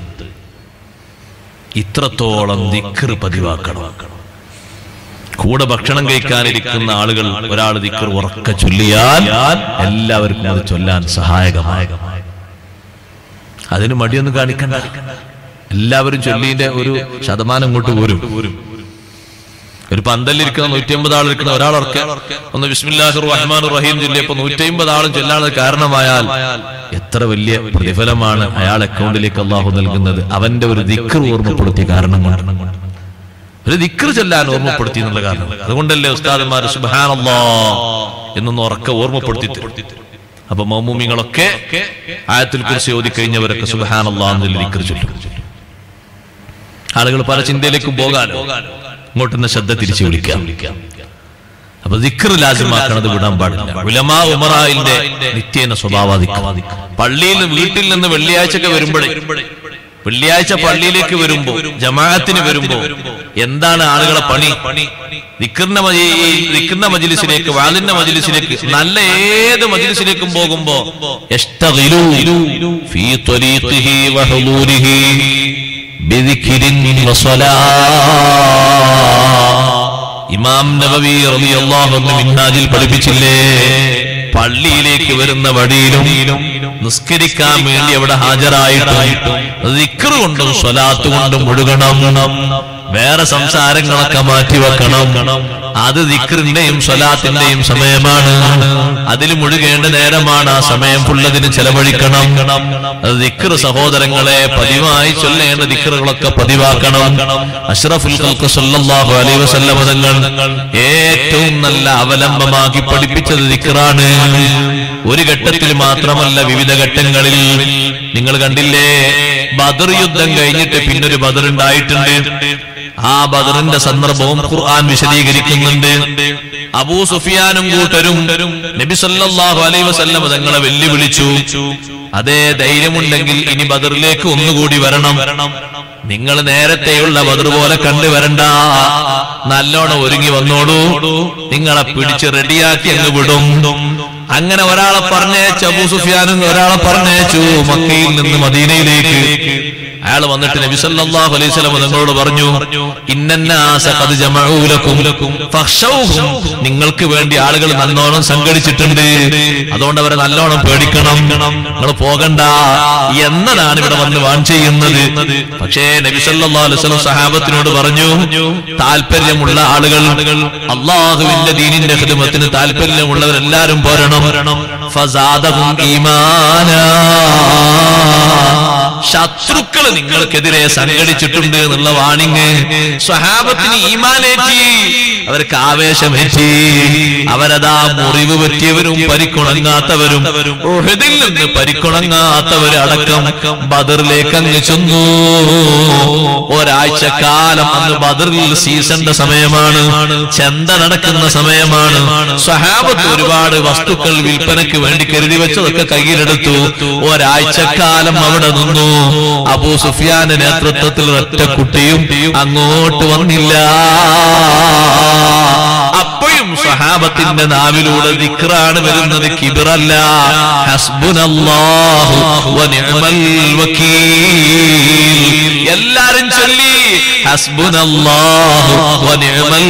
ഇത്രത്തോളം ദിക്കർ പതിവാക്കണം കൂടെ ഭക്ഷണം കഴിക്കാനിരിക്കുന്ന ആളുകൾ ഒരാൾ ദിക്കർ ഉറക്ക ചൊല്ലിയാൽ എല്ലാവർക്കും അത് ചൊല്ലാൻ സഹായകമായ അതിന് മടിയൊന്നും കാണിക്കണ്ട എല്ലാവരും ചൊല്ലിന്റെ ഒരു ശതമാനം ഇങ്ങോട്ട് പോരും ഒരു പന്തലിരിക്കുന്ന നൂറ്റി അമ്പത് ആൾ ഇരിക്കുന്ന ഒരാളൊക്കെ ഒന്ന് ബിസ്മില്ലാഹിർ റഹ്മാൻ റഹീം ചൊല്ലിയപ്പോ നൂറ്റി അമ്പത് ആളും ചൊല്ലാനത് കാരണമായാൽ എത്ര വലിയ പ്രതിഫലമാണ് അയാൾ അക്കൗണ്ടിലേക്ക് അള്ളാഹു നൽകുന്നത് അവന്റെ ഒരു ദിക്കർ ഓർമ്മപ്പെടുത്തിയ കാരണം കൊണ്ട് ഒരു ദിക്ർ ചൊല്ലാൻ ഓർമ്മപ്പെടുത്തി എന്നുള്ള കാരണം അതുകൊണ്ടല്ലേ ഉസ്താദന്മാർ സുബാനല്ലോ എന്നൊന്ന് ഉറക്ക ഓർമ്മപ്പെടുത്തി തരും. അപ്പൊ മൗമൂമിങ്ങളൊക്കെ ആയത്തിൽ കുറിച്ച് ഓതി കഴിഞ്ഞവരൊക്കെ സുബാനല്ലോ എന്നതിൽ ദിക്ർ ചൊല്ലും ആളുകൾ പല ചിന്തയിലേക്കും പോകാലോ ഇങ്ങോട്ടുന്ന ശ്രദ്ധ തിരിച്ചു വിളിക്കാം അപ്പൊ ദിക്ർ ലാസിമാക്കണത് വിടാൻ പാടില്ല ഉലമാ ഉമറായിന്റെ നിത്യേന സ്വഭാവാധിക്കം പള്ളിയിൽ നിന്ന് വീട്ടിൽ നിന്ന് വെള്ളിയാഴ്ചയൊക്കെ വരുമ്പോഴേ വെള്ളിയാഴ്ച പള്ളിയിലേക്ക് വരുമ്പോ ജമാഅത്തിന് വരുമ്പോ എന്താണ് ആളുകളെ പണി ദിക്കറിന്റെ ദിക്കറിന്റെ മജിലിസിലേക്ക് വാലിന്റെ മജിലിസിലേക്ക് നല്ല ഏത് മജിലിസിലേക്കും പോകുമ്പോ യഷ്തഗിലൂ ഫീ ത്വരീഖിഹി വഹുദൂരിഹി ബിദിക്രിൻ വസലാ ഇമാം നബവി റളിയല്ലാഹു അൻഹു മിൻഹാജിൽ പഠിപ്പിച്ചില്ലേ പള്ളിയിലേക്ക് വരുന്ന വഴിയിലും നിസ്കരിക്കാൻ വേണ്ടി അവിടെ ഹാജരായിട്ടും ദിക്റ് കൊണ്ടും സ്വലാത്ത് കൊണ്ടും മുഴുകണം വേറെ സംസാരങ്ങളൊക്കെ മാറ്റി വെക്കണം അത് ദിക്റിന്റെയും സ്വലാത്തിന്റെയും സമയമാണ് അതിൽ മുഴുകേണ്ട നേരമാണ് ആ സമയം ഫുള്ളതിന് ചെലവഴിക്കണം അത് ദിക്ർ സഹോദരങ്ങളെ പതിവായി ചൊല്ലേണ്ട ദിക്റുകളൊക്കെ പതിവാക്കണം അഷ്റഫുൽ ഖൽഖ് സല്ലല്ലാഹു അലൈഹി വസല്ലം തങ്ങൾ ഏറ്റവും നല്ല അവലംബമാക്കി പഠിപ്പിച്ചത് ദിക്റാണ് ഒരു ഘട്ടത്തിൽ മാത്രമല്ല വിവിധ ഘട്ടങ്ങളിൽ നിങ്ങൾ കണ്ടില്ലേ ബദർ യുദ്ധം കഴിഞ്ഞിട്ട് പിന്നൊരു ബദർ ഉണ്ടായിട്ടുണ്ട് ആ ബദറിന്റെ സന്ദർഭവും ഖുർആൻ വിശദീകരിക്കുന്നുണ്ട് അബൂ സുഫിയാനും കൂട്ടരും നബി സല്ലല്ലാഹു അലൈഹി വസല്ലം തങ്ങളെ വെല്ലുവിളിച്ചു അതേ ധൈര്യമുണ്ടെങ്കിൽ ഇനി ബദറിലേക്ക് ഒന്നുകൂടി വരണം നിങ്ങൾ നേരത്തെയുള്ള ബദർ പോലെ കണ്ടുവരണ്ട നല്ലോണം ഒരുങ്ങി വന്നോളൂ നിങ്ങളെ പിടിച്ച് റെഡിയാക്കി അങ്ങ് വിടും അങ്ങനെ ഒരാളെ പറഞ്ഞയച്ചു അബൂ സുഫിയാനും ഒരാളെ പറഞ്ഞയച്ചു മക്കയിൽ നിന്ന് മദീനയിലേക്ക് അയാൾ വന്നിട്ട് നബി സല്ലല്ലാഹു അലൈഹി വസല്ലം നിങ്ങളോട് പറഞ്ഞു ഇന്നന്നാസ ഖദ് ജമഊ ലക്കും ഫഖ്ശൗഹും നിങ്ങൾക്ക് വേണ്ടി ആളുകൾ നല്ലോണം സംഘടിച്ചിട്ടുണ്ട് അതുകൊണ്ട് അവരെ നല്ലോണം പേടിക്കണം നിങ്ങൾ പോകണ്ട എന്നതാണ് ഇവിടെ വന്ന് വാൺ ചെയ്യുന്നത് പക്ഷേ നബി സല്ലല്ലാഹു അലൈഹി വസല്ലം സഹാബത്തിനോട് പറഞ്ഞു താല്പര്യമുള്ള ആളുകൾ അള്ളാഹുവിന്റെ ദീനിന്റെ ഹിദമത്തിന് താല്പര്യമുള്ളവരെല്ലാരും പോരണം ഫസാദഹും ഈമാനാ ശത്രുക്കൾ നിങ്ങൾക്കെതിരെ സംഘടിച്ചിട്ടുണ്ട് എന്നുള്ള വാണിങ് സ്വഹാബത്തിന് ഈമാനേറ്റി അവർക്ക് ആവേശമേറ്റി അവരതാ മുറിവ് പറ്റിയവരും പരിക്കുണങ്ങാത്തവരും ഉഹദിൽ നിന്ന് പരിക്കുണങ്ങാത്തവര് അടക്കം ബദറിലേക്ക് അങ്ങ് ചെന്നു ഒരാഴ്ച കാലം അന്ന് ബദറിൽ സീസണിന്റെ സമയമാണ് ചന്ത നടക്കുന്ന സമയമാണ് സ്വഹാബത്ത് ഒരുപാട് വസ്തുക്കൾ വിൽപ്പനയ്ക്ക് വേണ്ടി കരുതി വെച്ചതൊക്കെ കയ്യിലെടുത്തു ഒരാഴ്ചക്കാലം അവിടെ നിന്നു അബൂ സുഫിയാന്റെ നേതൃത്വത്തിൽ ഒറ്റ കുട്ടിയും അങ്ങോട്ട് വന്നില്ല അപ്പോഴും സഹാബത്തിന്റെ നാവിലൂടെ ദിക്റാണ് വരുന്നത് കിബിറല്ല ഹസ്ബുനല്ലാഹു വനിഅമൽ വക്കീൽ എല്ലാരും ചൊല്ലി ഹസ്ബുനല്ലാഹു വനിഅമൽ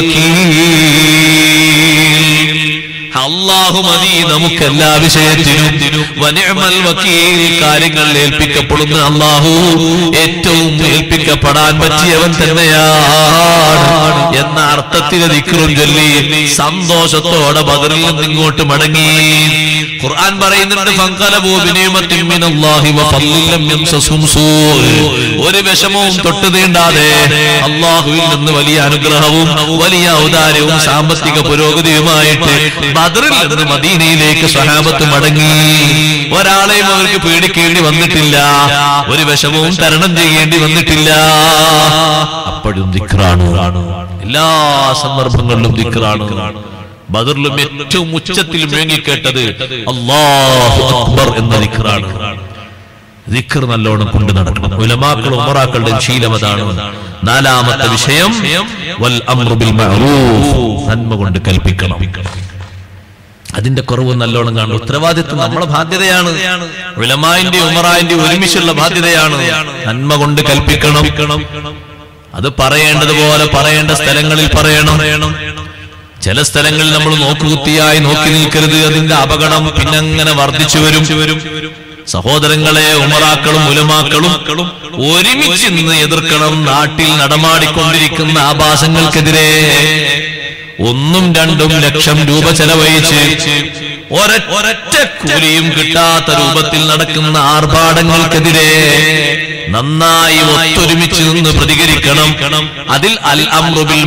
വക്കീൽ അള്ളാഹു മതി നമുക്ക് എല്ലാ വിഷയത്തിനും വനിഅമൽ വക്കീൽ കാര്യങ്ങൾ ഏൽപ്പിക്കപ്പെടുന്ന അള്ളാഹു ഏറ്റവും ഏൽപ്പിക്കപ്പെടാൻ പറ്റിയവൻ തന്നെയാണ് എന്ന അർത്ഥത്തിൽ ദിക്റും ചൊല്ലി സന്തോഷത്തോടെ ബദറിൽ നിന്ന് ഇങ്ങോട്ട് മടങ്ങി ഖുർആൻ പറയുന്നുണ്ട് ഫൻഖലബൂ ബിനിഅമത്തിൻ മിനല്ലാഹി വഫദ്ലിൻ ലം യംസസും സൂ ഒരു വിഷമവും തൊട്ടു തീണ്ടാതെ അള്ളാഹുവിൽ നിന്ന് വലിയ അനുഗ്രഹവും വലിയ ഔദാര്യവും സാമ്പത്തിക പുരോഗതിയുമായിട്ട് ബദറിൽ നിന്ന് മദീനയിലേക്ക് സ്വഹാബത്ത് മടങ്ങി ഒരാളെയും അവർക്ക് പേടിക്കേണ്ടി വന്നിട്ടില്ല ഒരു വിഷമവും തരണം ചെയ്യേണ്ടി വന്നിട്ടില്ല അപ്പോഴും ദിക്റാണ് എല്ലാ സന്ദർഭങ്ങളിലും ദിക്റാണ് ബദറിലും ഏറ്റവും ഉച്ചത്തിൽ മുഴങ്ങിക്കേട്ടത് അല്ലാഹു അക്ബർ എന്ന ദിക്റാണ് ദിക്കർ നല്ലോണം കൊണ്ടു നടക്കണം ഉലമാക്കളും ഉമറാക്കളുടെ ശീലം അതാണ് നാലാമത്തെ വിഷയം വൽ അംറു ബിൽ മഅറൂഫ് നന്മ കൊണ്ട് കൽപ്പിക്കണം അതിന്റെ കുറവ് നല്ലോണം കാണും ഉത്തരവാദിത്വം നമ്മളെ ബാധ്യതയാണ് ഉലമാന്റെ ഉമറാന്റെ ഒരുമിച്ചുള്ള ബാധ്യതയാണ് നന്മ കൊണ്ട് കൽപ്പിക്കണം അത് പറയേണ്ടതുപോലെ പറയേണ്ട സ്ഥലങ്ങളിൽ പറയണം ചില സ്ഥലങ്ങളിൽ നമ്മൾ നോക്കുകുത്തിയായി നോക്കി നിൽക്കരുത് അതിന്റെ അപകടം പിന്നങ്ങനെ വർദ്ധിച്ചു വരും സഹോദരങ്ങളെ ഉമറാക്കളും ഉലമാക്കളും ഒരുമിച്ച് നിന്ന് എതിർക്കണം നാട്ടിൽ നടമാടിക്കൊണ്ടിരിക്കുന്ന ആഭാസങ്ങൾക്കെതിരെ ഒന്നും രണ്ടും ലക്ഷം രൂപ ചെലവഴിച്ച് ഒര- ഒരൊറ്റ കൂലിയും കിട്ടാത്ത രൂപത്തിൽ നടക്കുന്ന ആർഭാടങ്ങൾക്കെതിരെ നന്നായി ഒത്തൊരുമിച്ച് നിന്ന് പ്രതികരിക്കണം അതിൽ അൽ അമ്രുബിൽ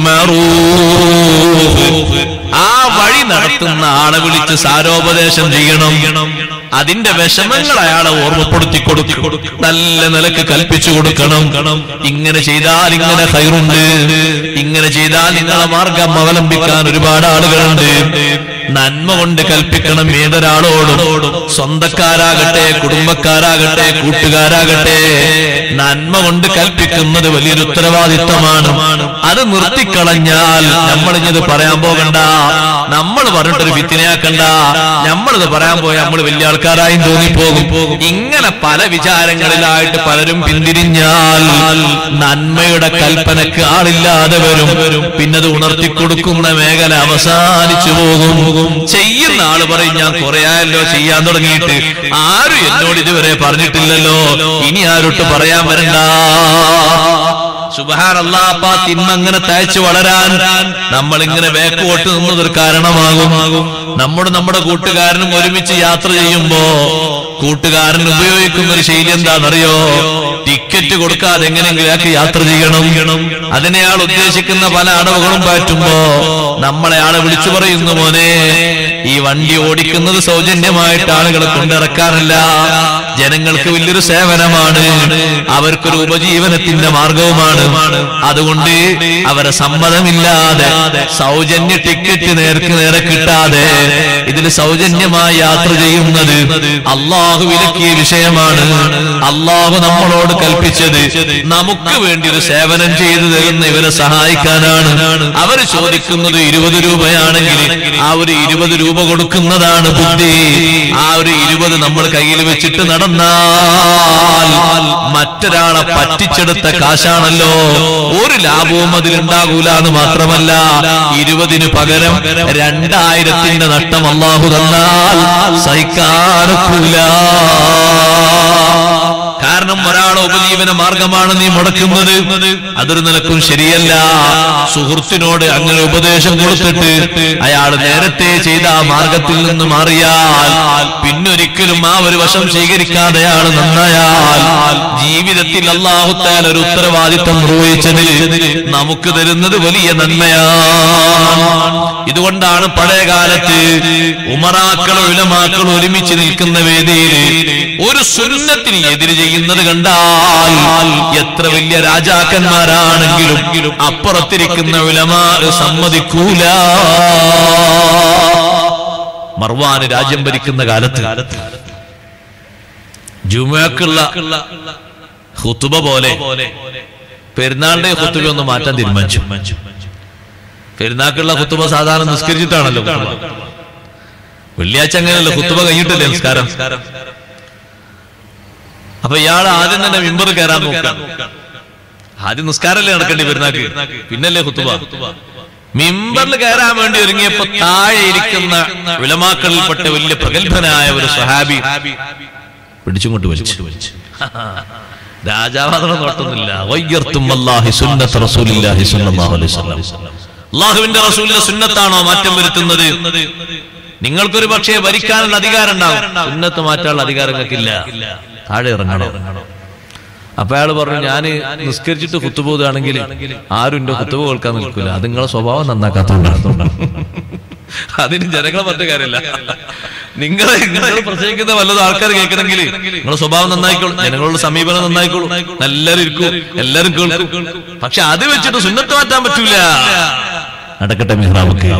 മഅറൂഫ് ആ വഴി നടത്തുന്ന ആളെ വിളിച്ച് സാരോപദേശം ചെയ്യണം അതിന്റെ വിഷമങ്ങൾ അയാളെ ഓർമ്മപ്പെടുത്തി കൊടുക്കും നല്ല നിലക്ക് കൽപ്പിച്ചു കൊടുക്കണം ഇങ്ങനെ ചെയ്താൽ ഇങ്ങനെ ഹൈറുണ്ട് ഇങ്ങനെ ചെയ്താൽ നിങ്ങളെ മാർഗം അവലംബിക്കാൻ ഒരുപാട് ആളുകളുണ്ട് നന്മ കൊണ്ട് കൽപ്പിക്കണം ഏതൊരാളോടും സ്വന്തക്കാരാകട്ടെ കുടുംബക്കാരാകട്ടെ കൂട്ടുകാരാകട്ടെ നന്മ കൊണ്ട് കൽപ്പിക്കുന്നത് വലിയൊരു ഉത്തരവാദിത്തമാണ് അത് നിർത്തിക്കളഞ്ഞാൽ നമ്മൾ ഇഞ്ഞത് പറയാൻ പോകണ്ട നമ്മൾ പറഞ്ഞിട്ടൊരു വിത്തിനെയാക്കണ്ട നമ്മളിത് പറയാൻ പോയാൽ നമ്മൾ വലിയ ആൾക്കാരായും തോന്നിപ്പോകും ഇങ്ങനെ പല വിചാരങ്ങളിലായിട്ട് പലരും പിന്തിരിഞ്ഞാൽ നന്മയുടെ കൽപ്പനക്ക് ആളില്ലാതെ വരും പിന്നത് ഉണർത്തിക്കൊടുക്കുന്ന മേഖല അവസാനിച്ചു പോകും ചെയ്യുന്ന ആള് പറയും ഞാൻ കുറെ ആയല്ലോ ചെയ്യാൻ തുടങ്ങിയിട്ട് ആരും എന്നോട് ഇതുവരെ പറഞ്ഞിട്ടില്ലല്ലോ ഇനി ആരോട്ട് പറയാൻ വരണ്ട സുബഹാനല്ലാ അപ്പ തിന്മ അങ്ങനെ തയ്ച്ചു വളരാൻ നമ്മൾ ഇങ്ങനെ ബാക്കോട്ട് നിന്നതൊരു കാരണമാകും നമ്മുടെ നമ്മുടെ കൂട്ടുകാരനും ഒരുമിച്ച് യാത്ര ചെയ്യുമ്പോ കൂട്ടുകാരൻ ഉപയോഗിക്കുന്ന ഒരു ശൈലി എന്താണെന്നറിയോ ടിക്കറ്റ് കൊടുക്കാതെ എങ്ങനെയെങ്കിലും അയാൾക്ക് യാത്ര ചെയ്യണം അതിനെ ആൾ ഉദ്ദേശിക്കുന്ന പല അടവുകളും പാറ്റുമ്പോ നമ്മളെ ആളെ വിളിച്ചു പറയുന്നു മോനെ ഈ വണ്ടി ഓടിക്കുന്നത് സൗജന്യമായിട്ട് ആളുകളെ കൊണ്ടിറക്കാനല്ല ജനങ്ങൾക്ക് വലിയൊരു സേവനമാണ് അവർക്കൊരു ഉപജീവനത്തിന്റെ മാർഗവുമാണ് അതുകൊണ്ട് അവരെ സമ്മതമില്ലാതെ സൗജന്യ ടിക്കറ്റ് നേർക്ക് നേരെ കിട്ടാതെ ഇതിൽ സൗജന്യമായി യാത്ര ചെയ്യുന്നത് അള്ളാഹു വിലക്കിയ വിഷയമാണ് അള്ളാഹു നമ്മളോട് കൽപ്പിച്ചത് നമുക്ക് വേണ്ടി ഒരു സേവനം ചെയ്തു തരുന്ന ഇവരെ സഹായിക്കാനാണ് അവർ ചോദിക്കുന്നത് ഇരുപത് രൂപയാണെങ്കിൽ ആ ഒരു ഇരുപത് രൂപ രൂപ കൊടുക്കുന്നതാണ് ബുദ്ധി ആ ഒരു ഇരുപത് നമ്മൾ കയ്യിൽ വെച്ചിട്ട് നടന്നാൽ മറ്റൊരാളെ പറ്റിച്ചെടുത്ത കാശാണല്ലോ ഒരു ലാഭവും അതിലുണ്ടാകൂല എന്ന് മാത്രമല്ല ഇരുപതിന് പകരം രണ്ടായിരത്തിന്റെ നഷ്ടം അള്ളാഹു തന്നാൽ സഹിക്കാനൊക്കൂല കാരണം ഒരാളെ ഉപജീവന മാർഗമാണ് നീ മുടക്കുന്നത് അതൊരു നിലക്കും ശരിയല്ല സുഹൃത്തിനോട് അങ്ങനെ ഉപദേശം കൊടുത്തിട്ട് അയാൾ നേരത്തെ ചെയ്ത ആ മാർഗത്തിൽ നിന്ന് മാറിയാൽ പിന്നൊരിക്കലും ആ ഒരു വശം സ്വീകരിക്കാതെ അയാൾ നന്നായാൽ ജീവിതത്തിൽ അള്ളാഹുത്താൽ ഒരു ഉത്തരവാദിത്വം നിർവഹിച്ചതിൽ നമുക്ക് തരുന്നത് വലിയ നന്മയാണ് ഇതുകൊണ്ടാണ് പഴയ കാലത്ത് ഉമറാക്കളും ഉലമാക്കളും ഒരുമിച്ച് നിൽക്കുന്ന വേദിയിൽ ഒരു സുന്നത്തിന് എതിര് ചെയ്യുന്നത് കണ്ടാൽ എത്ര വലിയ രാജാക്കന്മാരാണെങ്കിലും അപ്പുറത്തിരിക്കുന്ന ഉലമാ സമ്മതിക്കൂല മർവാന് രാജ്യം ഭരിക്കുന്ന കാലത്ത് ജുമക്കുള്ള ഹുത്തുബ പോലെ പെരുന്നാളിന്റെ ഹുത്തുബ ഒന്ന് മാറ്റാൻ തീരുമാനിച്ചു പെരുന്നാക്കുള്ള ഹുത്തുബ സാധാരണ നിസ്കരിച്ചിട്ടാണല്ലോ ഖുത്തുബ. വെള്ളിയാഴ്ച അങ്ങനെയല്ല ഹുത്തുബ കഴിഞ്ഞിട്ടല്ലേ നിസ്കാരം അപ്പൊ ഇയാൾ ആദ്യം തന്നെ മിമ്പർ കയറാൻ നോക്കാം ആദ്യം നിസ്കാരല്ലേ നടക്കേണ്ടി പെരുന്നാക്ക് പിന്നല്ലേ ഹുത്തുബ മിമ്പറിൽ കയറാൻ വേണ്ടി ഒരുങ്ങിയപ്പോ താഴെ ഇരിക്കുന്ന വിളമാക്കളിൽപ്പെട്ട വലിയ പ്രഗത്ഭനായ ഒരു സഹാബി പിടിച്ചും കൊണ്ട് വലിച്ചു രാജാവാദനം നോട്ടുന്നില്ല വയ്യർത്തും അല്ലാഹി സുന്നത്ത് റസൂലില്ലാഹി സ്വല്ലല്ലാഹു അലൈഹി വസല്ലം അള്ളാഹുവിന്റെ റസൂലിന്റെ സുന്നത്താണോ മാറ്റം വരുത്തുന്നത് നിങ്ങൾക്കൊരു പക്ഷേ ഭരിക്കാനുള്ള അധികാരം ഉണ്ടാവും സുന്നത്ത് മാറ്റാനുള്ള അധികാരം നിങ്ങൾക്കില്ല താഴെ ഇറങ്ങണം അപ്പൊ അയാൾ പറഞ്ഞു ഞാൻ നിസ്കരിച്ചിട്ട് കുത്തുപോകുകയാണെങ്കിൽ ആരും എന്റെ കുത്തുപോ കേൾക്കാൻ നിൽക്കില്ല അത് നിങ്ങളെ സ്വഭാവം നന്നാക്കാത്തോണ്ടാണ് അതിന് ജനങ്ങളെ പറഞ്ഞ കാര്യമല്ല നിങ്ങളെ നിങ്ങൾ പ്രസംഗിക്കുന്ന വല്ലതും ആൾക്കാർ കേൾക്കണമെങ്കിൽ നിങ്ങളുടെ സ്വഭാവം നന്നായിക്കോളും ജനങ്ങളുടെ സമീപനം നന്നായിക്കോളും എല്ലാവരും ഇരിക്കും എല്ലാവരും കേൾക്കും പക്ഷെ അത് വെച്ചിട്ട് സുന്നത്ത് മാറ്റാൻ പറ്റൂല നടക്കട്ടെ മിഹ്റാബക്ക്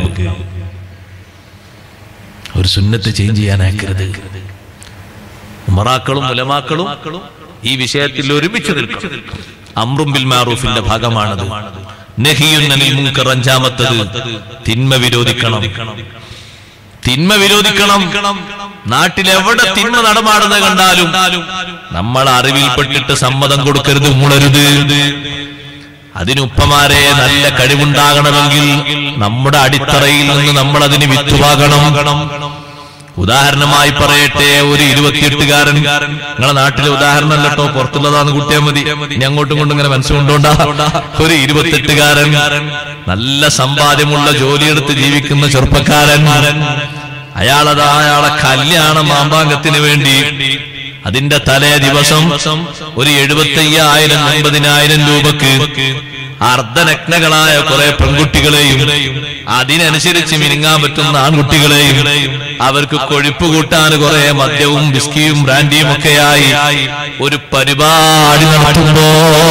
ഒരു സുന്നത്ത് ചേഞ്ച് ചെയ്യാനാക്കരുത് ഉമറാക്കളും മുലമാക്കളും ഈ വിഷയത്തിൽ ഒരുമിച്ച് നിൽക്കും അമ്രും ബിൽ മാറൂഫിന്റെ ഭാഗമാണത് നഹിയുന്നലിൽ മുൻകർ അഞ്ചാമത്തത് തിന്മ വിരോധിക്കണം തിന്മ വിരോധിക്കണം നാട്ടിൽ എവിടെ തിന്മ നടമാടുന്നത് കണ്ടാലും നമ്മൾ അറിവിൽപ്പെട്ടിട്ട് സമ്മതം കൊടുക്കരുത് മുളരുത് അതിനുപ്പമാരെ നല്ല കഴിവുണ്ടാകണമെങ്കിൽ നമ്മുടെ അടിത്തറയിൽ നിന്ന് നമ്മൾ അതിന് വിത്തുവാകണം ഉദാഹരണമായി പറയട്ടെ ഒരു ഇരുപത്തിയെട്ടുകാരൻ നിങ്ങളെ നാട്ടിലെ ഉദാഹരണം അല്ലട്ടോ പുറത്തുള്ളതാന്ന് കൂട്ടിയാൽ മതി ഇനി അങ്ങോട്ടും ഇങ്ങോട്ടും ഇങ്ങനെ മനസ്സുകൊണ്ടോണ്ടാ ഒരു ഇരുപത്തെട്ടുകാരൻ നല്ല സമ്പാദ്യമുള്ള ജോലിയെടുത്ത് ജീവിക്കുന്ന ചെറുപ്പക്കാരൻ അയാളതാ അയാളെ കല്യാണ മാമ്പാങ്കത്തിന് വേണ്ടി അതിന്റെ തലേ ദിവസം ഒരു എഴുപത്തയ്യായിരം എൺപതിനായിരം രൂപക്ക് അർദ്ധനഗ്നകളായ കുറെ പെൺകുട്ടികളെയും അതിനനുസരിച്ച് മിനുങ്ങാൻ പറ്റുന്ന ആൺകുട്ടികളെയും അവർക്ക് കൊഴുപ്പ് കൂട്ടാൻ കുറെ മദ്യവും ബിസ്കിയും ബ്രാൻഡിയും ഒക്കെയായി ഒരു പരിപാടി നടത്തുമ്പോ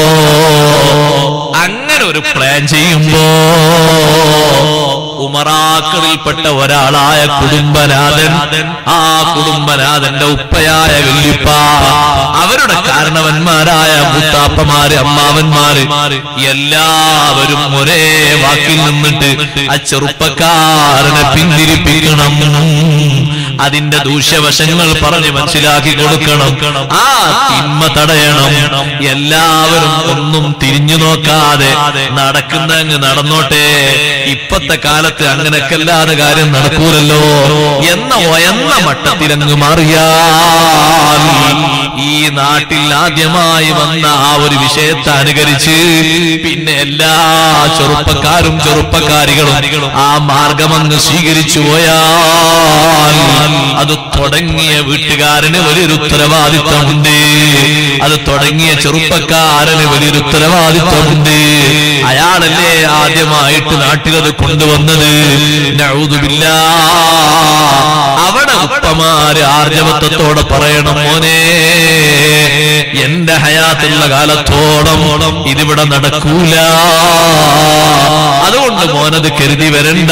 അങ്ങനെ ഒരു പ്ലാൻ ചെയ്യുമ്പോ ഉമറാക്കളിൽപ്പെട്ട ഒരാളായ കുടുംബനാഥൻ ആ കുടുംബനാഥന്റെ ഉപ്പയായ വല്യപ്പ അവരുടെ കാരണവന്മാരായ മുത്താപ്പമാര് അമ്മാവന്മാര് എല്ലാവരും ഒരേ വാക്കിൽ നിന്നിട്ട് ആ ചെറുപ്പക്കാരനെ പിന്തിരിപ്പിക്കണം അതിന്റെ ദൂഷ്യവശങ്ങൾ പറഞ്ഞ് മനസ്സിലാക്കി കൊടുക്കണം ആ തിന്മ തടയണം എല്ലാവരും ഒന്നും തിരിഞ്ഞു നോക്കാതെ നടക്കുന്നങ്ങ് നടന്നോട്ടെ ഇപ്പത്തെ കാലത്ത് അങ്ങനെയൊക്കെ അല്ലാതെ കാര്യം നടക്കൂലല്ലോ എന്ന ഒയന്ന മട്ടത്തിലങ്ങ് മാറിയാൽ ഈ നാട്ടിൽ ആദ്യമായി വന്ന ആ ഒരു വിഷയത്തെ അനുകരിച്ച് പിന്നെ എല്ലാ ചെറുപ്പക്കാരും ചെറുപ്പക്കാരികളും ആ മാർഗമങ്ങ് സ്വീകരിച്ചു പോയാൽ അത് തുടങ്ങിയ വീട്ടുകാരന് വലിയൊരു ഉത്തരവാദിത്വമുണ്ട് അത് തുടങ്ങിയ ചെറുപ്പക്കാരന് വലിയൊരു ഉത്തരവാദിത്വമുണ്ട് അയാളല്ലേ ആദ്യമായിട്ട് നാട്ടിലത് കൊണ്ടുവന്നത് നഊദുബില്ലാ. അവിടെ ഉപ്പമാര് ആർജവത്വത്തോടെ പറയണം മോനെ എന്റെ ഹയാത്തുള്ള കാലത്തോളം ഇതിവിടെ നടക്കൂല അതുകൊണ്ട് അതുകൊണ്ട് മോനത് കരുതി വരണ്ട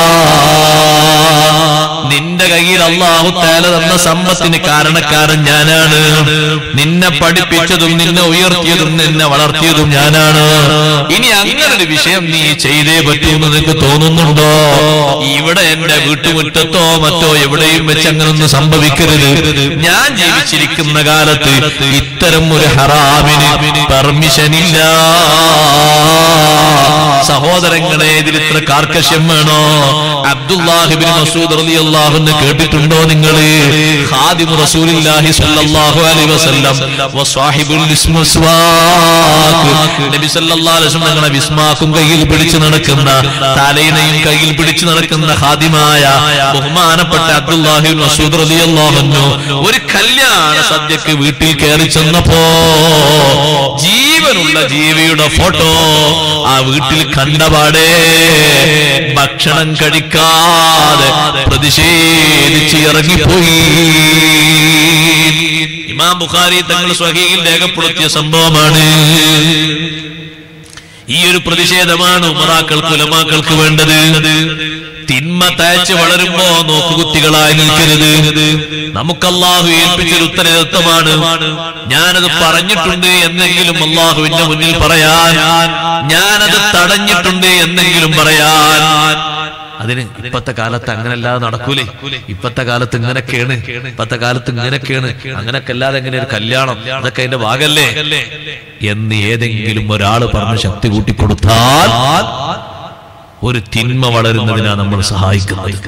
നിന്റെ കയ്യിൽ അള്ളാഹു താല തന്ന സമ്പത്തിന് കാരണക്കാരൻ ഞാനാണ് നിന്നെ പഠിപ്പിച്ചതും നിന്നെ ഉയർത്തിയതും നിന്നെ വളർത്തിയതും ഞാനാണ് ഇനി അങ്ങനെ ഒരു വിഷയം നീ ചെയ്തേ പറ്റൂ എന്ന് നിനക്ക് തോന്നുന്നുണ്ടോ ഇവിടെ എന്റെ വീട്ടുമുറ്റത്തോ മറ്റോ എവിടെയും വെച്ച് അങ്ങനൊന്നും സംഭവിക്കരുത് ഞാൻ ജീവിച്ചിരിക്കുന്ന കാലത്ത് ഇത്തരം ഒരു ഹറാമിന് പെർമിഷൻ ഇല്ല സഹോദരങ്ങളെ ഇതിൽ ഇത്ര കാർക്കശ്യം വേണോ അബ്ദുല്ലാഹിബിൻ മസൂദ് റളിയല്ലാഹു അൻഹു കേട്ടിട്ടുണ്ടോ നിങ്ങൾ ഖാദിമു റസൂലില്ലാഹി സ്വല്ലല്ലാഹു അലൈഹി വസല്ലം വസ്വാഹിബുൽ ഇസ്മസ്വാക്ക് നബി സല്ലല്ലാഹു അലൈഹി വസല്ലം തങ്ങളെ വിസ്മാക്കും കയ്യിൽ പിടിച്ചു നടക്കുന്ന തലയിണയും കയ്യിൽ പിടിച്ചു നടക്കുന്ന ഖാദിമായ ബഹുമാനപ്പെട്ട അബ്ദുല്ലാഹിബിൻ മസൂദ് റളിയല്ലാഹു അൻഹു ഒരു കല്യാണ സദ്യക്ക് വീട്ടിൽ കയറി ചെന്നപ്പോ ജീവനുള്ള ജീവിയുടെ ഫോട്ടോ ആ വീട്ടിൽ കണ്ടപാടേ ഭക്ഷണം കഴിക്കാതെ പ്രതിഷേധിച്ച് ഇറങ്ങിപ്പോയി ഇമാം ബുഖാരി തങ്ങൾ സ്വഹീയിൽ രേഖപ്പെടുത്തിയ സംഭവമാണ് ഈ ഒരു പ്രതിഷേധമാണ് ഉമറാക്കൾക്ക് ഉലമാക്കൾക്ക് വേണ്ടത് തിന്മ തയച്ച് വളരുമ്പോ നോക്കുകുത്തികളായി നിൽക്കരുത് നമുക്ക് അള്ളാഹു ഏൽപ്പിച്ചൊരു ഉത്തരവാദിത്വമാണ് ഞാനത് പറഞ്ഞിട്ടുണ്ട് എന്നെങ്കിലും അള്ളാഹുവിന്റെ മുന്നിൽ പറയാൻ ഞാനത് തടഞ്ഞിട്ടുണ്ട് എന്നെങ്കിലും പറയാൻ അതിന് ഇപ്പത്തെ കാലത്ത് അങ്ങനല്ലാതെ നടക്കൂലേ ഇപ്പത്തെ കാലത്ത് ഇങ്ങനൊക്കെയാണ് ഇപ്പത്തെ കാലത്ത് ഇങ്ങനൊക്കെയാണ് അങ്ങനൊക്കെ അല്ലാതെ എങ്ങനെ ഒരു കല്യാണം അതൊക്കെ അതിന്റെ ഭാഗല്ലേ എന്ന് ഏതെങ്കിലും ഒരാള് പറഞ്ഞ് ശക്തി കൂട്ടിക്കൊടുത്താൽ ഒരു തിന്മ വളരുന്നതിനാ നമ്മൾ സഹായിക്കുന്നത്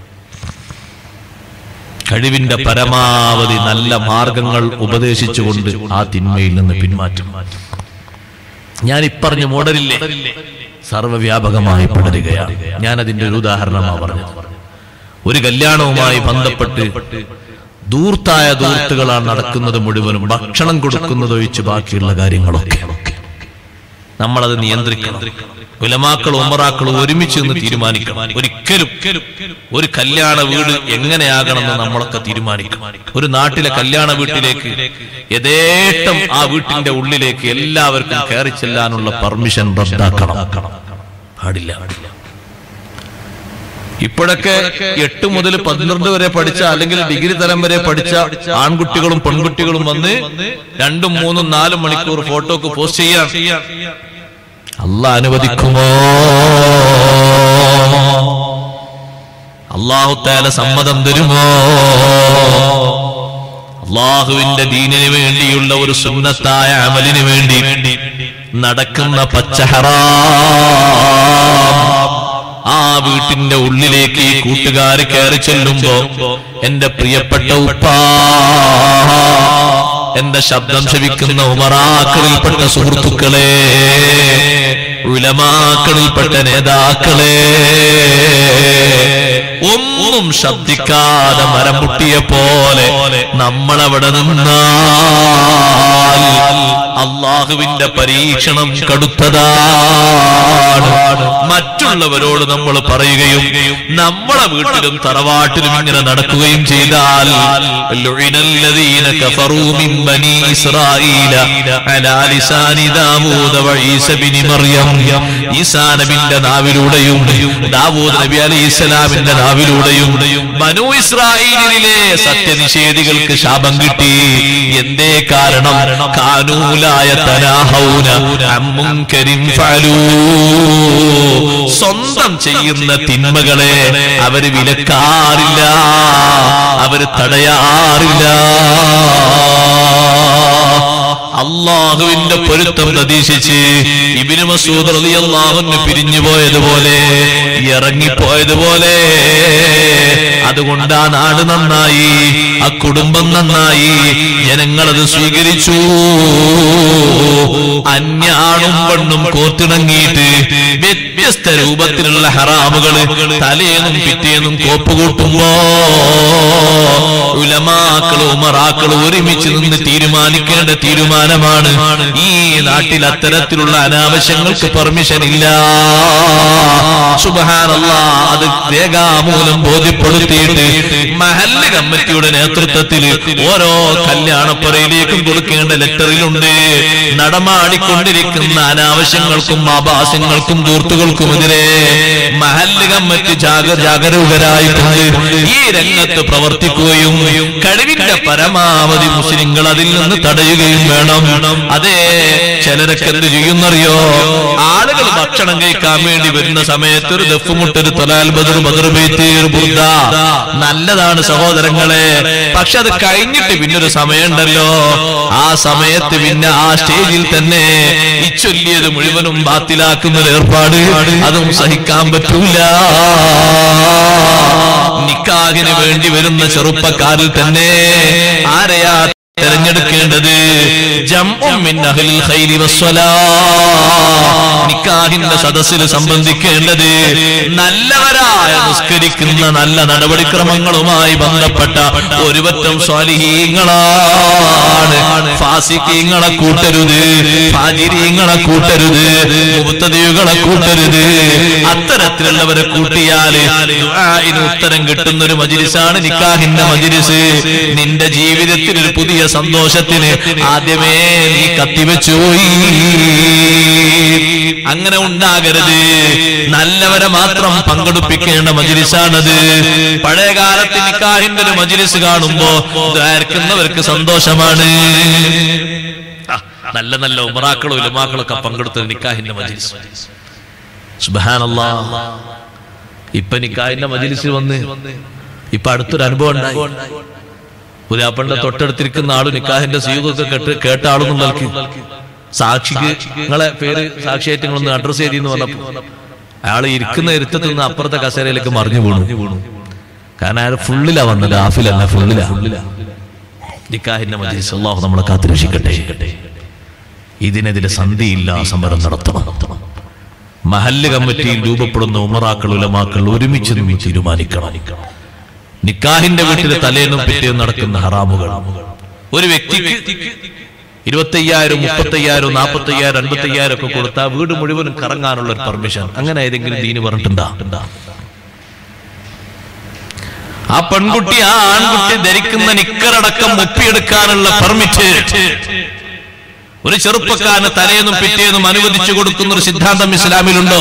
കഴിവിന്റെ പരമാവധി നല്ല മാർഗങ്ങൾ ഉപദേശിച്ചുകൊണ്ട് ആ തിന്മയിൽ നിന്ന് പിന്മാറ്റം ഞാൻ ഇപ്പറഞ്ഞ മോഡലില്ലേ സർവവ്യാപകമായി പടരുകയാണ് ഞാൻ അതിന്റെ ഒരു ഉദാഹരണമാണ് പറഞ്ഞത് ഒരു കല്യാണവുമായി ബന്ധപ്പെട്ട് ദൂർത്തായ ദൂർത്തുകളാണ് നടക്കുന്നത് മുഴുവനും ഭക്ഷണം കൊടുക്കുന്നത് ഒഴിച്ച് ബാക്കിയുള്ള കാര്യങ്ങളൊക്കെ നമ്മളത് നിയന്ത്രിക്കണം ഉലമാക്കൾ ഉമറാക്കൾ ഒരുമിച്ച് നിന്ന് തീരുമാനിക്കണം ഒരിക്കലും ഒരു കല്യാണ വീട് എങ്ങനെയാകണമെന്ന് നമ്മളൊക്കെ തീരുമാനിക്കണം ഒരു നാട്ടിലെ കല്യാണ വീട്ടിലേക്ക് യഥേഷ്ടം ആ വീട്ടിന്റെ ഉള്ളിലേക്ക് എല്ലാവർക്കും കയറി ചെല്ലാനുള്ള പെർമിഷൻ റദ്ദാക്കണം പാടില്ല ഇപ്പോഴൊക്കെ എട്ട് മുതൽ പന്ത്രണ്ട് വരെ പഠിച്ച അല്ലെങ്കിൽ ഡിഗ്രി തലം വരെ പഠിച്ച ആൺകുട്ടികളും പെൺകുട്ടികളും വന്ന് രണ്ടും മൂന്നും നാലും മണിക്കൂർ ഫോട്ടോക്ക് പോസ്റ്റ് ചെയ്യാൻ അല്ല അനുവദിക്കുമോ അള്ളാഹു താല സമ്മതം തരുമോ അള്ളാഹുവിന്റെ ദീനിന് വേണ്ടിയുള്ള ഒരു സുന്നത്തായ അമലിന് വേണ്ടി നടക്കുന്ന പച്ചഹറാ ആ വീട്ടിന്റെ ഉള്ളിലേക്ക് ഈ കൂട്ടുകാര് കയറി ചെല്ലുമ്പോ എന്റെ പ്രിയപ്പെട്ട ഉപ്പ എന്റെ ശബ്ദം ശവിക്കുന്ന ഉമറാക്കളിൽപ്പെട്ട സുഹൃത്തുക്കളെ ഉലമാക്കളിൽപ്പെട്ട നേതാക്കളെ ഒന്നും ശബ്ദിക്കാതെ മരം മുട്ടിയ പോലെ നമ്മളവിടെ നിന്നാൽ അള്ളാഹുവിന്റെ പരീക്ഷണം കടുത്തതാണ് മറ്റുള്ളവരോട് നമ്മൾ പറയുകയും നമ്മളെ വീട്ടിലും തറവാട്ടിലും ഇങ്ങനെ നടക്കുകയും ചെയ്താൽ ലുഇനല്ലദീന കഫറൂ മിൻ ബനീ ഇസ്രായീല അലാ ലിസാനി ദാവൂദ വഈസ ബിനി മർയം ഈസാ നബിന്റെ നാവിലൂടെയും ദാവൂദ് നബി അലൈഹിസ്സലാമിന്റെ നാവിലൂടെയും ബനൂ ഇസ്രായേലിലെ സത്യനിഷേധികൾക്ക് ശാപം കിട്ടി എന്തേ കാരണം കാനൂലായ തനാഹൗന അമ്മുങ്കരിൻ ഫഅലൂ സ്വന്തം ചെയ്യുന്ന തിന്മകളെ അവര് വിലക്കാറില്ല അവര് തടയാറില്ല അള്ളാഹുവിന്റെ പൊരുത്തം പ്രതീക്ഷിച്ച് ഇബിന് മസൂദ് റളിയല്ലാഹുവിന് പിരിഞ്ഞു പോയതുപോലെ ഇറങ്ങിപ്പോയതുപോലെ അതുകൊണ്ട് ആ നാട് നന്നായി ആ കുടുംബം നന്നായി ജനങ്ങളത് സ്വീകരിച്ചു അന്യാണും പെണ്ണും കോത്തിണങ്ങിയിട്ട് വ്യത്യസ്ത രൂപത്തിലുള്ള ഹറാമുകള് തലേന്നും പിറ്റേന്നും കോപ്പുകൂട്ടുമ്പോ ഉലമാക്കള് ഉമറാക്കള് ഒരുമിച്ച് നിന്ന് തീരുമാനിക്കേണ്ട തീരുമാനമാണ് ഈ നാട്ടിൽ അത്തരത്തിലുള്ള അനാവശ്യങ്ങൾക്ക് പെർമിഷൻ ഇല്ല സുബഹാനല്ല അത് രേഖാമൂലം ബോധ്യപ്പെടുത്തിയിട്ട് മഹല്ല് കമ്മിറ്റിയുടെ നേതൃത്വത്തിൽ ഓരോ കല്യാണപ്പുറയിലേക്കും കൊടുക്കേണ്ട ലെറ്ററിലുണ്ട് നടമാടിക്കൊണ്ടിരിക്കുന്ന അനാവശ്യങ്ങൾക്കും ആഭാസങ്ങൾക്കും ദൂർത്തുകൾക്കും കൂട്ടുകൾക്കുമെതിരെ മഹല്ല് കമ്മിറ്റി ജാഗ ജാഗരൂകരായിക്കൊണ്ട് ഈ രംഗത്ത് പ്രവർത്തിക്കുകയും കഴിവിന്റെ പരമാവധി മുസ്ലിങ്ങൾ അതിൽ നിന്ന് തടയുകയും വേണം അതേ ചിലരൊക്കെ എന്ത് ചെയ്യുന്നറിയോ ആളുകൾ ഭക്ഷണം കഴിക്കാൻ വേണ്ടി വരുന്ന സമയത്ത് ഒരു ദഫുമുട്ടൊരു തൊലാൽ ബദർ ബദർ ബൈത്ത് ഒരു ബുദ്ധ നല്ലതാണ് സഹോദരങ്ങളെ പക്ഷെ അത് കഴിഞ്ഞിട്ട് പിന്നൊരു സമയമുണ്ടല്ലോ ആ സമയത്ത് പിന്നെ ആ സ്റ്റേജിൽ തന്നെ ഈ ചൊല്ലിയത് മുഴുവനും ബാത്തിലാക്കുന്ന ഒരു ഏർപ്പാട് അതും സഹിക്കാൻ പറ്റൂല നിക്കാഹിന് വേണ്ടി വരുന്ന ചെറുപ്പക്കാരിൽ തന്നെ ആരെയാ തെരഞ്ഞെടുക്കേണ്ടത് ജംഉം മിൻ അഹ്ലിൽ ഖൈരി വസ്സലാ. നിക്കാഹിന്റെ സദസ്സിൽ സംബന്ധിക്കേണ്ടത് നല്ലവരായ നിസ്കരിക്കുന്ന നല്ല നടപടിക്രമങ്ങളുമായി ബന്ധപ്പെട്ട ഒരുപറ്റം സ്വാലിഹീങ്ങളാണ് ഫാസിക്കീങ്ങളെ കൂട്ടരുത് ഫാജിരീങ്ങളെ കൂട്ടരുത് മുബത്തതികളെ കൂട്ടരുത് അത്തരത്തിലുള്ളവരെ കൂട്ടിയാല് ദുആഇന് ഉത്തരം കിട്ടുന്ന ഒരു മജിലിസാണ് നിക്കാഹിന്റെ മജിലിസ് നിന്റെ ജീവിതത്തിൽ ഒരു പുതിയ സന്തോഷത്തിന് ആദ്യമേ നീ കത്തിവെച്ചു പോയി അങ്ങനെ ഉണ്ടാകരുത് നല്ലവരെ മാത്രം പങ്കെടുപ്പിക്കേണ്ട മജിലിസാണത് പഴയ കാലത്ത് നിക്കാഹിന്റെ ഒരു മജിലിസ് കാണുമ്പോ ദ്വാരക്കുന്നവർക്ക് സന്തോഷമാണ് ആ, നല്ല നല്ല ഉമറാക്കളും ഉലമാക്കളും ഒക്കെ പങ്കെടുത്ത നിക്കാഹിന്റെ മജിലിസ് സുബാനല്ലാ ഇപ്പൊ നിക്കാഹിന്റെ മജിലിസിൽ വന്ന് ഇപ്പൊ അടുത്തൊരു അനുഭവം ഉണ്ടായി പുരാപ്പണ്ട തൊട്ടടുത്തിരിക്കുന്ന ആള് നിക്കാഹിന്റെ സീതൊക്കെ കേട്ട് കേട്ട ആളൊന്നും നൽകി സാക്ഷിക്ക് നിങ്ങളെ പേര് സാക്ഷിയായിട്ട് നിങ്ങളൊന്ന് അഡ്രസ് ചെയ്തെന്ന് പറഞ്ഞപ്പോ അയാൾ ഇരിക്കുന്ന ഇരുത്തത്തിൽ നിന്ന് അപ്പുറത്തെ കസേരയിലേക്ക് മറിഞ്ഞു വീണു കാരണം അയാൾ ഫുള്ളിലാ വന്നത് ഹാഫിലല്ല ഫുള്ളിലാ നിക്കാഹിന്റെ മജീസ് അള്ളാഹു നമ്മളെ കാത്തുരക്ഷിക്കട്ടെ ഇതിനെതിരെ സന്ധിയില്ല സമരം നടത്തണം മഹല്ല് കമ്മിറ്റിയിൽ രൂപപ്പെടുന്ന ഉമറാക്കൾ ഉലമാക്കൾ ഒരുമിച്ച് നിന്ന് തീരുമാനിക്കണം നിക്കാഹിന്റെ വീട്ടിലെ തലേന്നും പിറ്റേന്നും നടക്കുന്ന ഹറാമുകൾ ഒരു വ്യക്തിക്ക് ഇരുപത്തയ്യായിരം മുപ്പത്തയ്യായിരം നാപ്പത്തയ്യായിരം അൻപത്തയ്യായിരം ഒക്കെ കൊടുത്താൽ വീട് മുഴുവനും കറങ്ങാനുള്ള ഒരു പെർമിഷൻ അങ്ങനെ ഏതെങ്കിലും ദീന് പറഞ്ഞിട്ടുണ്ടാ ആ പെൺകുട്ടി ആ ആൺകുട്ടി ധരിക്കുന്ന നിക്കറടക്കം ഒപ്പിയെടുക്കാനുള്ള പെർമിറ്റ് ഒരു ചെറുപ്പക്കാരന് തലേന്നും പിറ്റേന്നും അനുവദിച്ചു കൊടുക്കുന്ന ഒരു സിദ്ധാന്തം ഇസ്ലാമിലുണ്ടോ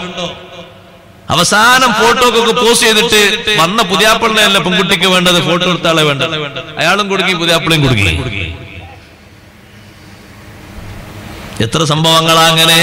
അവസാനം ഫോട്ടോ ഒക്കെ പോസ്റ്റ് ചെയ്തിട്ട് വന്ന പുതിയാപ്പിള്ളയല്ല പെൺകുട്ടിക്ക് വേണ്ടത് ഫോട്ടോ എടുത്താളെ വേണ്ടത് അയാളും കൊടുക്കി പുതിയാപ്പിളയും കൊടുക്കി എത്ര സംഭവങ്ങളാ അങ്ങനെ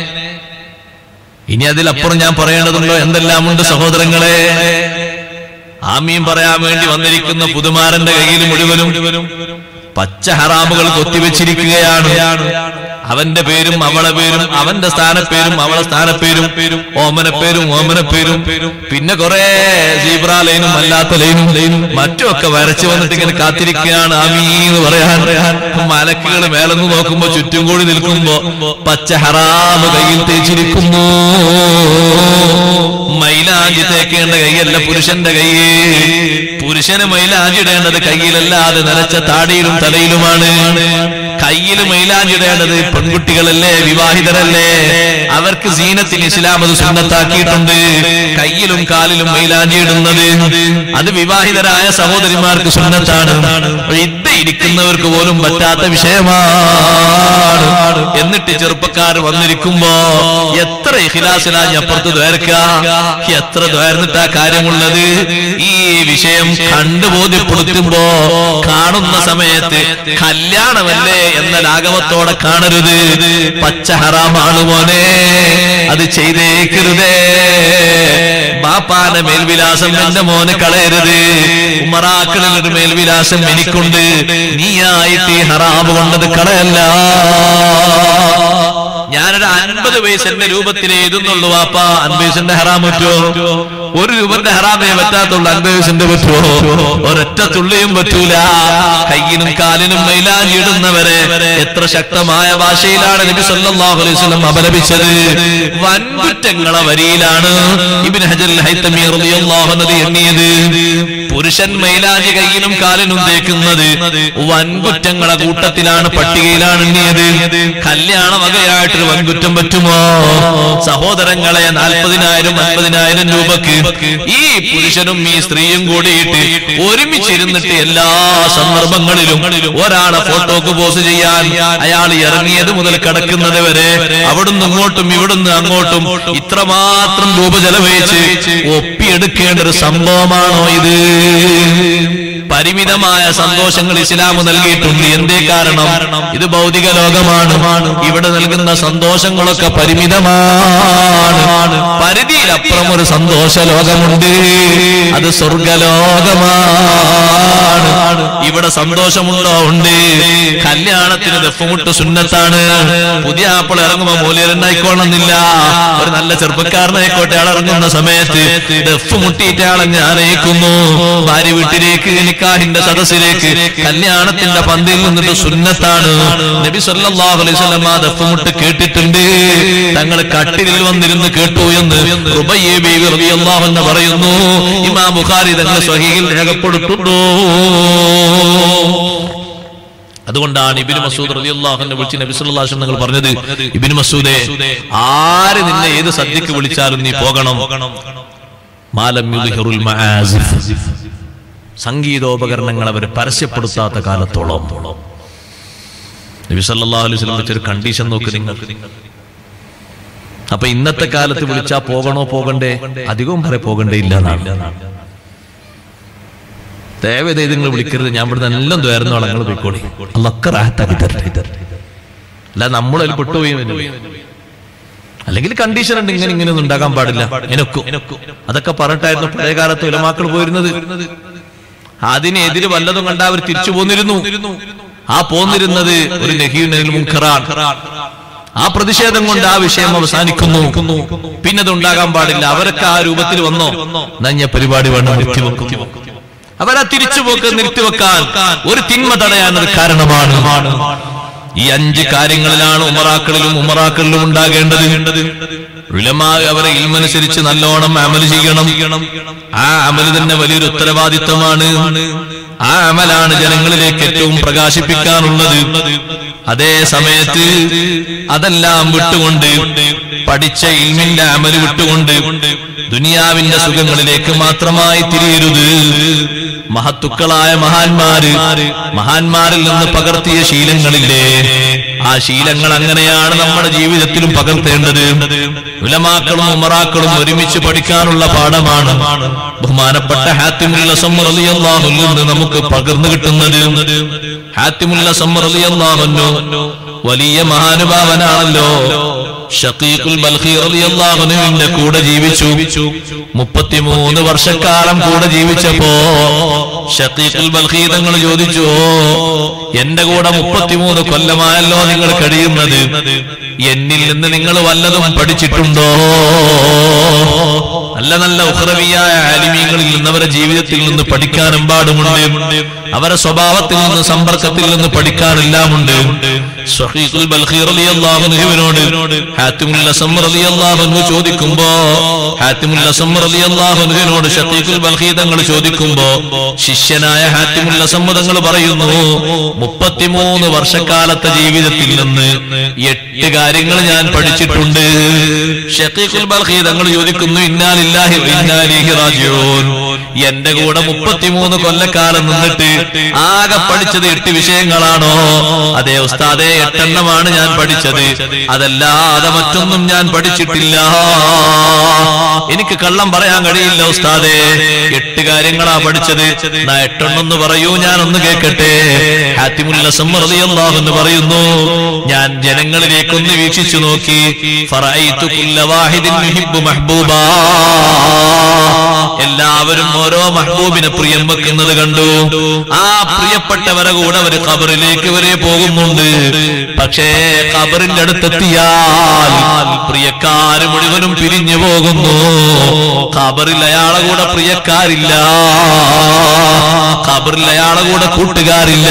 ഇനി അതിലപ്പുറം ഞാൻ പറയേണ്ടതുണ്ടോ എന്തെല്ലാമുണ്ട് സഹോദരങ്ങളെ ആമീൻ പറയാൻ വേണ്ടി വന്നിരിക്കുന്ന പുതുമാരന്റെ കയ്യിൽ മുഴുവനും പച്ച ഹറാമുകൾ കൊത്തിവെച്ചിരിക്കുകയാണ് അവന്റെ പേരും അവളെ പേരും അവന്റെ സ്ഥാനപ്പേരും അവളെ സ്ഥാനപ്പേരും ഓമന പേരും ഓമന പേരും പിന്നെ കുറെ സീബ്ര ലൈനും അല്ലാത്ത ലൈനും ലൈനും മറ്റുമൊക്കെ വരച്ചു വന്നിട്ട് ഇങ്ങനെ കാത്തിരിക്കുകയാണ് ആമീ എന്ന് പറയാൻ മലക്കുകൾ മേലെന്ന് നോക്കുമ്പോ ചുറ്റും കൂടി നിൽക്കുമ്പോ പച്ച ഹറാമ് കയ്യിൽ തേച്ചിരിക്കുന്നു മൈലാഞ്ചി തേക്കേണ്ട കൈയല്ല പുരുഷന്റെ കൈയേ പുരുഷന് മൈലാഞ്ചി ഇടേണ്ടത് കയ്യിലല്ലാതെ നരച്ച താടിയിലും തലയിലുമാണ് കയ്യിൽ മൈലാഞ്ചി ഇടേണ്ടത് പെൺകുട്ടികളല്ലേ വിവാഹിതരല്ലേ അവർക്ക് സീനത്തിന് ഇസ്ലാം അത് സുന്നത്താക്കിയിട്ടുണ്ട് കയ്യിലും കാലിലും മൈലാഞ്ചി ഇടുന്നത് അത് വിവാഹിതരായ സഹോദരിമാർക്ക് സുന്നത്താണ് ഇത് ഇരിക്കുന്നവർക്ക് പോലും പറ്റാത്ത വിഷയമാണ് എന്നിട്ട് ചെറുപ്പക്കാർ വന്നിരിക്കുമ്പോ എത്ര ഇഖിലാസിലാണ് അപ്പുറത്ത് ദ്വാരക്ക എത്ര ദ്വാരന്നിട്ടാ കാര്യമുള്ളത് ഈ വിഷയം കണ്ടു ബോധ്യപ്പെടുത്തുമ്പോ കാണുന്ന സമയത്ത് കല്യാണമല്ലേ എന്ന ലാഘവത്തോടെ കാണരുത് പച്ച ഹറാമാണ് മോനെ അത് ചെയ്തേക്കരുതേ ബാപ്പാന്റെ മേൽവിലാസം എന്റെ മോനെ കളയരുത് ഉമറാക്കളിൽ ഒരു മേൽവിലാസം എനിക്കുണ്ട് നീയായിട്ട് ഈ ഹറാമ് കൊണ്ടത് കളയല്ല ഞാനൊരു അൻപത് പൈസന്റെ രൂപത്തിൽ എഴുതുന്നുള്ളൂ വാപ്പ അൻപത് പൈസന്റെ ഹറാം പറ്റുമോ ഒരു രൂപന്റെ ഹറാമേ പറ്റാത്തുള്ളൂ അൻപത് പൈസന്റെ പറ്റുമോ ഒരൊറ്റ തുള്ളിയും പറ്റൂല കയ്യിനും കാലിനും മൈലാഞ്ചി ഇടുന്നവരെ എത്ര ശക്തമായ ഭാഷയിലാണ് നബി സല്ലല്ലാഹു അലൈഹി വസല്ലം അപലപിച്ചത് വൻകുറ്റങ്ങളെ വരിയിലാണ് ഇബ്നു ഹജർ ഹൈത്തമി റളിയല്ലാഹു അൻഹു എണ്ണിയത് പുരുഷൻ മൈലാഞ്ചി കയ്യിനും കാലിനും തേക്കുന്നത് വൻകുറ്റങ്ങളെ കൂട്ടത്തിലാണ് പട്ടികയിലാണ് എണ്ണിയത് കല്യാണ വകയായിട്ടൊരു വൻകുറ്റം പറ്റുമോ സഹോദരങ്ങളെ നാൽപ്പതിനായിരം അൻപതിനായിരം രൂപക്ക് ഈ പുരുഷനും ഈ സ്ത്രീയും കൂടിയിട്ട് ഒരുമിച്ചിരുന്നിട്ട് എല്ലാ സന്ദർഭങ്ങളിലും ഒരാളെ ഫോട്ടോക്ക് പോസ് ചെയ്യാൻ അയാൾ ഇറങ്ങിയത് മുതൽ കിടക്കുന്നത് വരെ അവിടുന്ന് ഇങ്ങോട്ടും ഇവിടുന്ന് അങ്ങോട്ടും ഇത്രമാത്രം രൂപ ചെലവഴിച്ച് ഒപ്പിയെടുക്കേണ്ട ഒരു സംഭവമാണോ ഇത് പരിമിതമായ സന്തോഷങ്ങൾ ഇസ്ലാം നൽകിയിട്ടുണ്ട് എന്തേ കാരണം ഇത് ഭൗതിക ലോകമാണ് ഇവിടെ നൽകുന്ന സന്തോഷങ്ങളൊക്കെ പരിമിതമാണ് പരിധിയിലപ്പുറം ഒരു സന്തോഷ ലോകമുണ്ട് അത് സ്വർഗലോകമാണ് ഇവിടെ സന്തോഷമുണ്ടോ ഉണ്ട് കല്യാണത്തിന് ദഫുമുട്ട് സുന്നത്താണ് പുതിയ ആപ്പിൾ ഇറങ്ങുമ്പോ മൂല്യരുണ്ടായിക്കോണമെന്നില്ല ഒരു നല്ല ചെറുപ്പക്കാരനായിക്കോട്ടെ ആൾ ഇറങ്ങുന്ന സമയത്ത് ദഫ് മുട്ടിയിട്ട് ആളെ ഞാൻ അയക്കുന്നു ഭാര്യ വീട്ടിലേക്ക് നിക്കാഹിന്റെ സദസ്സിലേക്ക് കല്യാണത്തിന്റെ പന്തിയിൽ നിന്നിട്ട് സുന്നത്താണ് നബി സല്ലല്ലാഹു അലൈഹി വസല്ലം ആ ദഫ് മുട്ട് കേട്ടിട്ടുണ്ട് തങ്ങൾ കട്ടിലിൽ വന്നിരുന്ന് കേട്ടു എന്ന് റുബയ്യ ബീവി റളിയല്ലാഹു അൻഹ പറയുന്നു ഇമാം ബുഖാരി തങ്ങൾ സ്വഹീഹിൽ രേഖപ്പെടുത്തുന്നു അതുകൊണ്ടാണ് ഇബിന് മസൂദ് റളിയല്ലാഹുവിനെ വിളിച്ച് നബി സല്ലല്ലാഹു അലൈഹി വസല്ലം നിങ്ങൾ പറഞ്ഞത് ഇബിന് മസൂദേ ആര് നിന്നെ ഏത് സദ്യക്ക് വിളിച്ചാലും നീ പോകണം മാലം യുദ്ഹിറുൽ മആസിഫ് സംഗീതോപകരണങ്ങൾ അവർ പരസ്യപ്പെടുത്താത്ത കാലത്തോളം നബി സല്ലല്ലാഹു അലൈഹി വസല്ലം വെച്ചൊരു കണ്ടീഷൻ നോക്ക് നിങ്ങൾ അപ്പൊ ഇന്നത്തെ കാലത്ത് വിളിച്ചാ പോകണോ പോകണ്ടേ അധികവും പറ പോകണ്ടേ ഇല്ല എന്നാണ് ദയവേത് നിങ്ങൾ വിളിക്കരുത് ഞാൻ ഇവിടുന്ന് എല്ലാം ദ്വാരുന്നോളാം നിങ്ങൾ പോയിക്കോളി അല്ലൊക്കെ റാഹത്താക്കി തരട്ടെ അല്ല നമ്മളതിൽ പെട്ടുപോയി എന്ന്. അല്ലെങ്കിൽ കണ്ടീഷൻ ഉണ്ട് ഇങ്ങനെ ഇങ്ങനെ ഒന്നും ഉണ്ടാകാൻ പാടില്ല എനക്കും അതൊക്കെ പറഞ്ഞിട്ടായിരുന്നു പഴയ കാലത്ത് ഉലമാക്കൾ പോയിരുന്നത് അതിനെതിരെ വല്ലതും കണ്ട അവർ തിരിച്ചു പോന്നിരുന്നു ആ പോന്നിരുന്നത് ഒരു നഹീനൽ മുൻഖറാൻ ആ പ്രതിഷേധം കൊണ്ട് ആ വിഷയം അവസാനിക്കുന്നു പിന്നെ അത് ഉണ്ടാകാൻ പാടില്ല അവരൊക്കെ ആ രൂപത്തിൽ വന്നോ നഞ്ഞ പരിപാടി വേണം നിർത്തിവെക്കും അവരാ തിരിച്ചുപോക്ക് നിർത്തിവെക്കാൻ ഒരു തിന്മ തടയാൻ ഒരു കാരണമാണ് ഈ അഞ്ച് കാര്യങ്ങളിലാണ് ഉമറാക്കളിലും ഉമറാക്കളിലും ഉണ്ടാകേണ്ടത് ഉലമാ അവരെ ഇൽമനുസരിച്ച് നല്ലോണം അമല് ചെയ്യണം ആ അമല് തന്നെ വലിയൊരു ഉത്തരവാദിത്തമാണ് ആ അമലാണ് ജനങ്ങളിലേക്ക് ഏറ്റവും പ്രകാശിപ്പിക്കാനുള്ളത് അതേ സമയത്ത് അതെല്ലാം വിട്ടുകൊണ്ട് പഠിച്ച ഇൽമിന്റെ അമല് വിട്ടുകൊണ്ട് ദുനിയാവിന്റെ സുഖങ്ങളിലേക്ക് മാത്രമായി തിരിയരുത് മഹത്തുക്കളായ മഹാന്മാര് മഹാന്മാരിൽ നിന്ന് പകർത്തിയ ശീലങ്ങളില്ലേ ആ ശീലങ്ങൾ അങ്ങനെയാണ് നമ്മുടെ ജീവിതത്തിലും പകർത്തേണ്ടത് ഉലമാക്കളും ഉമറാക്കളും ഒരുമിച്ച് പഠിക്കാനുള്ള പാഠമാണ് ബഹുമാനപ്പെട്ട ഹാത്തിമുല്ല സമ്മറിയാഹുൽ നിന്ന് നമുക്ക് പകർന്നു കിട്ടുന്നത് ഹാത്തിമുല്ല സമ്മറിയാഹുന്നു വലിയ മഹാനുഭാവനാണല്ലോ ഷക്കീഖുൽ ബൽഖി റളിയല്ലാഹു അൻഹുവിന്റെ കൂടെ ജീവിച്ചു മുപ്പത്തിമൂന്ന് വർഷക്കാലം കൂടെ ജീവിച്ചപ്പോ ഷക്കീഖുൽ ബൽഖി തങ്ങൾ ചോദിച്ചു എന്റെ കൂടെ മുപ്പത്തിമൂന്ന് കൊല്ലമായല്ലോ നിങ്ങൾ കഴിയുന്നത് എന്നിൽ നിന്ന് നിങ്ങൾ വല്ലതും പഠിച്ചിട്ടുണ്ടോ നല്ല നല്ല ഉഹ്രവിയായ ആലിമീങ്ങളിൽ നിന്ന് അവരുടെ ജീവിതത്തിൽ നിന്ന് പഠിക്കാനും പാടുമുണ്ട് അവരുടെ സ്വഭാവത്തിൽ നിന്ന് സമ്പർക്കത്തിൽ നിന്ന് പഠിക്കാനെല്ലാമുണ്ട് ഷഹീഖുൽ ബൽഖി റളിയല്ലാഹു അൻഹുവിനോട് ഹാത്തിമുൽ അസം റളിയല്ലാഹു അൻഹു ചോദിക്കുമ്പോ ഹാത്തിമുൽ അസം റളിയല്ലാഹു അൻഹുവിനോട് ഷഹീഖുൽ ബൽഖി തങ്ങൾ ചോദിക്കുമ്പോ ശിഷ്യനായ ഹാത്തിമുൽ അസം തങ്ങൾ പറയുന്നു മുപ്പത്തിമൂന്ന് വർഷക്കാലത്തെ ജീവിതത്തിൽ നിന്ന് എട്ട് കാര്യങ്ങൾ ഞാൻ പഠിച്ചിട്ടുണ്ട് ഷഹീഖുൽ ബൽഖി തങ്ങൾ ചോദിക്കുന്നു ഇന്നാലില്ലാഹി വ ഇന്നാ ഇലൈഹി റാജിഊൻ എന്റെ കൂടെ മുപ്പത്തിമൂന്ന് കൊല്ലക്കാലം നിന്നിട്ട് ആകെ പഠിച്ചത് എട്ട് വിഷയങ്ങളാണോ അതേ ഉസ്താദെ എട്ടെണ്ണമാണ് ഞാൻ പഠിച്ചത് അതല്ലാതെ മറ്റൊന്നും ഞാൻ പഠിച്ചിട്ടില്ല എനിക്ക് കള്ളം പറയാൻ കഴിയില്ല ഉസ്താദെ എട്ട് കാര്യങ്ങളാ പഠിച്ചത് നാ എട്ടെണ്ണെന്ന് പറയൂ ഞാൻ ഒന്ന് കേൾക്കട്ടെ ഹാത്തിമുല്ല സമ്മറിയാഹു എന്ന് പറയുന്നു ഞാൻ ജനങ്ങളിലേക്കൊന്ന് വീക്ഷിച്ചു നോക്കി ഫറഅയ്തു കുല്ല വാഹിദിൻ യുഹിബ്ബു മഹ്ബൂബാ എല്ലാവരും ഓരോ മഹബൂബിനെ പ്രിയം വെക്കുന്നത് കണ്ടു ആ പ്രിയപ്പെട്ടവരെ കൂടെ ഒരു ഖബറിലേക്ക് വരെ പോകുന്നുണ്ട് പക്ഷേ ഖബറിന്റെ അടുത്തെത്തിയാൽ പ്രിയക്കാര് മുഴുവനും പിരിഞ്ഞു പോകുന്നു ഖബറിൽ അയാളെ കൂടെ പ്രിയക്കാരില്ല ഖബറിൽ അയാളെ കൂടെ കൂട്ടുകാരില്ല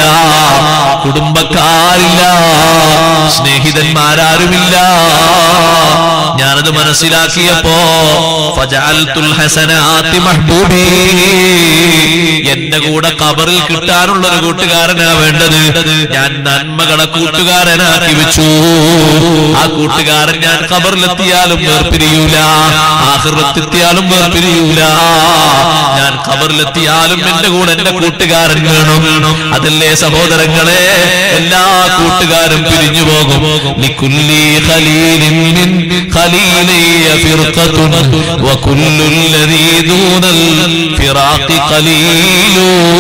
കുടുംബക്കാരില്ല സ്നേഹിതന്മാരാരുമില്ല ഞാനത് മനസ്സിലാക്കിയപ്പോ ഫജഅൽതുൽ ഹസനാത്തി മഹ്ബൂബി എന്റെ കൂടെ കബറിൽ കിട്ടാനുള്ള ഒരു കൂട്ടുകാരനാ വേണ്ടത് ഞാൻ നന്മകളെ കൂട്ടുകാരനാക്കി വെച്ചു ആ കൂട്ടുകാരൻ ഞാൻ കബറിലെത്തിയാലും വേർപിരിയൂല ആഹൃത്തെത്തിയാലും വേർപിരിയൂല ഞാൻ ഖബറിലെത്തിയാലും എന്റെ കൂടെ എന്റെ കൂട്ടുകാരൻ വേണം അതല്ലേ സഹോദരങ്ങളെ എല്ലാ കൂട്ടുകാരും പിരിഞ്ഞു പോകും ലിക്കുല്ലി ഖലീലിൻ മിൻ ഖലീലിയ ഫിർഖത്തുൻ വകുല്ലു الذي دون الفراق قليل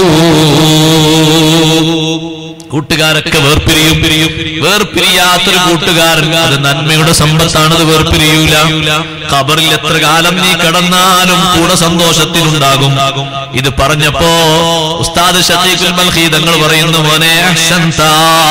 കൂട്ടുകാരൊക്കെ വേർപിരിയും പിരിയും വേർപിരിയാത്തൊരു കൂട്ടുകാരൻ അത് നന്മയുടെ സമ്പത്താണത് വേർപിരിയൂല ഖബറിൽ എത്ര കാലം നീ കിടന്നാലും കൂടെ സന്തോഷത്തിലുണ്ടാകും ഇത് പറഞ്ഞപ്പോ ഉസ്താദ് ഷഫീഖുൽ മൽഹി തങ്ങൾ പറയുന്നു മോനെ അഹ്സൻതാ.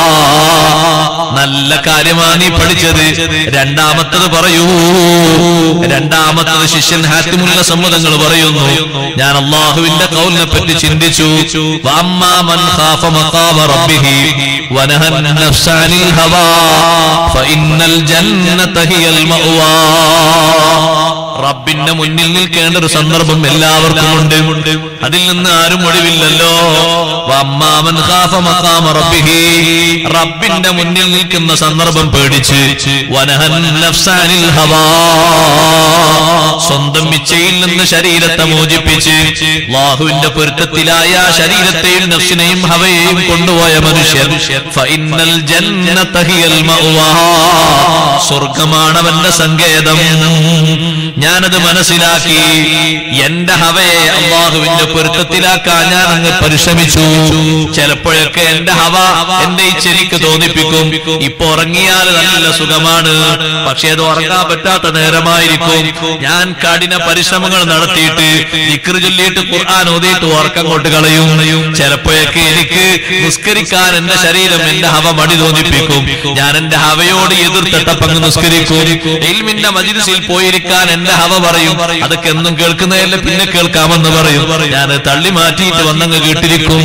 നല്ല കാര്യമാണ് നീ പഠിച്ചത് രണ്ടാമത്തത് പറയൂ രണ്ടാമത്തത് ശിഷ്യൻ ഹാത്തിമുല്ല സമ്മതങ്ങൾ പറയുന്നു ഞാൻ അള്ളാഹുവിന്റെ കൗലിനെ പറ്റി ചിന്തിച്ചു വഅമ്മാ മൻ ഖാഫ മഖാമ റബ്ബിഹി വനഹ النفس عن الهوى فإن الجنة هي المأوى റബ്ബിന്റെ മുന്നിൽ നിൽക്കേണ്ട ഒരു സന്ദർഭം എല്ലാവർക്കും ഉണ്ട് അതിൽ നിന്ന് ആരും ഒഴിവില്ലല്ലോ വമ്മാമൻ ഖാഫ മഖാമ റബ്ബിഹി റബ്ബിന്റെ മുന്നിൽ നിൽക്കുന്ന സന്ദർഭം പേടിച്ച് വനഹൻ നഫ്സാനിൽ ഹവാ സ്വന്തം ഇച്ഛയിൽ നിന്ന് ശരീരത്തെ മോചിപ്പിച്ച് അള്ളാഹുവിന്റെ പൊരുത്തത്തിലായ ശരീരത്തെയും നഫ്സിനെയും ഹവയെയും കൊണ്ടുപോയ മനുഷ്യൻ ഫഇന്നൽ ജന്നത ഹിയൽ മഅ്വാ സ്വർഗമാണ് അവന്റെ സങ്കേതം ഞാനത് മനസ്സിലാക്കി എന്റെ ഹവയെ അള്ളാഹുവിന്റെ പൊരുത്തത്തിലാക്കാൻ ഞാൻ അങ്ങ് പരിശ്രമിച്ചു ചിലപ്പോഴൊക്കെ എന്റെ ഹവ എന്റെ ഇച്ചെനിക്ക് തോന്നിപ്പിക്കും ഇപ്പൊ ഉറങ്ങിയാൽ നല്ല സുഖമാണ് പക്ഷെ അത് ഉറങ്ങാൻ പറ്റാത്ത നേരമായിരിക്കും ഞാൻ കഠിന പരിശ്രമങ്ങൾ നടത്തിയിട്ട് ദിക്റ് ചൊല്ലിയിട്ട് ഖുർആൻ ഓതിയിട്ട് ഉറക്കം കൊണ്ട് കളയും ചിലപ്പോഴൊക്കെ എനിക്ക് നിസ്കരിക്കാൻ എന്റെ ശരീരം എന്റെ ഹവ മടി തോന്നിപ്പിക്കും ഞാൻ എന്റെ ഹവയോട് എതിർത്തിട്ടപ്പങ്ങ് നിസ്കരിക്കും ഇൽമിന്റെ മജിലിസിൽ പോയിരിക്കാൻ എന്റെ ഹവ പറയും അതൊക്കെ എന്നും കേൾക്കുന്നതല്ല പിന്നെ കേൾക്കാമെന്ന് പറയും ഞാൻ തള്ളി മാറ്റിയിട്ട് വന്നങ്ങ് കേട്ടിരിക്കും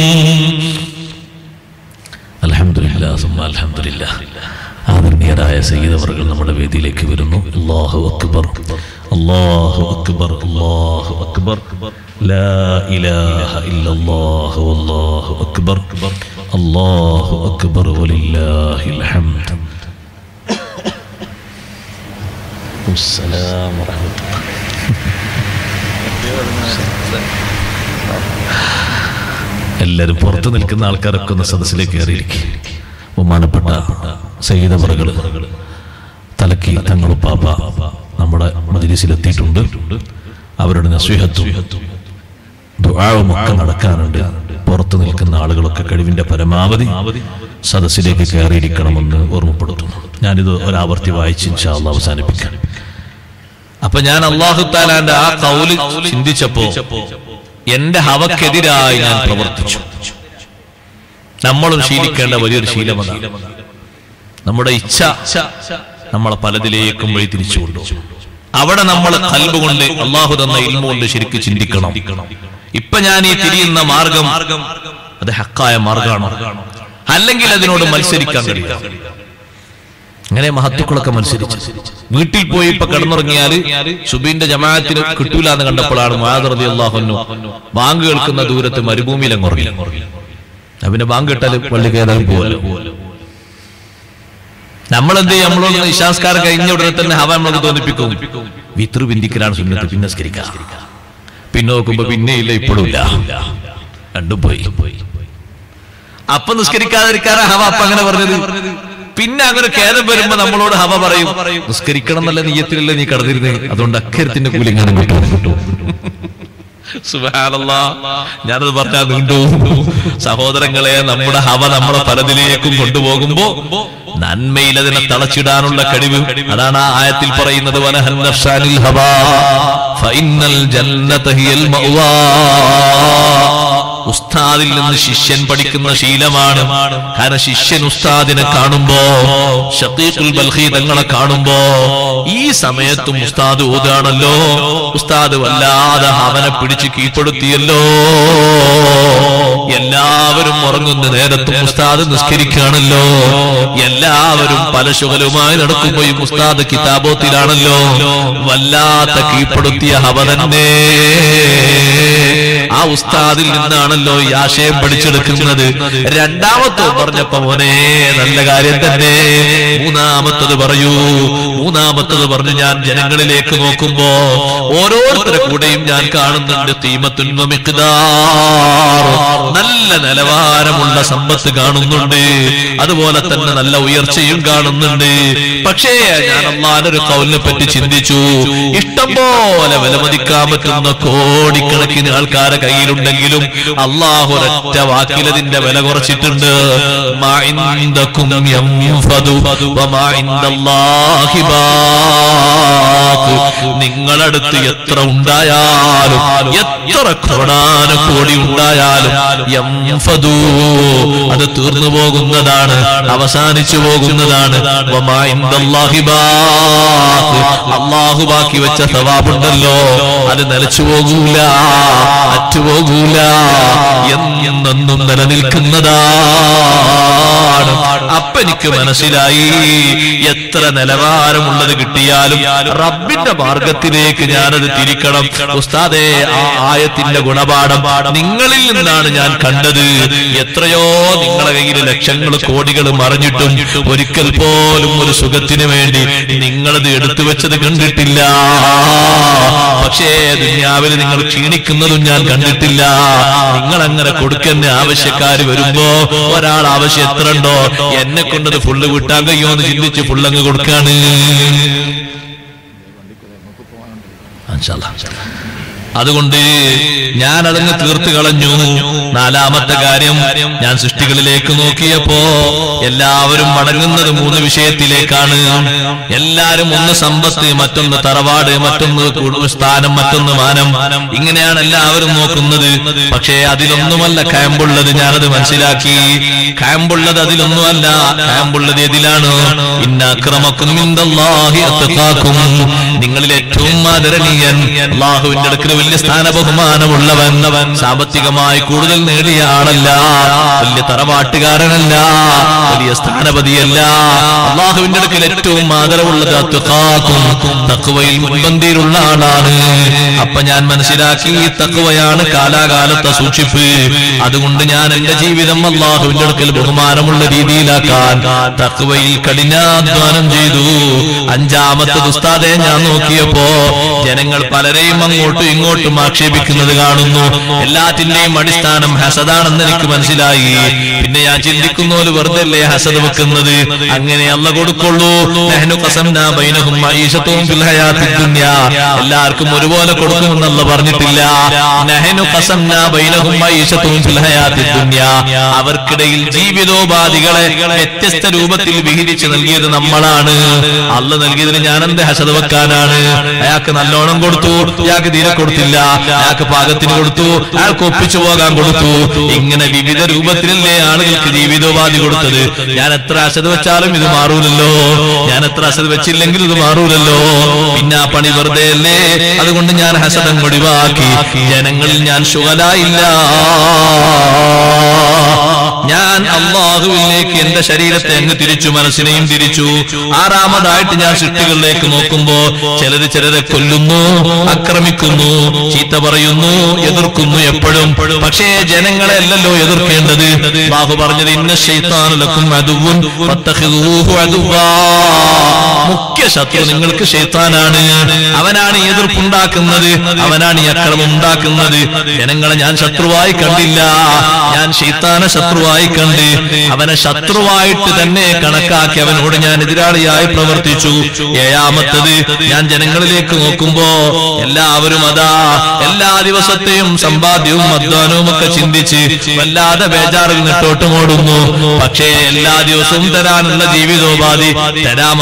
അൽഹംദുലില്ലാ സുമ്മ അൽഹംദുലില്ലാ ആദരണീയരായ സയ്യിദവർകൾ നമ്മുടെ വേദിയിലേക്ക് വരുന്നു അല്ലാഹു അക്ബർ അല്ലാഹു അക്ബർ അല്ലാഹു അക്ബർ ലാ ഇലാഹ ഇല്ലല്ലാഹു അല്ലാഹു അക്ബർ അല്ലാഹു അക്ബർ വലില്ലാഹിൽ ഹംദ് السلام ورحمة الله എല്ലാവരും പുറത്ത് നിൽക്കുന്ന ആൾക്കാരൊക്കെ ഒന്ന് സദസ്സിലേക്ക് കയറിയിരിക്കും ബഹുമാനപ്പെട്ട സയ്യിദവറുകൾ തലക്കി തങ്ങളുപ്പാപ്പ നമ്മുടെ മജിലിസിലെത്തിയിട്ടുണ്ട് അവരുടെ നസ്വീഹത്തും ദുആവും ഒക്കെ നടക്കാനുണ്ട് പുറത്ത് നിൽക്കുന്ന ആളുകളൊക്കെ കഴിവിന്റെ പരമാവധി സദസ്സിലേക്ക് കയറിയിരിക്കണമെന്ന് ഓർമ്മപ്പെടുത്തുന്നു ഞാനിത് ഒരാവർത്തി വായിച്ച് ഇൻഷാ അള്ളാഹ് അവസാനിപ്പിക്കാം അപ്പൊ ഞാൻ അള്ളാഹു താലാന്റെ ആ കൗല് ചിന്തിച്ചപ്പോ എന്റെ ഹവക്കെതിരായി ഞാൻ പ്രവർത്തിച്ചു നമ്മളും ശീലിക്കേണ്ട വലിയൊരു ശീലമാണ് നമ്മുടെ ഇച്ഛ നമ്മളെ പലതിലേക്കും വഴി തിരിച്ചു കൊണ്ടുപോകും അവിടെ നമ്മൾ കൽബ് കൊണ്ട് അള്ളാഹു തന്ന ഇൽമ കൊണ്ട് ശരിക്ക് ചിന്തിക്കണം ഇപ്പൊ ഞാൻ ഈ തിരിയുന്ന മാർഗം അത് ഹക്കായ മാർഗമാണോ അല്ലെങ്കിൽ അതിനോട് മത്സരിക്കാൻ കഴിയില്ല അങ്ങനെ മഹത്തുക്കളൊക്കെ മത്സരിച്ചു വീട്ടിൽ പോയി ഇപ്പൊ കിടന്നുറങ്ങിയാല് സുബീന്റെ ജമാഅത്തിന് കിട്ടൂല എന്ന് കണ്ടപ്പോഴാണ് മുഹാദർദി അള്ളാഹുന്നു ബാങ്ക് കേൾക്കുന്ന ദൂരത്ത് മരുഭൂമിയിൽ അങ്ങ് ഉറങ്ങി പിന്നെ ബാങ്ക് കേട്ടാല് പള്ളി കയറാൻ പോവല്ലോ നമ്മളെന്ത് ചെയ്യും നമ്മളൊന്ന് ഇശാസ്കാരം കഴിഞ്ഞ ഉടനെ തന്നെ ഹവ നമ്മൾക്ക് തോന്നിപ്പിക്കും വിത്രു ബിന്ദിക്കലാണ് സുന്നത്ത് പിന്നെ സ്കരിക്കാം പിന്നെ നോക്കുമ്പോ പിന്നെ ഇല്ല ഇപ്പോഴും ഇല്ല രണ്ടും പോയി അപ്പൊ നിസ്കരിക്കാതിരിക്കാനാ ഹവ അപ്പൊ അങ്ങനെ പറഞ്ഞത് പിന്നെ അങ്ങനെ ഖേദം വരുമ്പോ നമ്മളോട് ഹവ പറയും നിസ്കരിക്കണം എന്നല്ല നീയത്തിലല്ലേ നീ കടന്നിരുന്നേ അതുകൊണ്ട് അക്കരത്തിന്റെ കൂലി എങ്ങനെ കിട്ടും കിട്ടും സുബ്ഹാനല്ലാ. ഞാനത് പറഞ്ഞാൽ നീണ്ടു സഹോദരങ്ങളെ നമ്മുടെ ഹവ നമ്മളെ പലതിലേക്കും കൊണ്ടുപോകുമ്പോ നന്മയിൽ അതിനെ തളച്ചിടാനുള്ള കഴിവ് അതാണ് ആ ആയത്തിൽ പറയുന്നത് വനഹൻ നഫ്സാനിൽ ഹവാ ഫഇന്നൽ ജന്നത ഹിയൽ മഅ്വാ ഉസ്താദിൽ നിന്ന് ശിഷ്യൻ പഠിക്കുന്ന ശീലമാണ് കാരണം ശിഷ്യൻ ഉസ്താദിനെ കാണുമ്പോ ഷത്തീഖുൽ ബൽഖി തങ്ങളെ കാണുമ്പോ ഈ സമയത്തും ഉസ്താദ് ഓതാണല്ലോ ഉസ്താദ് വല്ലാതെ അവനെ പിടിച്ച് കീഴ്പ്പെടുത്തിയല്ലോ എല്ലാവരും ഉറങ്ങുന്ന നേരത്തും ഉസ്താദ് നിസ്കരിക്കുകയാണല്ലോ എല്ലാവരും പല ശുഗലുമായി നടക്കുമ്പോൾ ഈ ഉസ്താദ് കിതാബോത്തിലാണല്ലോ വല്ലാത്ത കീഴ്പ്പെടുത്തിയ ഹവ തന്നെ ആ ഉസ്താദിൽ നിന്നാണല്ലോ ഈ ആശയം പഠിച്ചെടുക്കുന്നത് രണ്ടാമത്തെ പറഞ്ഞപ്പോ മോനെ നല്ല കാര്യം തന്നെ മൂന്നാമത്തത് പറയൂ മൂന്നാമത്തത് പറഞ്ഞു ഞാൻ ജനങ്ങളിലേക്ക് നോക്കുമ്പോ ഓരോരുത്തരുടെ കൂടെയും ഞാൻ കാണുന്നുണ്ട് തീമത്തുൻവ മിഖ്ദാർ നല്ല നിലവാരമുള്ള സമ്പത്ത് കാണുന്നുണ്ട് അതുപോലെ തന്നെ നല്ല ഉയർച്ചയും കാണുന്നുണ്ട് പക്ഷേ ഞാൻ അള്ളാനൊരു കൗലിനെ പറ്റി ചിന്തിച്ചു ഇഷ്ടം പോലെ വിലമതിക്കാൻ പറ്റുന്ന കോടിക്കണക്കിന് ആൾക്കാരെ കയ്യിലുണ്ടെങ്കിലും അള്ളാഹു ഒരൊറ്റ വാക്കിലതിന്റെ വില കുറച്ചിട്ടുണ്ട് മാ ഇൻദകും യംഫദു വമാ ഇൻദല്ലാഹി ബാഖ്. നിങ്ങളടുത്ത് എത്ര ഉണ്ടായാലും എത്ര കോടാന കോടി ഉണ്ടായാലും യംഫദു അത് തീർന്നു പോകുന്നതാണ് അവസാനിച്ചു പോകുന്നതാണ് വമാ ഇൻദല്ലാഹി ബാഖ്. അള്ളാഹു ബാക്കി വെച്ച സവാബുണ്ടല്ലോ അത് നിലച്ചു പോകൂല അറ്റുപോകൂല എന്നെന്നും നിലനിൽക്കുന്നതാണ് അപ്പൊ എനിക്ക് മനസ്സിലായി എത്ര നിലവാരമുള്ളത് കിട്ടിയാലും റബ്ബിന്റെ മാർഗത്തിലേക്ക് ഞാനത് തിരിക്കണം ഉസ്താദേ ആ ആയത്തിന്റെ ഗുണപാഠം നിങ്ങളിൽ നിന്നാണ് ഞാൻ കണ്ടത് എത്രയോ നിങ്ങളെ കയ്യിൽ ലക്ഷങ്ങൾ കോടികൾ മറിഞ്ഞിട്ടും ഒരിക്കൽ പോലും ഒരു സുഖത്തിന് വേണ്ടി നിങ്ങളത് എടുത്തു വെച്ചത് കണ്ടിട്ടില്ല പക്ഷേ ദുന്യാവിൽ നിങ്ങൾ ക്ഷീണിക്കുന്നതും ഞാൻ കണ്ടിട്ടില്ല നിങ്ങൾ അങ്ങനെ കൊടുക്കുന്ന ആവശ്യക്കാര് വരുമ്പോ ഒരാൾ ആവശ്യം എത്ര ഉണ്ടോ എന്നെ കൊണ്ടത് ഫുള്ള് വിട്ടാൻ കഴിയോ എന്ന് ചിന്തിച്ച് ഫുള്ളങ്ങ് കൊടുക്കാണ് അതുകൊണ്ട് ഞാൻ അതങ്ങ് തീർത്ത് കളഞ്ഞു നാലാമത്തെ കാര്യം ഞാൻ സൃഷ്ടികളിലേക്ക് നോക്കിയപ്പോ എല്ലാവരും മടങ്ങുന്നത് മൂന്ന് വിഷയത്തിലേക്കാണ് എല്ലാരും ഒന്ന് സമ്പത്ത് മറ്റൊന്ന് തറവാട് മറ്റൊന്ന് കുടു- സ്ഥാനം മറ്റൊന്ന് മാനം ഇങ്ങനെയാണ് എല്ലാവരും നോക്കുന്നത് പക്ഷേ അതിലൊന്നുമല്ല ക്യാമ്പുള്ളത് ഞാനത് മനസ്സിലാക്കി ക്യാമ്പുള്ളത് അതിലൊന്നുമല്ല ക്യാമ്പുള്ളത് എതിലാണ് ഇന്നക്രമക്കും നിങ്ങളിൽ ഏറ്റവും ആദരണീയൻ അള്ളാഹുവിന്റെ അടുക്കൽ വലിയ സ്ഥാന ബഹുമാനമുള്ളവൻ സാമ്പത്തികമായി കൂടുതൽ നേടിയ ആളല്ല വലിയ തറവാട്ടുകാരനല്ല വലിയ സ്ഥാനപതിയല്ല അള്ളാഹുവിന്റെ അടുക്കൽ ഏറ്റവും ആദരവുള്ളത് അത്തുക്കാക്കും തക്കുവയിൽ മുൻപന്തിയിലുള്ള ആളാണ് അപ്പൊ ഞാൻ മനസ്സിലാക്കി ഈ തക്കുവയാണ് കാലാകാലത്തെ സൂക്ഷിപ്പ് അതുകൊണ്ട് ഞാൻ എന്റെ ജീവിതം അള്ളാഹുവിന്റെ അടുക്കൽ ബഹുമാനമുള്ള രീതിയിലാക്കാൻ തക്കുവയിൽ കഠിനാധ്വാനം ചെയ്തു അഞ്ചാമത്തെ ഉസ്താദെ ഞാൻ നോക്കിയപ്പോ ജനങ്ങൾ പലരെയും അങ്ങോട്ടും ഇങ്ങോട്ടും ആക്ഷേപിക്കുന്നത് കാണുന്നു എല്ലാത്തിന്റെയും അടിസ്ഥാനം ഹസദാണെന്ന് എനിക്ക് മനസ്സിലായി പിന്നെ ഞാൻ ചിന്തിക്കുന്ന പോലെ വെറുതെ അല്ലേ ഹസദ് വെക്കുന്നത് അങ്ങനെ അല്ല കൊടുക്കുള്ളൂ നഹ്നു ഖസംനാ ബൈനഹും മഈശത്തുഹും ഫിൽ ഹയാത്തിദ് ദുനിയാ എല്ലാവർക്കും ഒരുപോലെ കൊടുക്കുമെന്നല്ല പറഞ്ഞിട്ടില്ല നഹ്നു ഖസംനാ ബൈനഹും മഈശത്തുഹും ഫിൽ ഹയാത്തിദ് ദുനിയാ അവർക്കിടയിൽ ജീവിതോപാധികളെ വ്യത്യസ്ത രൂപത്തിൽ വിഹിരിച്ച് നൽകിയത് നമ്മളാണ് അല്ല നൽകിയതിന് ഞാൻ എന്ത് ഹസദ് വെക്കാനാണ് അയാൾക്ക് നല്ലോണം കൊടുത്തു അയാൾക്ക് തീരെ കൊടുത്തില്ല അയാൾക്ക് പാകത്തിന് കൊടുത്തു അയാൾക്ക് ഒപ്പിച്ചു പോകാൻ കൊടുത്തു ഇങ്ങനെ വിവിധ രൂപത്തിലല്ലേ ആളുകൾക്ക് ജീവിതോപാധി കൊടുത്തത് ഞാൻ എത്ര അസത് വെച്ചാലും ഇത് മാറൂലല്ലോ ഞാൻ എത്ര അസത് വെച്ചില്ലെങ്കിൽ ഇത് മാറൂലല്ലോ പിന്നെ ആ പണി വെറുതെ അല്ലേ അതുകൊണ്ട് ഞാൻ ഹസദം ഒഴിവാക്കി ജനങ്ങളിൽ ഞാൻ ശുഗലായില്ല ഞാൻ അള്ളാഹുവിലേക്ക് എന്റെ ശരീരത്തെ അങ്ങ് തിരിച്ചു മനസ്സിനെയും തിരിച്ചു ആറാമതായിട്ട് ഞാൻ സൃഷ്ടികളിലേക്ക് നോക്കുമ്പോ ചിലര് ചിലരെ കൊല്ലുന്നു ആക്രമിക്കുന്നു ചീത്ത പറയുന്നു എതിർക്കുന്നു എപ്പോഴും പക്ഷേ ജനങ്ങളെ അല്ലല്ലോ എതിർക്കേണ്ടത് ബാഹു പറഞ്ഞത് ഇന്ന ശൈത്താനലക്കും അതുവും മുഖ്യ ശത്രു നിങ്ങൾക്ക് ഷെയ്ത്താനാണ് അവനാണ് ഈ എതിർപ്പുണ്ടാക്കുന്നത് അവനാണ് ഈ അക്രമം ഉണ്ടാക്കുന്നത് ജനങ്ങളെ ഞാൻ ശത്രുവായി കണ്ടില്ല ഞാൻ ഷെയ്ത്താനെ ശത്രുവായി കണ്ട് അവനെ ശത്രുവായിട്ട് തന്നെ കണക്കാക്കി അവനോട് ഞാൻ എതിരാളിയായി പ്രവർത്തിച്ചു ഏഴാമത്തത് ഞാൻ ജനങ്ങളിലേക്ക് നോക്കുമ്പോ എല്ലാവരും അതാ എല്ലാ ദിവസത്തെയും സമ്പാദ്യവും അധ്വാനവും ഒക്കെ ചിന്തിച്ച് വല്ലാതെ ബേജാറിൽ നിട്ടോട്ടും ഓടുന്നു പക്ഷേ എല്ലാ ദിവസവും തരാനുള്ള ജീവിതോപാധി തരാമെന്ന് അള്ളാഹു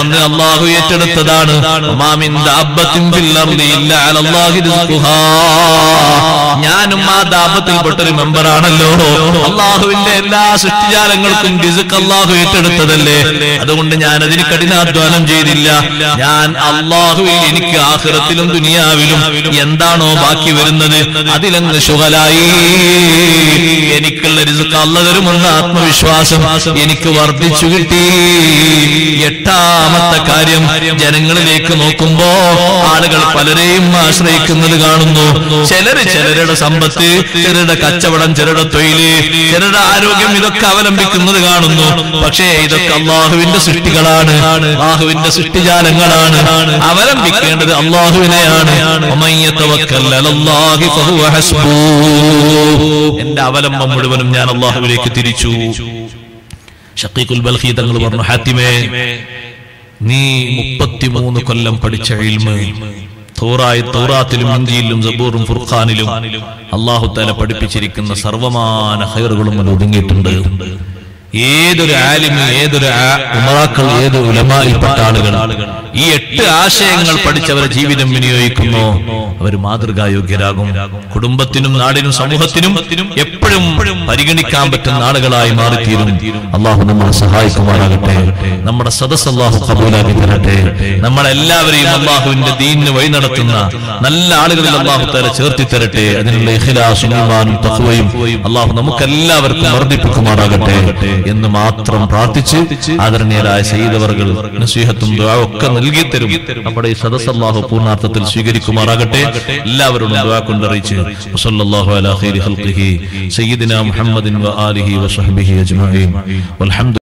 അള്ളാഹു ഏറ്റെടുത്തതാണ് വമാമിൻ ദാബത്തിൻ ഫിൽ അർളി ഇല്ല അലല്ലാഹി റിസ്ഖുഹാ. ഞാനും ആ ദാപത്തിൽപ്പെട്ട ഒരു മെമ്പറാണല്ലോ അള്ളാഹുവിന്റെ എല്ലാ സൃഷ്ടിജാലങ്ങൾക്കും റിസ്ക് അള്ളാഹു ഏറ്റെടുത്തതല്ലേ അതുകൊണ്ട് ഞാൻ അതിന് കഠിനാധ്വാനം ചെയ്തില്ല ഞാൻ അള്ളാഹുവിൽ എനിക്ക് ആഹ്റത്തിലും ദുനിയാവിലും എന്താണോ ബാക്കി വരുന്നത് അതിലങ്ങ് ശുഹലായി എനിക്കുള്ള റിസ്ക് അല്ല തരുമെന്ന ആത്മവിശ്വാസം എനിക്ക് വർദ്ധിച്ചു കിട്ടി എട്ടാമത്തെ കാര്യം ജനങ്ങളിലേക്ക് നോക്കുമ്പോ ആളുകൾ പലരെയും ആശ്രയിക്കുന്നത് കാണുന്നു ചിലര് ചിലരുടെ സമ്പത്ത് ചിലരുടെ കച്ചവടം ചിലരുടെ തൊഴില് ചിലരുടെ ആരോഗ്യം ഇതൊക്കെ അവലംബിക്കുന്നത് കാണുന്നു പക്ഷേ ഇതൊക്കെ അള്ളാഹുവിന്റെ സൃഷ്ടികളാണ് അള്ളാഹുവിന്റെ സൃഷ്ടിജാലങ്ങളാണ് അവലംബിക്കേണ്ടത് അള്ളാഹുവിനെയാണ് വമൻ യതവക്കൽ അലല്ലാഹി ഫഹുവ ഹസ്ബൂ. എന്റെ അവലംബം മുഴുവനും ഞാൻ അള്ളാഹുവിലേക്ക് തിരിച്ചു ഷക്കീഖുൽ ബൽഖി തങ്ങൾ പറഞ്ഞു ഹാത്തിമേ നീ മുപ്പത്തിമൂന്ന് കൊല്ലം പഠിച്ച ഇൽമ് തോറായി തൗറാത്തിലും ഇഞ്ചിയിലും സബൂറും ഫുർഖാനിലും അള്ളാഹു താല പഠിപ്പിച്ചിരിക്കുന്ന സർവമാന ഹൈറുകളും അതിൽ ഒതുങ്ങിയിട്ടുണ്ട് ഏതൊരു ആലിമ് ഏതൊരു ആ- ഉമറാക്കൾ ഏത് ഉലമായിൽപ്പെട്ട ആളുകൾ ഈ എട്ട് ആശയങ്ങൾ പഠിച്ചവരെ ജീവിതം വിനിയോഗിക്കുന്നു അവർ മാതൃകായോഗ്യരാകും കുടുംബത്തിനും നാടിനും സമൂഹത്തിനും എപ്പോഴും പരിഗണിക്കാൻ പറ്റുന്ന ആളുകളായി മാറിത്തീരും അള്ളാഹു നമ്മളെ സഹായിക്കുമാറാകട്ടെ നമ്മുടെ സദസ് അള്ളാഹു കബൂലാക്കി തരട്ടെ നമ്മളെല്ലാവരെയും അള്ളാഹുവിന്റെ ദീനിന് വഴി നടത്തുന്ന നല്ല ആളുകളിൽ അള്ളാഹു തല ചേർത്തി തരട്ടെ അതിനുള്ള ഇഖ്ലാസും ഈമാനും തഖ്വയും അള്ളാഹു നമുക്കെല്ലാവർക്കും വർദ്ധിപ്പിക്കുമാറാകട്ടെ എന്ന് മാത്രം പ്രാർത്ഥിച്ച് ആദരണീയരായ സയ്യിദവർകൾ നസീഹത്തും ദുആവും ഒക്കെ നൽകി തരും നമ്മുടെ ഈ സദസ് അള്ളാഹു പൂർണ്ണാർത്ഥത്തിൽ സ്വീകരിക്കുമാറാകട്ടെ എല്ലാവരോടും ദുആ കൊണ്ട് അറിയിച്ച് വസല്ലല്ലാഹു അലാ ഖൈരി ഖൽഖിഹി സയ്യിദിന മുഹമ്മദിൻ വ ആലിഹി വസഹ്ബിഹി അജ്മഈൻ വൽഹംദു